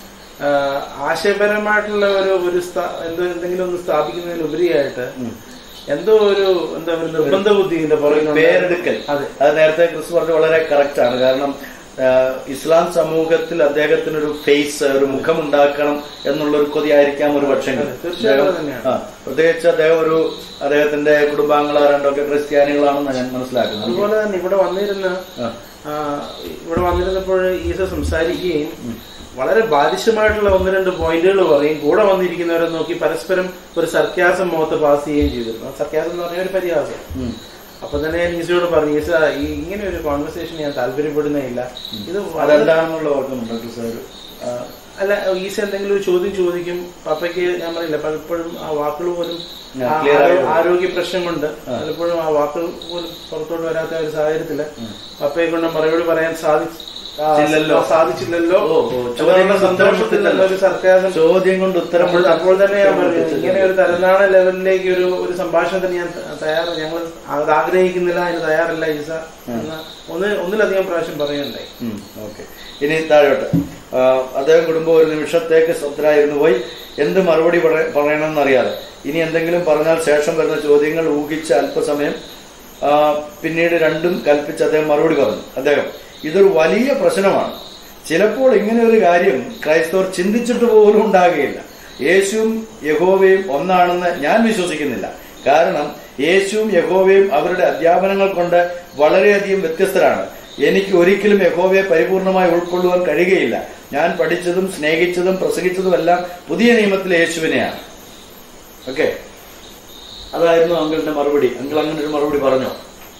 ആ, ആശയപരമായിട്ടുള്ള ഒരു ഒരു സ്ഥാ- എന്തോ എന്തെങ്കിലും ഒന്ന് സ്ഥാപിക്കുന്നതിലുപരിയായിട്ട് എന്തോ ഒരു എന്താ ഒരു നിർബന്ധ ബുദ്ധി ഇതിന്റെ പുറകിലുണ്ട്. പേരെടുക്കൽ അതെ അത് നേരത്തെ ക്രിസ്തു പറഞ്ഞ വളരെ കറക്റ്റ് ആണ് കാരണം ആ, ഇസ്ലാം സമൂഹത്തിൽ അദ്ദേഹത്തിനൊരു ഫേസ് ഒരു മുഖം ഉണ്ടാക്കണം എന്നുള്ള ഒരു കൊതിയായിരിക്കാം ഒരു പക്ഷേ അതെ, തീർച്ചയായും അത് തന്നെയാണ്. പ്രത്യേകിച്ച് അദ്ദേഹം ഒരു അദ്ദേഹത്തിന്റെ കുടുംബാംഗങ്ങൾ രണ്ടൊക്കെ ക്രിസ്ത്യാനികളാണെന്ന് ഞാൻ മനസ്സിലാക്കുന്നത് അതുപോലെ തന്നെ ഇവിടെ വന്നിരുന്ന ആ. ആ, ഇവിടെ വന്നിരുന്നപ്പോൾ ഈസ സംസാരിക്കുകയും വളരെ ബാലിശമായിട്ടുള്ള ഒന്ന് രണ്ട് പോയിന്റുകൾ പറയും കൂടെ വന്നിരിക്കുന്നവരെ നോക്കി പരസ്പരം ഒരു സർക്യാസം മുഖത്ത് പാസ് ചെയ്യുകയും ചെയ്തിരുന്നു സർക്യാസം എന്ന് പറഞ്ഞ ഒരു പരിഹാസം ഉം. അപ്പൊ തന്നെ ഞാൻ ഈസയോട് പറഞ്ഞു ഈസ ഈ ഇങ്ങനെ ഒരു കോൺവെർസേഷൻ ഞാൻ താല്പര്യപ്പെടുന്നേ ഇല്ല ഇത് വളരെ അതെന്താണെന്നുള്ള ഓർക്കുന്നുണ്ടോ ക്രിസ്തു ഒരു ആ, അല്ല ഈസ എന്തെങ്കിലും ഒരു ചോദ്യം ചോദിക്കും പപ്പയ്ക്ക് ഞാൻ പറയില്ല പലപ്പോഴും ആ വാക്കുകൾ പോലും ആ, ആ clear ആയി ആരോ- ആരോഗ്യ പ്രശ്നം കൊണ്ട് പലപ്പോഴും ആ വാക്കുകൾ പോലും പുറത്തോട്ട് വരാത്ത ഒരു സാഹചര്യത്തില് പപ്പയെ കൊണ്ട് മറുപടി പറയാൻ സാധി ആ, ഇല്ലല്ലോ. സാധിച്ചില്ലല്ലോ ഓ, ഓ, എന്നുള്ള ചോദ്യങ്ങൾ സന്തോഷത്തിൽ നിന്ന് ഒരു സർക്കാസം ചോദ്യം കൊണ്ട് ഉത്തരം അപ്പോൾ അപ്പോൾ തന്നെ ഞാൻ പറഞ്ഞു ഇങ്ങനെ ഒരു തലനാട ലെവലിലേക്ക് ഒരു ഒരു സംഭാഷണത്തിന് ഞാൻ തയ്യാറ ഞങ്ങൾ അത് ആഗ്രഹിക്കുന്നില്ല അതിന് തയ്യാറല്ല ഈസ എന്ന് ഒന്ന് ഒന്നിലധികം പ്രാവശ്യം പറയുന്നുണ്ടായി ഓക്കെ ഇനി താഴോട്ട് ആ, അദ്ദേഹം കുടുംബം ഒരു നിമിഷത്തേക്ക് ശ്രദ്ധരായിരുന്നു പോയി എന്ത് മറുപടി പറ- പറയണമെന്നറിയാതെ ഇനി എന്തെങ്കിലും പറഞ്ഞാൽ ശേഷം വരുന്ന ചോദ്യങ്ങൾ ഊഹിച്ച് അല്പസമയം ആ, പിന്നീട് രണ്ടും കൽപ്പിച്ച് അദ്ദേഹം മറുപടി പറഞ്ഞു അദ്ദേഹം ഇതൊരു വലിയ പ്രശ്നമാണ് ചിലപ്പോൾ ഇങ്ങനെ ഒരു കാര്യം ക്രൈസ്തവർ ചിന്തിച്ചിട്ട് പോലും ഉണ്ടാകുകയില്ല യേശുവും യഹോവയും ഒന്നാണെന്ന് ഞാൻ വിശ്വസിക്കുന്നില്ല കാരണം യേശുവും യഹോവയും അവരുടെ അധ്യാപനങ്ങൾ കൊണ്ട് വളരെയധികം വ്യത്യസ്തരാണ് എനിക്ക് ഒരിക്കലും യഹോവയെ പരിപൂർണമായി ഉൾക്കൊള്ളുവാൻ കഴിയുകയില്ല ഞാൻ പഠിച്ചതും സ്നേഹിച്ചതും പ്രസംഗിച്ചതുമെല്ലാം പുതിയ നിയമത്തിലെ യേശുവിനെയാണ് ഓക്കെ അതായിരുന്നു അങ്കിളിന്റെ മറുപടി അങ്കിൾ അങ്ങനെ ഒരു മറുപടി പറഞ്ഞോ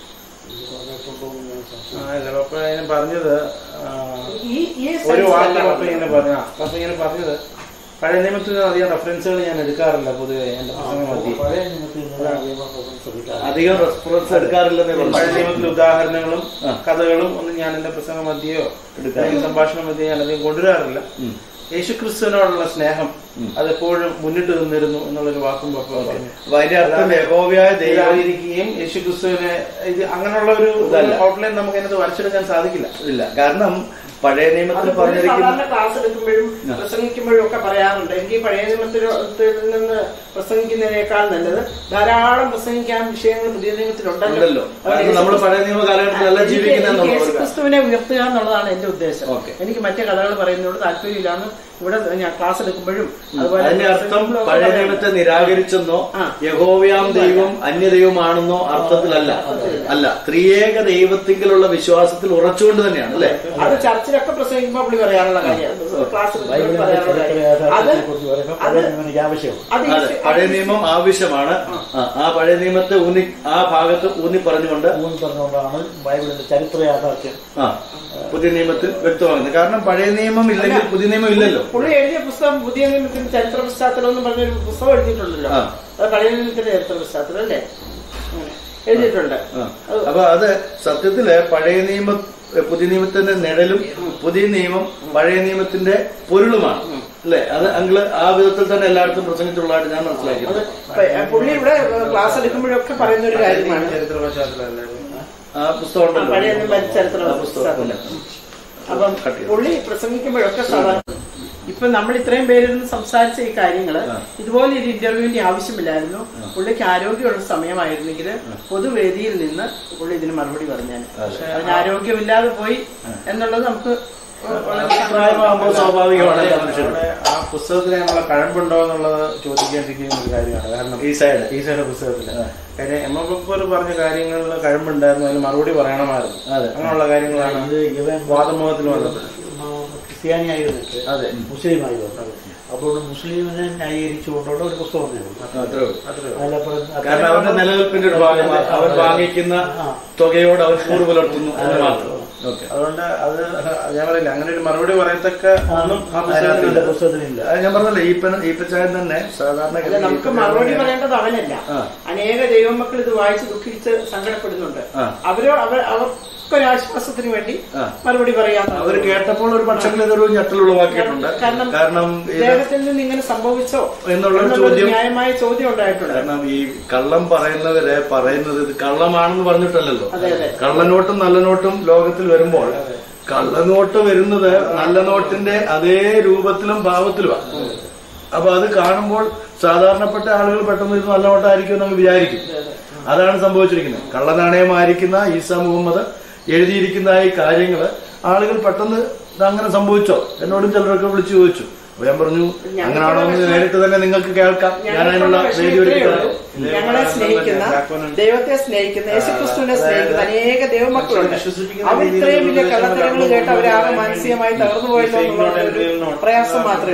ആ, അല്ല പപ്പ ഇങ്ങനെ പറഞ്ഞത് ആ, ഈ ഈ ഒരു സെൻസിലല്ല വാക്ക് പപ്പ പറഞ്ഞത്. ഇങ്ങനെ പറഞ്ഞ പപ്പ ഇങ്ങനെ പറഞ്ഞത് പഴയ നിയമത്തിൽ നിന്ന് അധികം റെഫറൻസുകൾ ഞാൻ എടുക്കാറില്ല പൊതുവെ എന്റെ പ്രസംഗം മധ്യേ പഴയ നിയമത്തിൽ നിന്ന് നിയമം ശ്രദ്ധിക്കാം അധികം റെസ്പോൺസ് എടുക്കാറില്ലെന്നേ പഴയ പറഞ്ഞു നിയമത്തിലെ ഉദാഹരണങ്ങളും ആ. കഥകളും ഒന്നും ഞാൻ എന്റെ പ്രസംഗ മധ്യയോ എടുക്കാറില്ല. അല്ലെങ്കിൽ സംഭാഷണ മധ്യയോ ഞാൻ അധികം കൊണ്ടുവരാറില്ല ഉം. യേശുക്രിസ്തുവിനോടുള്ള സ്നേഹം ഉം. അതെപ്പോഴും മുന്നിട്ട് നിന്നിരുന്നു എന്നുള്ളൊരു വാക്കും പപ്പ പറഞ്ഞു അപ്പൊ അതിന്റെ അർത്ഥം യഹോവയായ ദൈവം ദൈവമായിരിക്കുകയും യേശുക്രിസ്തുവിനെ ഇത് അങ്ങനെയുള്ള ഒരു ഇതല്ല. ഔട്ട്ലൈൻ നമുക്ക് അതിനകത്ത് വരച്ചെടുക്കാൻ സാധിക്കില്ല ഇല്ല കാരണം പഴയ നിയമത്തിൽ അത് പുള്ളി പറഞ്ഞിരിക്കുന്ന സാധാരണ ക്ലാസ് എടുക്കുമ്പോഴും പ്രസംഗിക്കുമ്പോഴും ഒക്കെ പറയാറുണ്ട് എനിക്ക് പഴയ നിയമത്തിൽ നിന്ന് പ്രസംഗിക്കുന്നതിനേക്കാൾ നല്ലത് ധാരാളം പ്രസംഗിക്കാൻ വിഷയങ്ങൾ പുതിയ നിയമത്തിലുണ്ടല്ലോ ഉണ്ടല്ലോ കാരണം നമ്മൾ പഴയ നിയമ കാലഘട്ടത്തിലല്ല എനിക്ക് ജീവിക്കുന്നതെന്നുള്ള എനിക്ക് ഒരു കാര്യം. യേശുക്രിസ്തുവിനെ ഉയർത്തുക എന്നുള്ളതാണ് എന്റെ ഉദ്ദേശം ഓക്കെ. എനിക്ക് മറ്റു കഥകൾ പറയുന്നതോട് താല്പര്യമില്ലാന്ന് ഇവിടെ ഞാൻ ക്ലാസ് എടുക്കുമ്പോഴും അതുപോലെ അതിന്റെ അർത്ഥം പ്രസംഗിക്കുമ്പോഴും ഒക്കെ പഴയ പറയാറുണ്ട്. നിയമത്തെ നിരാകരിച്ചെന്നോ ആ. യഹോവയാം ദൈവം അന്യദൈവമാണെന്നോ അർത്ഥത്തിലല്ല അല്ല ത്രിയേക ദൈവത്തിങ്കിലുള്ള വിശ്വാസത്തിൽ ഉറച്ചുകൊണ്ട് തന്നെയാണ് അല്ലെ അത് ചർച്ചിലൊക്കെ പ്രസംഗിക്കുമ്പോൾ പുള്ളി പറയാനുള്ള കാര്യം ക്ലാസ് എടുക്കുമ്പോൾ ബൈബിളിന്റെ പറയാനുള്ള ചരിത്ര കാര്യം അത് യാഥാർത്ഥ്യത്തെ കുറിച്ച് പറയുമ്പോൾ അത് പഴയ നിയമം എനിക്ക് ആവശ്യമാണ് അത് അതെ ഈ- പഴയ നിയമം ആവശ്യമാണ് ആ, ആ പഴയ നിയമത്തെ ഊന്നി ആ ഭാഗത്ത് ഊന്നി പറഞ്ഞുകൊണ്ട് ഊന്നി പറഞ്ഞുകൊണ്ടാണ് ബൈബിളിന്റെ ചരിത്ര യാഥാർത്ഥ്യം ആ പുതിയ നിയമത്തിൽ വ്യക്തമാകുന്നത് കാരണം പഴയ നിയമം ഇല്ലെങ്കിൽ പുതിയ നിയമം ഇല്ലല്ലോ പുള്ളി എഴുതിയ പുസ്തകം പുതിയ നിയമത്തിന്റെ ചരിത്ര പശ്ചാത്തലം എന്ന് പറഞ്ഞൊരു പുസ്തകം എഴുതിയിട്ടുണ്ടല്ലോ ആ. അത് പഴയ നിയമത്തിന്റെ ചരിത്ര പശ്ചാത്തലം അല്ലേ അങ്ങനെ. എഴുതിയിട്ടുണ്ട് ആ. അപ്പൊ അത് സത്യത്തില് പഴയ നിയമ പുതിയ നിയമത്തിന്റെ നിഴലും പുതിയ നിയമം പഴയ നിയമത്തിന്റെ പൊരുളുമാണ് അല്ലെ അത് അങ്ങള് ആ വിധത്തിൽ തന്നെ എല്ലായിടത്തും പ്രസംഗിച്ചുള്ളതായിട്ട് ഞാൻ അത് മനസ്സിലാക്കിയത് പ- പുള്ളി ഇവിടെ ക്ലാസ് എടുക്കുമ്പോഴൊക്കെ പറയുന്ന ഒരു കാര്യമാണ് ചരിത്ര പശ്ചാത്തലമല്ലേ ആ പുസ്തകം ആ, പഴയ ഉണ്ടല്ലോ നിയമ ചരിത്ര ആ പുസ്തകം പശ്ചാത്തലം അപ്പം കട്ട് ചെയ്തു. പുള്ളി പ്രസംഗിക്കുമ്പോഴൊക്കെ സാധാരണ ഇപ്പൊ നമ്മൾ ഇത്രയും പേരിരുന്ന് സംസാരിച്ച ഈ കാര്യങ്ങള് ആ. ഇതുപോലെ ഒരു ഇന്റർവ്യൂവിന്റെ ആവശ്യമില്ലായിരുന്നു പുള്ളിക്ക് ആരോഗ്യമുള്ള സമയമായിരുന്നെങ്കിൽ പൊതുവേദിയിൽ നിന്ന് പുള്ളി ഇതിന് മറുപടി പറഞ്ഞാൽ അതെ. അതിന് ആരോഗ്യമില്ലാതെ പോയി എന്നുള്ളത് നമുക്ക് വളരെ പ്രായമാകുമ്പോൾ സ്വാഭാവികമാണ് എല്ലാ മനുഷ്യരും അവിടെ ആ പുസ്തകത്തിനുള്ള കഴമ്പുണ്ടോ എന്നുള്ളത് ചോദിക്കേണ്ടിരിക്കുന്ന ഒരു കാര്യമാണ് കാരണം ഈ സൈഡ് ഈസയുടെ പുസ്തകത്തില് കാര്യം എം എം ബക്കൂർ പറഞ്ഞ കാര്യങ്ങളിൽ കഴമ്പുണ്ടായിരുന്നു അതിന് മറുപടി പറയണമായിരുന്നു അതെ. അങ്ങനെയുള്ള കാര്യങ്ങളാണ് ഇത് ഇവൻ വാദമുഖത്തിൽ വന്നത് ക്രിസ്ത്യാനിയായിരുന്നിട്ട് അതെ മുസ്ലിമായി വന്നത് അപ്പോൾ മുസ്ലിമിനെ ന്യായീകരിച്ചുകൊണ്ടുള്ള ഒരു പുസ്തകം ഞാൻ എഴുതി. അത്രേ ഉള്ളൂ. അത്രേ ഉള്ളൂ. അതിൽ പറയുന്ന- കാരണം അവരുടെ നിലനിൽപ്പിന്റെ ഒരു ഭാഗമാണ് അവർ വാങ്ങിക്കുന്ന ആ. തുകയോട് അവർ കൂറ് പുലർത്തുന്നു എന്ന് മാത്രം ഓക്കെ അതുകൊണ്ട് അത് ഞാൻ പറയില്ല അങ്ങനെ ഒരു മറുപടി പറയത്തക്ക ഒന്നും ആ അതിനകത്ത് പുസ്തകത്തിലില്ല എന്റെ പുസ്തകത്തിലില്ല അത് ഞാൻ പറഞ്ഞല്ലോ ഈപ്പൻ ഈപ്പച്ചായൻ തന്നെ സാധാരണ അല്ല നമുക്ക് മറുപടി പറയേണ്ടത് അവനല്ല ആ. അനേക ദൈവമക്കൾ ഇത് വായിച്ച് ദുഃഖിച്ച് സങ്കടപ്പെടുന്നുണ്ട് ആ. അവരോ അവർ അവർക്കൊരാശ്വാസത്തിന് വേണ്ടി ആ. മറുപടി പറയാൻ അവർ കേട്ടപ്പോൾ ഒരു പക്ഷെങ്കിൽ ഇതൊരു ഞെട്ടൽ ഉളവാക്കിയിട്ടുണ്ട് കാരണം കാരണം ഇത് ഇദ്ദേഹത്തിൽ നിന്ന് ഇങ്ങനെ സംഭവിച്ചോ എന്നുള്ളൊരു എന്നുള്ളൊരു ചോദ്യം ന്യായമായ ചോദ്യം ഉണ്ടായിട്ടുണ്ട് കാരണം ഈ കള്ളം പറയുന്നവരെ പറയുന്നത് ഇത് കള്ളമാണെന്ന് പറഞ്ഞിട്ടല്ലല്ലോ അതെ, അതെ. കള്ളനോട്ടും നല്ല നോട്ടും ലോകത്തിൽ വരുമ്പോൾ കള്ളനോട്ട് വരുന്നത് നല്ല നോട്ടിന്റെ അതേ രൂപത്തിലും ഭാവത്തിലുമാണ് അപ്പൊ അത് കാണുമ്പോൾ സാധാരണപ്പെട്ട ആളുകൾ പെട്ടെന്ന് ഇത് നല്ല നോട്ടായിരിക്കും എന്ന് അങ്ങ് വിചാരിക്കും അതാണ് സംഭവിച്ചിരിക്കുന്നത് കള്ളനാണയമായിരിക്കുന്ന ഈസ മുഹമ്മദ് എഴുതിയിരിക്കുന്ന ഈ കാര്യങ്ങള് ആളുകൾ പെട്ടെന്ന് ഇത് അങ്ങനെ സംഭവിച്ചോ എന്നോടും ചിലരൊക്കെ വിളിച്ചു ചോദിച്ചു അപ്പൊ ഞാൻ പറഞ്ഞു അങ്ങനെയാണോ എന്ന് നേരിട്ട് തന്നെ നിങ്ങൾക്ക് കേൾക്കാം ഞാൻ അതിനുള്ള ഞങ്ങൾക്കുള്ള വേദി വിഷയം ഇത്രയേ ഒരുക്കി ഉള്ളൂ. തരാം ഞങ്ങളെ സ്നേഹിക്കുന്ന ദൈവത്തെ സ്നേഹിക്കുന്ന യേശുക്രിസ്തുവിനെ സ്നേഹിക്കുന്ന അനേക ദൈവമക്കളുണ്ട് അവർ ഇത്രയും വലിയ കള്ളത്തരങ്ങൾ കേട്ട് അവരാകെ മാനസികമായി തകർന്നു പോയല്ലോ എന്നുള്ള ഒരു പ്രയാസം മാത്രമേ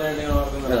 ഉള്ളൂ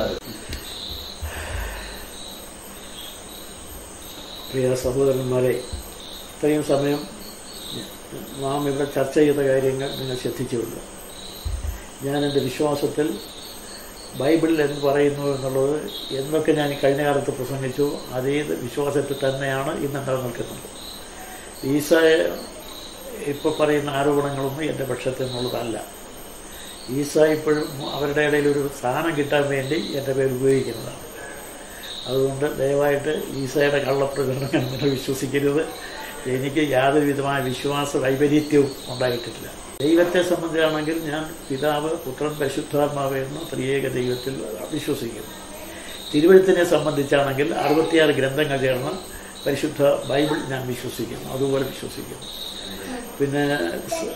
പ്രിയ സഹോദരന്മാരെ ഇത്രയും സമയം നാം ഇവിടെ ചർച്ച ചെയ്ത കാര്യങ്ങൾ നിങ്ങൾ ശ്രദ്ധിച്ചുകൊണ്ട് ഞാൻ എൻ്റെ വിശ്വാസത്തിൽ ബൈബിൾ എന്ന് പറയുന്നു എന്നുള്ളത് എന്തൊക്കെ ഞാൻ ഈ കഴിഞ്ഞ കാലത്ത് പ്രസംഗിച്ചു അതേ വിശ്വാസത്തിൽ തന്നെയാണ് ഇന്ന് നിലനിൽക്കുന്നത് ഈസ ഇപ്പോൾ പറയുന്ന ആരോപണങ്ങളൊന്നും എൻ്റെ പക്ഷത്തിൽ നിന്നുള്ളതല്ല ഈസ ഇപ്പോഴും അവരുടെ ഇടയിൽ ഒരു സ്ഥാനം കിട്ടാൻ വേണ്ടി എൻ്റെ പേര് ഉപയോഗിക്കുന്നതാണ് അതുകൊണ്ട് ദയവായിട്ട് ഈസയുടെ കള്ളപ്രകടനങ്ങൾ നിങ്ങൾ വിശ്വസിക്കരുത് എനിക്ക് യാതൊരു വിധമായ വിശ്വാസ വൈപരീത്യവും ഉണ്ടായിട്ടില്ല ദൈവത്തെ സംബന്ധിച്ചാണെങ്കിൽ ഞാൻ പിതാവ് പുത്രൻ പരിശുദ്ധാത്മാവ് എന്ന ത്രിയേക ദൈവത്തിൽ വിശ്വസിക്കുന്നു തിരുവഴുത്തിനെ സംബന്ധിച്ചാണെങ്കിൽ അറുപത്തിയാറ് ഗ്രന്ഥങ്ങൾ ചേർന്ന പരിശുദ്ധ ബൈബിൾ ഞാൻ വിശ്വസിക്കുന്നു അതുപോലെ വിശ്വസിക്കുന്നു പിന്നെ സ-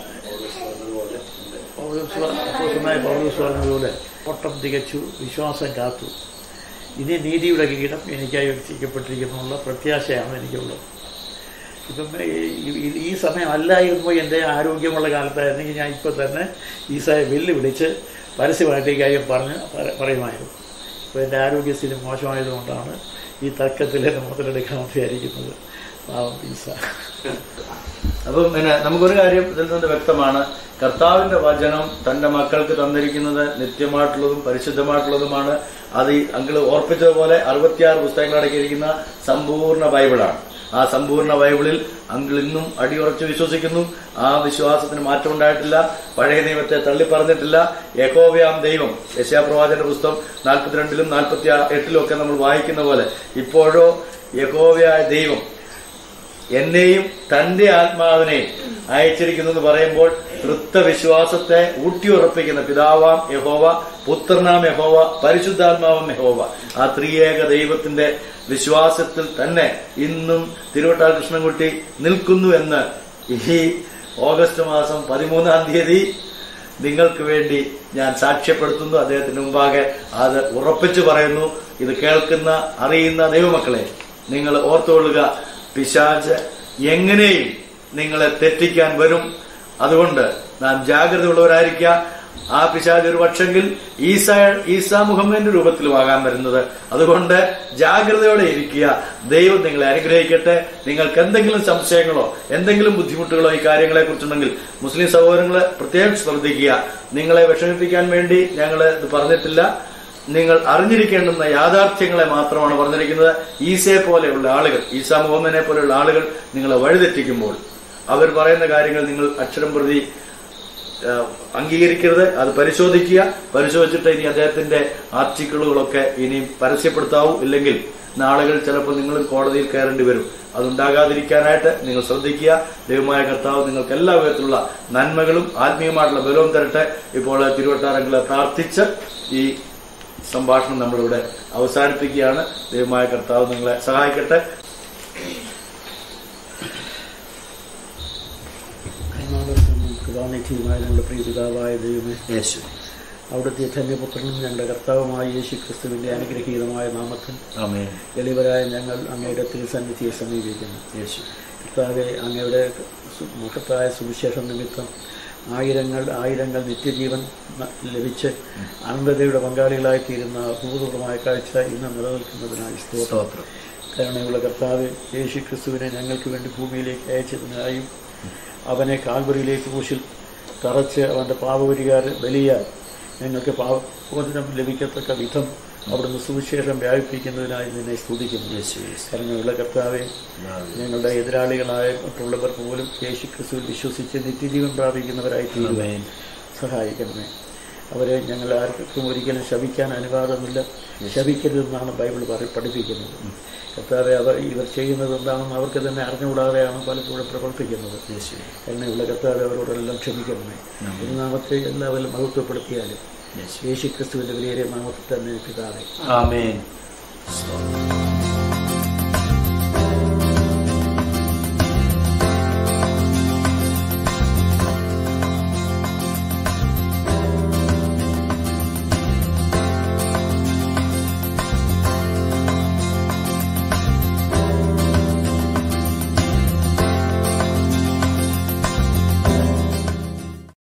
പൗലോസ് പ- അപ്പോസ്തലനായ പൗലോസ് പറഞ്ഞതുപോലെ ഓട്ടം തികച്ചു വിശ്വാസം കാത്തു ഇനി നീതിയുടെ കിരീടം എനിക്കായി രക്ഷിക്കപ്പെട്ടിരിക്കുന്നുള്ള പ്രത്യാശയാണ് എനിക്കുള്ളത് ഇപ്പം ഈ- ഈ- ഈ സമയം അല്ലായിരുന്നു എൻ്റെ ആരോഗ്യമുള്ള കാലത്തായിരുന്നെങ്കിൽ ഞാൻ ഇപ്പം തന്നെ ഈസായെ വെല്ലു വിളിച്ച് പരസ്യമായിട്ട് ഈ കാര്യം പറഞ്ഞ് പറ- പറയുമായിരുന്നു ഇപ്പോൾ എൻ്റെ ആരോഗ്യസ്ഥിതി മോശമായതുകൊണ്ടാണ് ഈ തർക്കത്തിൽ എന്നെ മുതലെടുക്കാൻ വിചാരിക്കുന്നത് പാവം ഈസ അപ്പം പിന്നെ നമുക്കൊരു കാര്യം ഇതിൽ നിന്ന് വ്യക്തമാണ് കർത്താവിന്റെ വചനം തന്റെ മക്കൾക്ക് തന്നിരിക്കുന്നത് നിത്യമായിട്ടുള്ളതും പരിശുദ്ധമായിട്ടുള്ളതുമാണ് അത് ഈ അങ്കിള് ഓർപ്പിച്ചതുപോലെ അറുപത്തിയാറ് പുസ്തകങ്ങൾ അടക്കിയിരിക്കുന്ന സമ്പൂർണ്ണ ബൈബിളാണ് ആ സമ്പൂർണ്ണ ബൈബിളിൽ അങ്കിൾ ഇന്നും അടിയുറച്ച് വിശ്വസിക്കുന്നു ആ വിശ്വാസത്തിന് മാറ്റമുണ്ടായിട്ടില്ല പഴയ നിയമത്തെ തള്ളിപ്പറഞ്ഞിട്ടില്ല യഹോവയാം ദൈവം യശാപ്രവാചന്റെ പുസ്തകം നാൽപ്പത്തിരണ്ടിലും നാൽപ്പത്തി എട്ടിലും ഒക്കെ നമ്മൾ വായിക്കുന്ന പോലെ ഇപ്പോഴോ യഹോവയായ ദൈവം എന്നെയും തന്റെ ആത്മാവിനെയും അയച്ചിരിക്കുന്നു എന്ന് പറയുമ്പോൾ തൃത്വവിശ്വാസത്തെ ഊട്ടിയുറപ്പിക്കുന്ന പിതാവാം യഹോവ പുത്രനാം യഹോവ പരിശുദ്ധാത്മാവാം യഹോവ ആ ത്രിയേക ദൈവത്തിന്റെ വിശ്വാസത്തിൽ തന്നെ ഇന്നും തിരുവട്ടാൽ കൃഷ്ണൻകുട്ടി നിൽക്കുന്നു എന്ന് ഈ ഓഗസ്റ്റ് മാസം പതിമൂന്നാം തീയതി നിങ്ങൾക്ക് വേണ്ടി ഞാൻ സാക്ഷ്യപ്പെടുത്തുന്നു അദ്ദേഹത്തിന് മുമ്പാകെ അത് ഉറപ്പിച്ചു പറയുന്നു ഇത് കേൾക്കുന്ന അറിയുന്ന ദൈവമക്കളെ നിങ്ങൾ ഓർത്തുകൊള്ളുക പിശാച് എങ്ങനെയും നിങ്ങളെ തെറ്റിക്കാൻ വരും അതുകൊണ്ട് നാം ജാഗ്രതയുള്ളവരായിരിക്കുക ആ പിശാച് ഒരു പക്ഷെങ്കിൽ ഈസ ഈസാ മുഹമ്മദിന്റെ രൂപത്തിലുമാകാൻ വരുന്നത് അതുകൊണ്ട് ജാഗ്രതയോടെ ഇരിക്കുക ദൈവം നിങ്ങളെ അനുഗ്രഹിക്കട്ടെ നിങ്ങൾക്ക് എന്തെങ്കിലും സംശയങ്ങളോ എന്തെങ്കിലും ബുദ്ധിമുട്ടുകളോ ഈ കാര്യങ്ങളെ കുറിച്ചുണ്ടെങ്കിൽ മുസ്ലിം സഹോദരങ്ങളെ പ്രത്യേകം ശ്രദ്ധിക്കുക നിങ്ങളെ വിഷമിപ്പിക്കാൻ വേണ്ടി ഞങ്ങൾ ഇത് പറഞ്ഞിട്ടില്ല നിങ്ങൾ അറിഞ്ഞിരിക്കേണ്ടുന്ന യാഥാർത്ഥ്യങ്ങളെ മാത്രമാണ് പറഞ്ഞിരിക്കുന്നത് ഈസയെ പോലെയുള്ള ആളുകൾ ഈസാ മുഹമ്മദിനെ പോലെയുള്ള ആളുകൾ നിങ്ങളെ വഴിതെറ്റിക്കുമ്പോൾ അവർ പറയുന്ന കാര്യങ്ങൾ നിങ്ങൾ അക്ഷരം പ്രതി ആ, അംഗീകരിക്കരുത് അത് പരിശോധിക്കുക പരിശോധിച്ചിട്ട് ഇനി അദ്ദേഹത്തിന്റെ ആർട്ടിക്കിളുകളൊക്കെ ഇനി പരസ്യപ്പെടുത്താവൂ ഇല്ലെങ്കിൽ നാളുകൾ ചിലപ്പോൾ നിങ്ങളും കോടതിയിൽ കയറേണ്ടി വരും അതുണ്ടാകാതിരിക്കാനായിട്ട് നിങ്ങൾ ശ്രദ്ധിക്കുക ദൈവമായ കർത്താവ് നിങ്ങൾക്ക് എല്ലാ വിധത്തിലുള്ള നന്മകളും ആത്മീയമായിട്ടുള്ള ബലവും തരട്ടെ ഇപ്പോൾ തിരുവട്ടാരങ്ങളെ പ്രാർത്ഥിച്ച് ഈ സംഭാഷണം നമ്മളിവിടെ അവസാനിപ്പിക്കുകയാണ് ദൈവമായ കർത്താവ് നിങ്ങളെ സഹായിക്കട്ടെ കൃതാനിധിയുമായ ഞങ്ങളുടെ പ്രിയ പിതാവായ ദൈവമേ യേശു അവിടുത്തെ ധന്യപുത്രനും ഞങ്ങളുടെ കർത്താവുമായ യേശു ക്രിസ്തുവിന്റെ അനുഗ്രഹീതമായ നാമത്തിൽ ആമേൻ എളിവരായ ഞങ്ങൾ അങ്ങയുടെ തിരുസന്നിധിയെ സമീപിക്കുന്നു യേശു കർത്താവെ അങ്ങയുടെ സു- മഹത്തായ സുവിശേഷ നിമിത്തം ആയിരങ്ങൾ ആയിരങ്ങൾ നിത്യജീവൻ ന- ലഭിച്ച് അനന്തതയുടെ പങ്കാളികളായിത്തീരുന്ന അഭൂതപൂർവമായ കാഴ്ച ഇന്ന് നിലനിൽക്കുന്നതിനായി സ്തോത്രം സ്തോത്രം കരുണയുള്ള കർത്താവ് യേശു ക്രിസ്തുവിനെ ഞങ്ങൾക്ക് വേണ്ടി ഭൂമിയിലേക്ക് അയച്ചതിനായും അവനെ കാൽവറിയിലേക്ക് കുശിൽ തറച്ച് അവന്റെ പാപപരിഹാര ബലിയാൽ ഞങ്ങൾക്ക് പാപമോചനം ലഭിക്കത്തക്ക വിധം അവിടുന്ന് സുവിശേഷം വ്യാപിപ്പിക്കുന്നതിനായി നിന്നെ സ്തുതിക്കുന്നു യേശു യേശു കരുണയുള്ള കർത്താവെ ഞങ്ങളുടെ എതിരാളികളായ മറ്റുള്ളവർ പോലും യേശു ക്രിസ്തുവിൽ വിശ്വസിച്ച് നിത്യജീവൻ പ്രാപിക്കുന്നവരായി തീരുവാൻ ആമേൻ. സഹായിക്കണമേ അവരെ ഞങ്ങൾ ആർക്കും ഒരിക്കലും ശപിക്കാൻ അനുവാദമില്ല ശപിക്കരുതെന്നാണ് ബൈബിൾ പറ- പഠിപ്പിക്കുന്നത് കർത്താവെ അവർ ഇവർ ചെയ്യുന്നത് എന്താണെന്ന് അവർക്ക് തന്നെ അറിഞ്ഞുകൂടാതെയാണ് പലപ്പോഴും പ്രവർത്തിക്കുന്നത് യേശു എന്നെയുള്ള കർത്താവെ അവരോടെല്ലാം ക്ഷമിക്കണമേ ഒരു നാമത്തെ എല്ലാവരും മഹത്വപ്പെടുത്തിയാലും യേശു യേശു ക്രിസ്തുവിന്റെ വിലയേറിയ നാമത്തിൽ തന്നെ പിതാവേ ആമേൻ